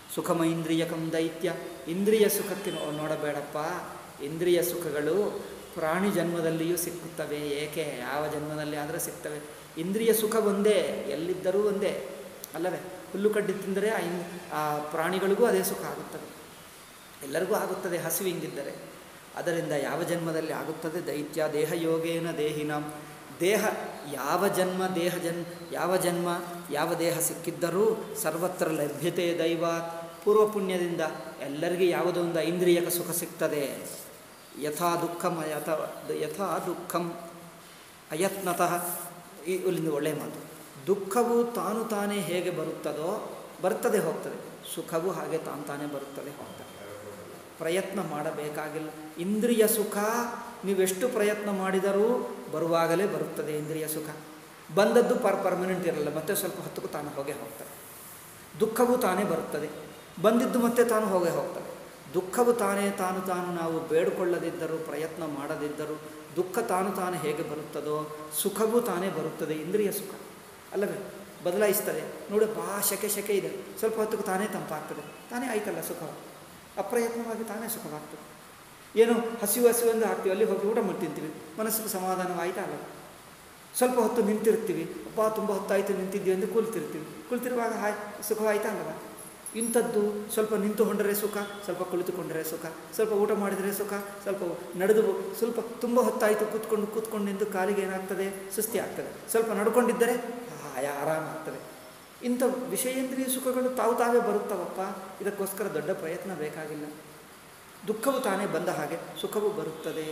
ಸುಖಮೈಂದ್ರಿಯಕಂ ದೈತ್ಯ ಇಂದ್ರಿಯ ಸುಖಕ್ಕೆ ನೋ- ನೋಡಬೇಡಪ್ಪ ಇಂದ್ರಿಯ ಸುಖಗಳು ಪ್ರಾಣಿ ಜನ್ಮದಲ್ಲಿಯೂ ಸಿಕ್ಕುತ್ತವೆ ಏಕೆ ಯಾವ ಜನ್ಮದಲ್ಲಿ ಆದರೂ ಸಿಗ್ತವೆ ಇಂದ್ರಿಯ ಸುಖ ಒಂದೇ ಎಲ್ಲಿದ್ದರೂ ಒಂದೇ ಅಲ್ಲವೇ ಹುಲ್ಲು ಕಡ್ಡಿ ತಿಂದರೆ ಆ ಇನ್ ಆ ಪ್ರಾಣಿಗಳಿಗೂ ಅದೇ ಸುಖ ಆಗುತ್ತದೆ ಎಲ್ಲರಿಗೂ ಆಗುತ್ತದೆ ಹಸಿವು ಹಿಂಗಿದ್ದರೆ ಅದರಿಂದ ಯಾವ ಜನ್ಮದಲ್ಲಿ ಆಗುತ್ತದೆ ದೈತ್ಯ ದೇಹ ಯೋಗೇನ ದೇಹಿನ ದೇಹ ಯಾವ ಜನ್ಮ ದೇಹ ಜನ್ ಯಾವ ಜನ್ಮ ಯಾವ ದೇಹ ಸಿಕ್ಕಿದ್ದರೂ ಸರ್ವತ್ರ ಲಭ್ಯತೆ ದೈವ ಪೂರ್ವ ಪುಣ್ಯದಿಂದ ಎಲ್ಲರಿಗೂ ಯಾವುದೋ ಒಂದು ಐಂದ್ರಿಯಕ ಸುಖ ಸಿಗ್ತದೆ ಯಥಾ ದುಃಖಂ ಯಥ ಯಥಾ ದುಃಖಂ ಅಯತ್ನತಃ ಈ ಇಲ್ಲಿಂದ ಒಳ್ಳೆಯ ಮಾತು ದುಃಖವು ತಾನು ತಾನೇ ಹೇಗೆ ಬರುತ್ತದೋ ಬರ್ತದೆ ಹೋಗ್ತದೆ ಸುಖವೂ ಹಾಗೆ ತಾನು ತಾನೇ ಬರುತ್ತದೆ ಹೋಗ್ತದೆ ಪ್ರಯತ್ನ ಮಾಡಬೇಕಾಗಿಲ್ಲ ಇಂದ್ರಿಯ ಸುಖ ನೀವೆಷ್ಟು ಪ್ರಯತ್ನ ಮಾಡಿದರೂ ಬರುವಾಗಲೇ ಬರುತ್ತದೆ ಇಂದ್ರಿಯ ಸುಖ ಬಂದದ್ದು ಪರ್ ಪರ್ಮನೆಂಟ್ ಇರಲ್ಲ ಮತ್ತೆ ಸ್ವಲ್ಪ ಹೊತ್ತಿಗೂ ತಾನು ಹೋಗೇ ಹೋಗ್ತದೆ ದುಃಖವು ತಾನೇ ಬರುತ್ತದೆ ಬಂದಿದ್ದು ಮತ್ತೆ ತಾನು ಹೋಗೇ ಹೋಗ್ತದೆ ದುಃಖವು ತಾನೇ ತಾನು ತಾನು ನಾವು ಬೇಡಿಕೊಳ್ಳದಿದ್ದರೂ ಪ್ರಯತ್ನ ಮಾಡದಿದ್ದರೂ ದುಃಖ ತಾನು ತಾನು ಹೇಗೆ ಬರುತ್ತದೋ ಸುಖವೂ ತಾನೇ ಬರುತ್ತದೆ ಇಂದ್ರಿಯ ಸುಖ ಅಲ್ಲವೇ ಬದಲಾಯಿಸ್ತದೆ ನೋಡಿ ಬಾ ಶಕೆ ಶಕೆ ಇದೆ ಸ್ವಲ್ಪ ಹೊತ್ತಿಗೆ ತಾನೇ ತಂಪಾಗ್ತದೆ ತಾನೇ ಆಯ್ತಲ್ಲ ಸುಖ ಅಪ್ರಯತ್ನವಾಗಿ ತಾನೇ ಸುಖವಾಗ್ತದೆ ಏನು ಹಸಿವು ಹಸಿವು ಎಂದು ಹಾಕ್ತೀವಿ ಅಲ್ಲಿ ಹೋಗಿ ಊಟ ಮಾಡಿ ತಿಂತೀವಿ ಮನಸ್ಸಿಗೆ ಸಮಾಧಾನವಾಯ್ತಾ ಅಲ್ಲ ಸ್ವಲ್ಪ ಹೊತ್ತು ನಿಂತಿರ್ತೀವಿ ಅಪ್ಪ ತುಂಬ ಹೊತ್ತಾಯಿತು ನಿಂತಿದ್ದೀವಿ ಎಂದು ಕುಳಿತಿರ್ತೀವಿ ಕುಳಿತಿರುವಾಗ ಹಾಯ್ ಸುಖವಾಯ್ತಾ ಅಲ್ಲವ ಇಂಥದ್ದು ಸ್ವಲ್ಪ ನಿಂತುಕೊಂಡರೆ ಸುಖ ಸ್ವಲ್ಪ ಕುಳಿತುಕೊಂಡರೆ ಸುಖ ಸ್ವಲ್ಪ ಊಟ ಮಾಡಿದರೆ ಸುಖ ಸ್ವಲ್ಪ ನಡೆದು ಸ್ವಲ್ಪ ತುಂಬ ಹೊತ್ತಾಯಿತು ಕೂತ್ಕೊಂಡು ಕೂತ್ಕೊಂಡು ನಿಂತು ಕಾಲಿಗೆ ಏನಾಗ್ತದೆ ಸುಸ್ತಿ ಆಗ್ತದೆ ಸ್ವಲ್ಪ ನಡ್ಕೊಂಡಿದ್ದರೆ ಹಾಯ ಆರಾಮಾಗ್ತದೆ ಇಂಥ ವಿಷಯೇಂದ್ರಿಯ ಸುಖಗಳು ತಾವು ತಾವೇ ಬರುತ್ತವಪ್ಪ ಇದಕ್ಕೋಸ್ಕರ ದೊಡ್ಡ ಪ್ರಯತ್ನ ಬೇಕಾಗಿಲ್ಲ ದುಃಖವು ತಾನೇ ಬಂದ ಹಾಗೆ ಸುಖವೂ ಬರುತ್ತದೆ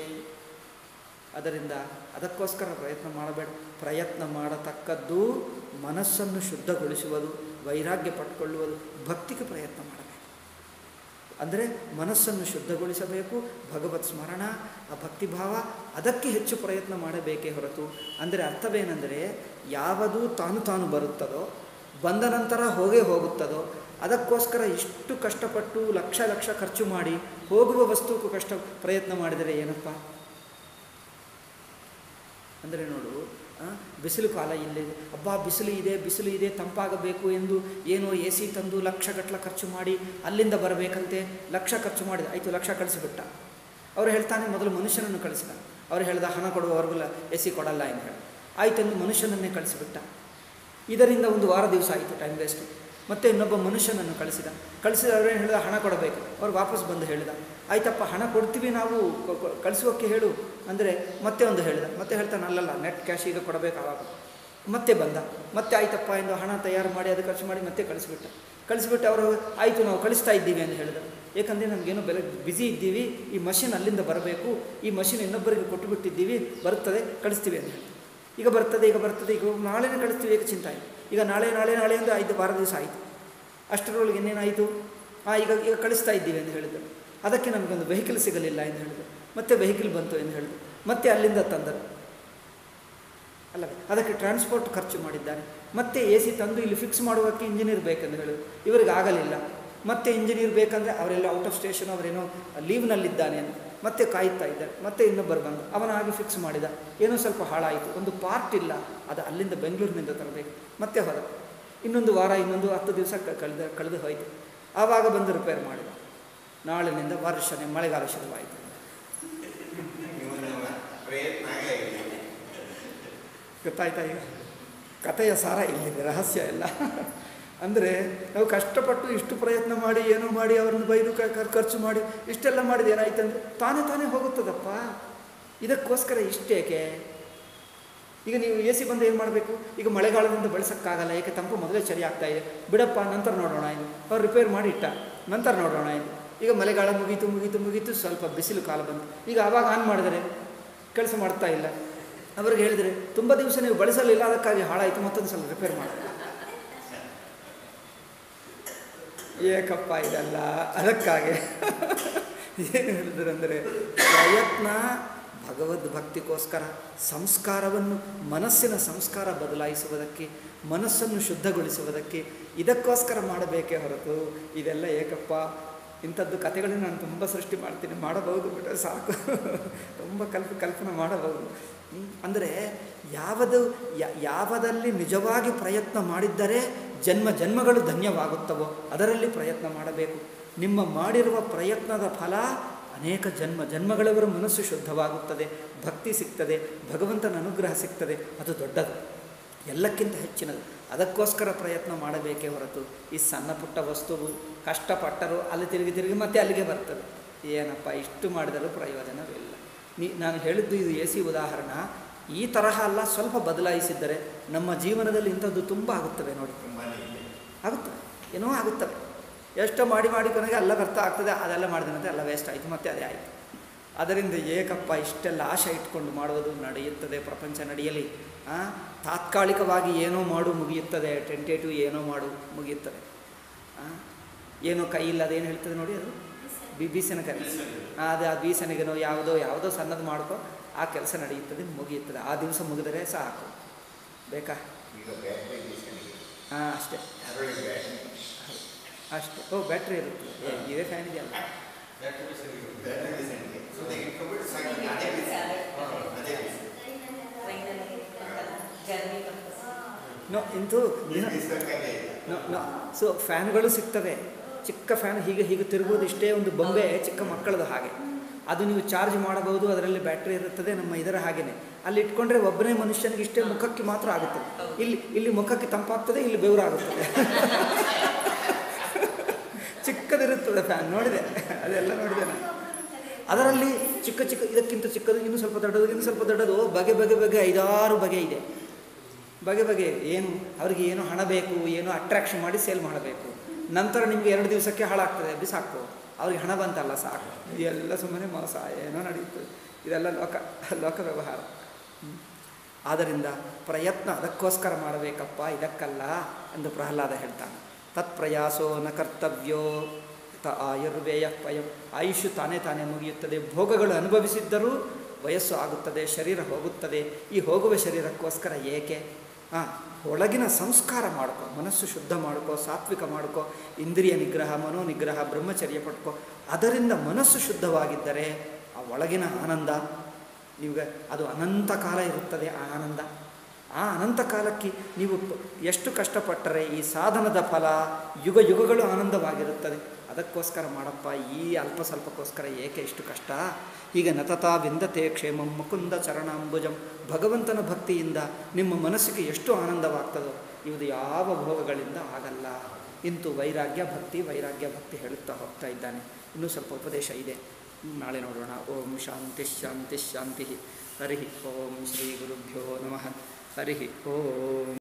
ಅದರಿಂದ ಅದಕ್ಕೋಸ್ಕರ ಪ್ರಯತ್ನ ಮಾಡಬೇಡ ಪ್ರಯತ್ನ ಮಾಡತಕ್ಕದ್ದು ಮನಸ್ಸನ್ನು ಶುದ್ಧಗೊಳಿಸುವುದು ವೈರಾಗ್ಯ ಪಟ್ಕೊಳ್ಳುವುದು ಭಕ್ತಿಗೆ ಪ್ರಯತ್ನ ಮಾಡಬೇಕು ಅಂದರೆ ಮನಸ್ಸನ್ನು ಶುದ್ಧಗೊಳಿಸಬೇಕು ಭಗವತ್ ಸ್ಮರಣ ಆ ಭಕ್ತಿಭಾವ ಅದಕ್ಕೆ ಹೆಚ್ಚು ಪ್ರಯತ್ನ ಮಾಡಬೇಕೇ ಹೊರತು ಅಂದರೆ ಅರ್ಥವೇನೆಂದರೆ ಯಾವುದು ತಾನು ತಾನು ಬರುತ್ತದೋ ಬಂದ ನಂತರ ಹೋಗೇ ಹೋಗುತ್ತದೋ ಅದಕ್ಕೋಸ್ಕರ ಇಷ್ಟು ಕಷ್ಟಪಟ್ಟು ಲಕ್ಷ ಲಕ್ಷ ಖರ್ಚು ಮಾಡಿ ಹೋಗುವ ವಸ್ತುಕ್ಕೂ ಕಷ್ಟ ಪ್ರಯತ್ನ ಮಾಡಿದರೆ ಏನಪ್ಪ ಅಂದರೆ ನೋಡು ಆ, ಬಿಸಿಲು ಕಾಲ ಇಲ್ಲಿದೆ ಅಬ್ಬಾ ಬಿಸಿಲು ಇದೆ ಬಿಸಿಲು ಇದೆ ತಂಪಾಗಬೇಕು ಎಂದು ಏನೋ ಎ ಸಿ ತಂದು ಲಕ್ಷಗಟ್ಟಲೆ ಖರ್ಚು ಮಾಡಿ ಅಲ್ಲಿಂದ ಬರಬೇಕಂತೆ ಲಕ್ಷ ಖರ್ಚು ಮಾಡಿದ ಆಯಿತು ಲಕ್ಷ ಕಳಿಸಿಬಿಟ್ಟ ಅವ್ರು ಹೇಳ್ತಾನೆ ಮೊದಲು ಮನುಷ್ಯನನ್ನು ಕಳಿಸಿದ ಅವ್ರು ಹೇಳ್ದ ಹಣ ಕೊಡುವವರೆಗೂ ಎ ಸಿ ಕೊಡಲ್ಲ ಎಂದು ಹೇಳಿ ಆಯ್ತೆಂದು ಮನುಷ್ಯನನ್ನೇ ಕಳಿಸಿಬಿಟ್ಟ ಇದರಿಂದ ಒಂದು ವಾರ ದಿವಸ ಆಯಿತು ಟೈಮ್ ವೇಸ್ಟು ಮತ್ತೆ ಇನ್ನೊಬ್ಬ ಮನುಷ್ಯನನ್ನು ಕಳಿಸಿದ ಕಳಿಸಿದ ಅವ್ರೇನು ಹೇಳಿದ ಹಣ ಕೊಡಬೇಕು ಅವ್ರು ವಾಪಸ್ ಬಂದು ಹೇಳಿದ ಆಯ್ತಪ್ಪ ಹಣ ಕೊಡ್ತೀವಿ ನಾವು ಕೊ- ಕೊ- ಕಳಿಸೋಕ್ಕೆ ಹೇಳು ಅಂದರೆ ಮತ್ತೆ ಒಂದು ಹೇಳಿದ ಮತ್ತೆ ಹೇಳ್ತಾನೆ ಅಲ್ಲಲ್ಲ ನೆಟ್ ಕ್ಯಾಶ್ ಈಗ ಕೊಡಬೇಕು ಆವಾಗ ಮತ್ತೆ ಬಂದ ಮತ್ತೆ ಆಯ್ತಪ್ಪ ಎಂದು ಹಣ ತಯಾರು ಮಾಡಿ ಅದು ಖರ್ಚು ಮಾಡಿ ಮತ್ತೆ ಕಳಿಸ್ಬಿಟ್ಟ ಕಳಿಸ್ಬಿಟ್ಟು ಅವರು ಆಯಿತು ನಾವು ಕಳಿಸ್ತಾ ಇದ್ದೀವಿ ಅಂತ ಹೇಳಿದರು ಏಕೆಂದರೆ ನಮಗೇನೋ ಬೆಲೆ ಬ್ಯುಸಿ ಇದ್ದೀವಿ ಈ ಮಷಿನ್ ಅಲ್ಲಿಂದ ಬರಬೇಕು ಈ ಮಷಿನ್ ಇನ್ನೊಬ್ಬರಿಗೆ ಕೊಟ್ಟು ಬಿಟ್ಟಿದ್ದೀವಿ ಬರ್ತದೆ ಕಳಿಸ್ತೀವಿ ಅಂತ ಹೇಳ್ತಾರೆ ಈಗ ಬರ್ತದೆ ಈಗ ಬರ್ತದೆ ಈಗ ನಾಳೆನೇ ಕಳಿಸ್ತೀವಿ ಈಗ ಚಿಂತೆ ಆಯಿತು ಈಗ ನಾಳೆ ನಾಳೆ ನಾಳೆ ಎಂದು ಐದು ವಾರ ದಿವಸ ಆಯಿತು ಅಷ್ಟರೊಳಗೆ ಇನ್ನೇನಾಯಿತು ಹಾಂ ಈಗ ಈಗ ಕಳಿಸ್ತಾ ಇದ್ದೀವಿ ಎಂದು ಹೇಳಿದರು ಅದಕ್ಕೆ ನಮಗೊಂದು ವೆಹಿಕಲ್ ಸಿಗಲಿಲ್ಲ ಎಂದು ಹೇಳಿದರು ಮತ್ತೆ ವೆಹಿಕಲ್ ಬಂತು ಎಂದು ಹೇಳಿದರು ಮತ್ತೆ ಅಲ್ಲಿಂದ ತಂದರು ಅಲ್ಲವೇ ಅದಕ್ಕೆ ಟ್ರಾನ್ಸ್ಪೋರ್ಟ್ ಖರ್ಚು ಮಾಡಿದ್ದಾರೆ ಮತ್ತೆ ಎ ಸಿ ತಂದು ಇಲ್ಲಿ ಫಿಕ್ಸ್ ಮಾಡುವಕ್ಕೆ ಇಂಜಿನಿಯರ್ ಬೇಕೆಂದು ಹೇಳಿದರು ಇವರಿಗೆ ಆಗಲಿಲ್ಲ ಮತ್ತೆ ಇಂಜಿನಿಯರ್ ಬೇಕಂದರೆ ಅವರೆಲ್ಲ ಔಟ್ ಆಫ್ ಸ್ಟೇಷನ್ ಅವರೇನೋ ಲೀವ್ನಲ್ಲಿದ್ದಾನೆ ಅಂತ ಮತ್ತೆ ಕಾಯುತ್ತಾ ಇದ್ದಾರೆ ಮತ್ತೆ ಇನ್ನೊಬ್ಬರು ಬಂದು ಅವನಾಗಿ ಫಿಕ್ಸ್ ಮಾಡಿದ ಏನೋ ಸ್ವಲ್ಪ ಹಾಳಾಯಿತು ಒಂದು ಪಾರ್ಟ್ ಇಲ್ಲ ಅದು ಅಲ್ಲಿಂದ ಬೆಂಗಳೂರಿನಿಂದ ತರಬೇಕು ಮತ್ತೆ ಹೋದ ಇನ್ನೊಂದು ವಾರ ಇನ್ನೊಂದು ಹತ್ತು ದಿವಸ ಕ- ಕಳೆದ ಕಳೆದು ಹೋಯಿತು ಆವಾಗ ಬಂದು ರಿಪೇರ್ ಮಾಡಿದ ನಾಳಿನಿಂದ ವರ್ಷನೇ ಮಳೆಗಾಲ ಶುರುವಾಯಿತು ಇವನ ಪ್ರಯತ್ನ ಆಗಲೇ ಇಲ್ಲ ಗೊತ್ತಾಯ್ತಾ ಈಗ ಕಥೆಯ ಸಾರ ಇಲ್ಲಿದೆ ರಹಸ್ಯ ಎಲ್ಲ ಅಂದರೆ ನಾವು ಕಷ್ಟಪಟ್ಟು ಇಷ್ಟು ಪ್ರಯತ್ನ ಮಾಡಿ ಏನೋ ಮಾಡಿ ಅವ್ರನ್ನ ಬೈದು ಕ- ಕ- ಖರ್ಚು ಮಾಡಿ ಇಷ್ಟೆಲ್ಲ ಮಾಡಿದ ಏನಾಯ್ತಂದ್ರೆ ತಾನೇ ತಾನೇ ಹೋಗುತ್ತದಪ್ಪ ಇದಕ್ಕೋಸ್ಕರ ಇಷ್ಟೇಕೆ ಈಗ ನೀವು ಎ ಸಿ ಬಂದು ಏನು ಮಾಡಬೇಕು ಈಗ ಮಳೆಗಾಲದಿಂದ ಬಳಸೋಕ್ಕಾಗಲ್ಲ ಏಕೆ ತಂಪು ಮೊದಲೇ ಚಳಿ ಆಗ್ತಾ ಇದೆ ಬಿಡಪ್ಪ ನಂತರ ನೋಡೋಣ ಇದು ಅವ್ರು ರಿಪೇರ್ ಮಾಡಿ ಇಟ್ಟ ನಂತರ ನೋಡೋಣ ಇದು ಈಗ ಮಳೆಗಾಲ ಮುಗೀತು ಮುಗೀತು ಮುಗೀತು ಸ್ವಲ್ಪ ಬಿಸಿಲು ಕಾಲ ಬಂತು ಈಗ ಆವಾಗ ಆನ್ ಮಾಡಿದರೆ ಕೆಲಸ ಮಾಡ್ತಾ ಇಲ್ಲ ಅವ್ರಿಗೆ ಹೇಳಿದರೆ ತುಂಬ ದಿವಸ ನೀವು ಬಳಸಲಿಲ್ಲ ಅದಕ್ಕಾಗಿ ಹಾಳಾಯಿತು ಮತ್ತೊಂದು ಸಲ ರಿಪೇರ್ ಮಾಡಿ ಏಕಪ್ಪ ಇದಲ್ಲ ಅದಕ್ಕಾಗಿ ಏನು ಹೇಳಿದ್ರು ಅಂದರೆ ಪ್ರಯತ್ನ ಭಗವದ್ ಭಕ್ತಿಗೋಸ್ಕರ ಸಂಸ್ಕಾರವನ್ನು ಮನಸ್ಸಿನ ಸಂಸ್ಕಾರ ಬದಲಾಯಿಸುವುದಕ್ಕೆ ಮನಸ್ಸನ್ನು ಶುದ್ಧಗೊಳಿಸುವುದಕ್ಕೆ ಇದಕ್ಕೋಸ್ಕರ ಮಾಡಬೇಕೇ ಹೊರತು ಇದೆಲ್ಲ ಏಕಪ್ಪ ಇಂಥದ್ದು ಕಥೆಗಳನ್ನು ನಾನು ತುಂಬ ಸೃಷ್ಟಿ ಮಾಡ್ತೀನಿ ಮಾಡಬಹುದು ಬಿಟ್ಟರೆ ಸಾಕು ತುಂಬ ಕಲ್ಪ ಕಲ್ಪನೆ ಮಾಡಬಹುದು ಹ್ಮ್. ಅಂದರೆ ಯಾವುದು ಯ- ಯಾವದಲ್ಲಿ ನಿಜವಾಗಿ ಪ್ರಯತ್ನ ಮಾಡಿದ್ದರೆ ಜನ್ಮ ಜನ್ಮಗಳು ಧನ್ಯವಾಗುತ್ತವೋ ಅದರಲ್ಲಿ ಪ್ರಯತ್ನ ಮಾಡಬೇಕು ನಿಮ್ಮ ಮಾಡಿರುವ ಪ್ರಯತ್ನದ ಫಲ ಅನೇಕ ಜನ್ಮ ಜನ್ಮಗಳವರ ಮನಸ್ಸು ಶುದ್ಧವಾಗುತ್ತದೆ ಭಕ್ತಿ ಸಿಗ್ತದೆ ಭಗವಂತನ ಅನುಗ್ರಹ ಸಿಗ್ತದೆ ಅದು ದೊಡ್ಡದು ಎಲ್ಲಕ್ಕಿಂತ ಹೆಚ್ಚಿನದು ಅದಕ್ಕೋಸ್ಕರ ಪ್ರಯತ್ನ ಮಾಡಬೇಕೇ ಹೊರತು ಈ ಸಣ್ಣ ಪುಟ್ಟ ವಸ್ತುವು ಕಷ್ಟಪಟ್ಟರು ಅಲ್ಲಿ ತಿರುಗಿ ತಿರುಗಿ ಮತ್ತೆ ಅಲ್ಲಿಗೆ ಬರ್ತದೆ ಏನಪ್ಪ ಇಷ್ಟು ಮಾಡಿದರೂ ಪ್ರಯೋಜನವಿಲ್ಲ ನೀ ನಾನು ಹೇಳಿದ್ದು ಇದು ಎ ಸಿ ಉದಾಹರಣ ಈ ತರಹ ಅಲ್ಲ ಸ್ವಲ್ಪ ಬದಲಾಯಿಸಿದ್ದರೆ ನಮ್ಮ ಜೀವನದಲ್ಲಿ ಇಂಥದ್ದು ತುಂಬ ಆಗುತ್ತವೆ ನೋಡಿ ಆಗುತ್ತವೆ ಏನೋ ಆಗುತ್ತವೆ ಎಷ್ಟೋ ಮಾಡಿ ಮಾಡಿ ಕೊನೆಗೆ ಎಲ್ಲ ವ್ಯರ್ಥ ಆಗ್ತದೆ ಅದೆಲ್ಲ ಮಾಡಿದಂತೆ ಎಲ್ಲ ವೇಸ್ಟ್ ಆಯಿತು ಮತ್ತೆ ಅದೇ ಆಯಿತು ಅದರಿಂದ ಏಕಪ್ಪ ಇಷ್ಟೆಲ್ಲ ಆಶೆ ಇಟ್ಕೊಂಡು ಮಾಡುವುದು ನಡೆಯುತ್ತದೆ ಪ್ರಪಂಚ ನಡೆಯಲಿ ಆ, ತಾತ್ಕಾಲಿಕವಾಗಿ ಏನೋ ಮಾಡು ಮುಗಿಯುತ್ತದೆ ಟೆಂಟೇಟಿವ್ ಏನೋ ಮಾಡು ಮುಗಿಯುತ್ತದೆ ಆ, ಏನೋ ಕೈ ಇಲ್ಲ ಅದೇನು ಹೇಳ್ತದೆ ನೋಡಿ ಅದು ಬಿ ಬೀಸನ ಕರಿ ಅದೇ ಆ ಬೀಸನಿಗೆನೋ ಯಾವುದೋ ಯಾವುದೋ ಸಣ್ಣದು ಮಾಡ್ಕೋ ಆ ಕೆಲಸ ನಡೆಯುತ್ತದೆ ಮುಗಿಯುತ್ತದೆ ಆ ದಿವಸ ಮುಗಿದರೆ ಸಾಕು ಬೇಕಾ ಈಗ ಬ್ಯಾಟ್ರಿ ಬೀಸಣಿಗೆ ಹಾಂ ಅಷ್ಟೇ ಅದರೊಳಗೆ ಬ್ಯಾಟ್ರಿ ಅಷ್ಟೇ ಓ ಬ್ಯಾಟ್ರಿ ಇರುತ್ತೆ ಏ, ಇದೇ ಫ್ಯಾನ್ ಇದೆಯಲ್ಲ ಬ್ಯಾಟ್ರಿ ಬೀಸಣಿಗೆ ಸುಮ್ಮನೆ ಇಟ್ಕೊಂಡ್ಬಿಟ್ಟು ಸಾಕು ಅದೇ ಬೀಸ ಅದೇ ಬೀಸ ನೋ ಇಂತೂ ನೀರು ಬೀಸೋಕ್ಕೇ ಇಲ್ಲ ನೋ ನೋ ಸೊ ಫ್ಯಾನ್ಗಳು ಸಿಗ್ತವೆ ಚಿಕ್ಕ ಫ್ಯಾನ್ ಹೀಗೆ ಹೀಗೆ ತಿರುಗೋದು ಇಷ್ಟೇ ಒಂದು ಬೊಂಬೆ ಚಿಕ್ಕ ಮಕ್ಕಳದು ಹಾಗೆ ಅದು ನೀವು ಚಾರ್ಜ್ ಮಾಡಬಹುದು ಅದರಲ್ಲಿ ಬ್ಯಾಟ್ರಿ ಇರುತ್ತದೆ ನಮ್ಮ ಇದರ ಹಾಗೇನೆ ಅಲ್ಲಿ ಇಟ್ಕೊಂಡ್ರೆ ಒಬ್ಬನೇ ಮನುಷ್ಯನಿಗೆ ಇಷ್ಟೇ ಮುಖಕ್ಕೆ ಮಾತ್ರ ಆಗುತ್ತದೆ ಇಲ್ಲಿ ಇಲ್ಲಿ ಮುಖಕ್ಕೆ ತಂಪಾಗ್ತದೆ ಇಲ್ಲಿ ಬೆವರಾಗುತ್ತದೆ ಚಿಕ್ಕದಿರುತ್ತದೆ ಫ್ಯಾನ್ ನೋಡಿದೆ ಅದೆಲ್ಲ ನೋಡಿದೆ ನಾನು ಅದರಲ್ಲಿ ಚಿಕ್ಕ ಚಿಕ್ಕ ಇದಕ್ಕಿಂತ ಚಿಕ್ಕದು ಇನ್ನೂ ಸ್ವಲ್ಪ ದೊಡ್ಡದು ಇನ್ನು ಸ್ವಲ್ಪ ದೊಡ್ಡದು ಬಗೆ ಬಗೆ ಬಗೆ ಐದಾರು ಬಗೆ ಇದೆ ಬಗೆ ಬಗೆ ಏನು ಅವರಿಗೆ ಏನು ಹಣ ಬೇಕು ಏನು ಅಟ್ರಾಕ್ಷನ್ ಮಾಡಿ ಸೇಲ್ ಮಾಡಬೇಕು ನಂತರ ನಿಮಗೆ ಎರಡು ದಿವಸಕ್ಕೆ ಹಾಳಾಗ್ತದೆ ಬಿಸಾಕು ಅವ್ರಿಗೆ ಹಣ ಬಂತಲ್ಲ ಸಾಕು ಇದೆಲ್ಲ ಸುಮ್ಮನೆ ಮೋಸ ಏನೋ ನಡೆಯುತ್ತದೆ ಇದೆಲ್ಲ ಲೋಕ ಲೋಕ ವ್ಯವಹಾರ ಹ್ಮ್. ಆದ್ದರಿಂದ ಪ್ರಯತ್ನ ಅದಕ್ಕೋಸ್ಕರ ಮಾಡಬೇಕಪ್ಪ ಇದಕ್ಕಲ್ಲ ಎಂದು ಪ್ರಹ್ಲಾದ ಹೇಳ್ತಾನೆ ತತ್ಪ್ರಯಾಸೋ ನ ಕರ್ತವ್ಯೋ ತ ಆಯುರ್ವೇಯ ಪಯಂ ಆಯುಷು ತಾನೇ ತಾನೇ ಮುಗಿಯುತ್ತದೆ ಭೋಗಗಳು ಅನುಭವಿಸಿದ್ದರೂ ವಯಸ್ಸು ಆಗುತ್ತದೆ ಶರೀರ ಹೋಗುತ್ತದೆ ಈ ಹೋಗುವ ಶರೀರಕ್ಕೋಸ್ಕರ ಏಕೆ ಹಾಂ ಒಳಗಿನ ಸಂಸ್ಕಾರ ಮಾಡ್ಕೊ ಮನಸ್ಸು ಶುದ್ಧ ಮಾಡ್ಕೊ ಸಾತ್ವಿಕ ಮಾಡ್ಕೊ ಇಂದ್ರಿಯ ನಿಗ್ರಹ ಮನೋ ನಿಗ್ರಹ ಬ್ರಹ್ಮಚರ್ಯ ಪಡ್ಕೊ ಅದರಿಂದ ಮನಸ್ಸು ಶುದ್ಧವಾಗಿದ್ದರೆ ಆ ಒಳಗಿನ ಆನಂದ ನಿಮಗೆ ಅದು ಅನಂತ ಕಾಲ ಇರುತ್ತದೆ ಆ ಆನಂದ ಆ ಅನಂತ ಕಾಲಕ್ಕೆ ನೀವು ಪ- ಎಷ್ಟು ಕಷ್ಟಪಟ್ಟರೆ ಈ ಸಾಧನದ ಫಲ ಯುಗ ಯುಗಗಳು ಆನಂದವಾಗಿರುತ್ತದೆ ಅದಕ್ಕೋಸ್ಕರ ಮಾಡಪ್ಪ ಈ ಅಲ್ಪ ಸ್ವಲ್ಪಕ್ಕೋಸ್ಕರ ಏಕೆ ಇಷ್ಟು ಕಷ್ಟ ಈಗ ನತತಾ ವಿಂದತೆ ಕ್ಷೇಮಂ ಮುಕುಂದ ಚರಣಾಂಬುಜಂ ಭಗವಂತನ ಭಕ್ತಿಯಿಂದ ನಿಮ್ಮ ಮನಸ್ಸಿಗೆ ಎಷ್ಟು ಆನಂದವಾಗ್ತದೋ ಇದು ಯಾವ ಭೋಗಗಳಿಂದ ಆಗಲ್ಲ ಇಂತು ವೈರಾಗ್ಯ ಭಕ್ತಿ ವೈರಾಗ್ಯ ಭಕ್ತಿ ಹೇಳುತ್ತಾ ಹೋಗ್ತಾ ಇದ್ದಾನೆ ಇನ್ನೂ ಸ್ವಲ್ಪ ಉಪದೇಶ ಇದೆ ನಾಳೆ ನೋಡೋಣ ಓಂ ಶಾಂತಿ ಶಾಂತಿ ಶಾಂತಿ ಹರಿ ಓಂ ಶ್ರೀ ಗುರುಭ್ಯೋ ನಮಃ ಹರಿ ಓಂ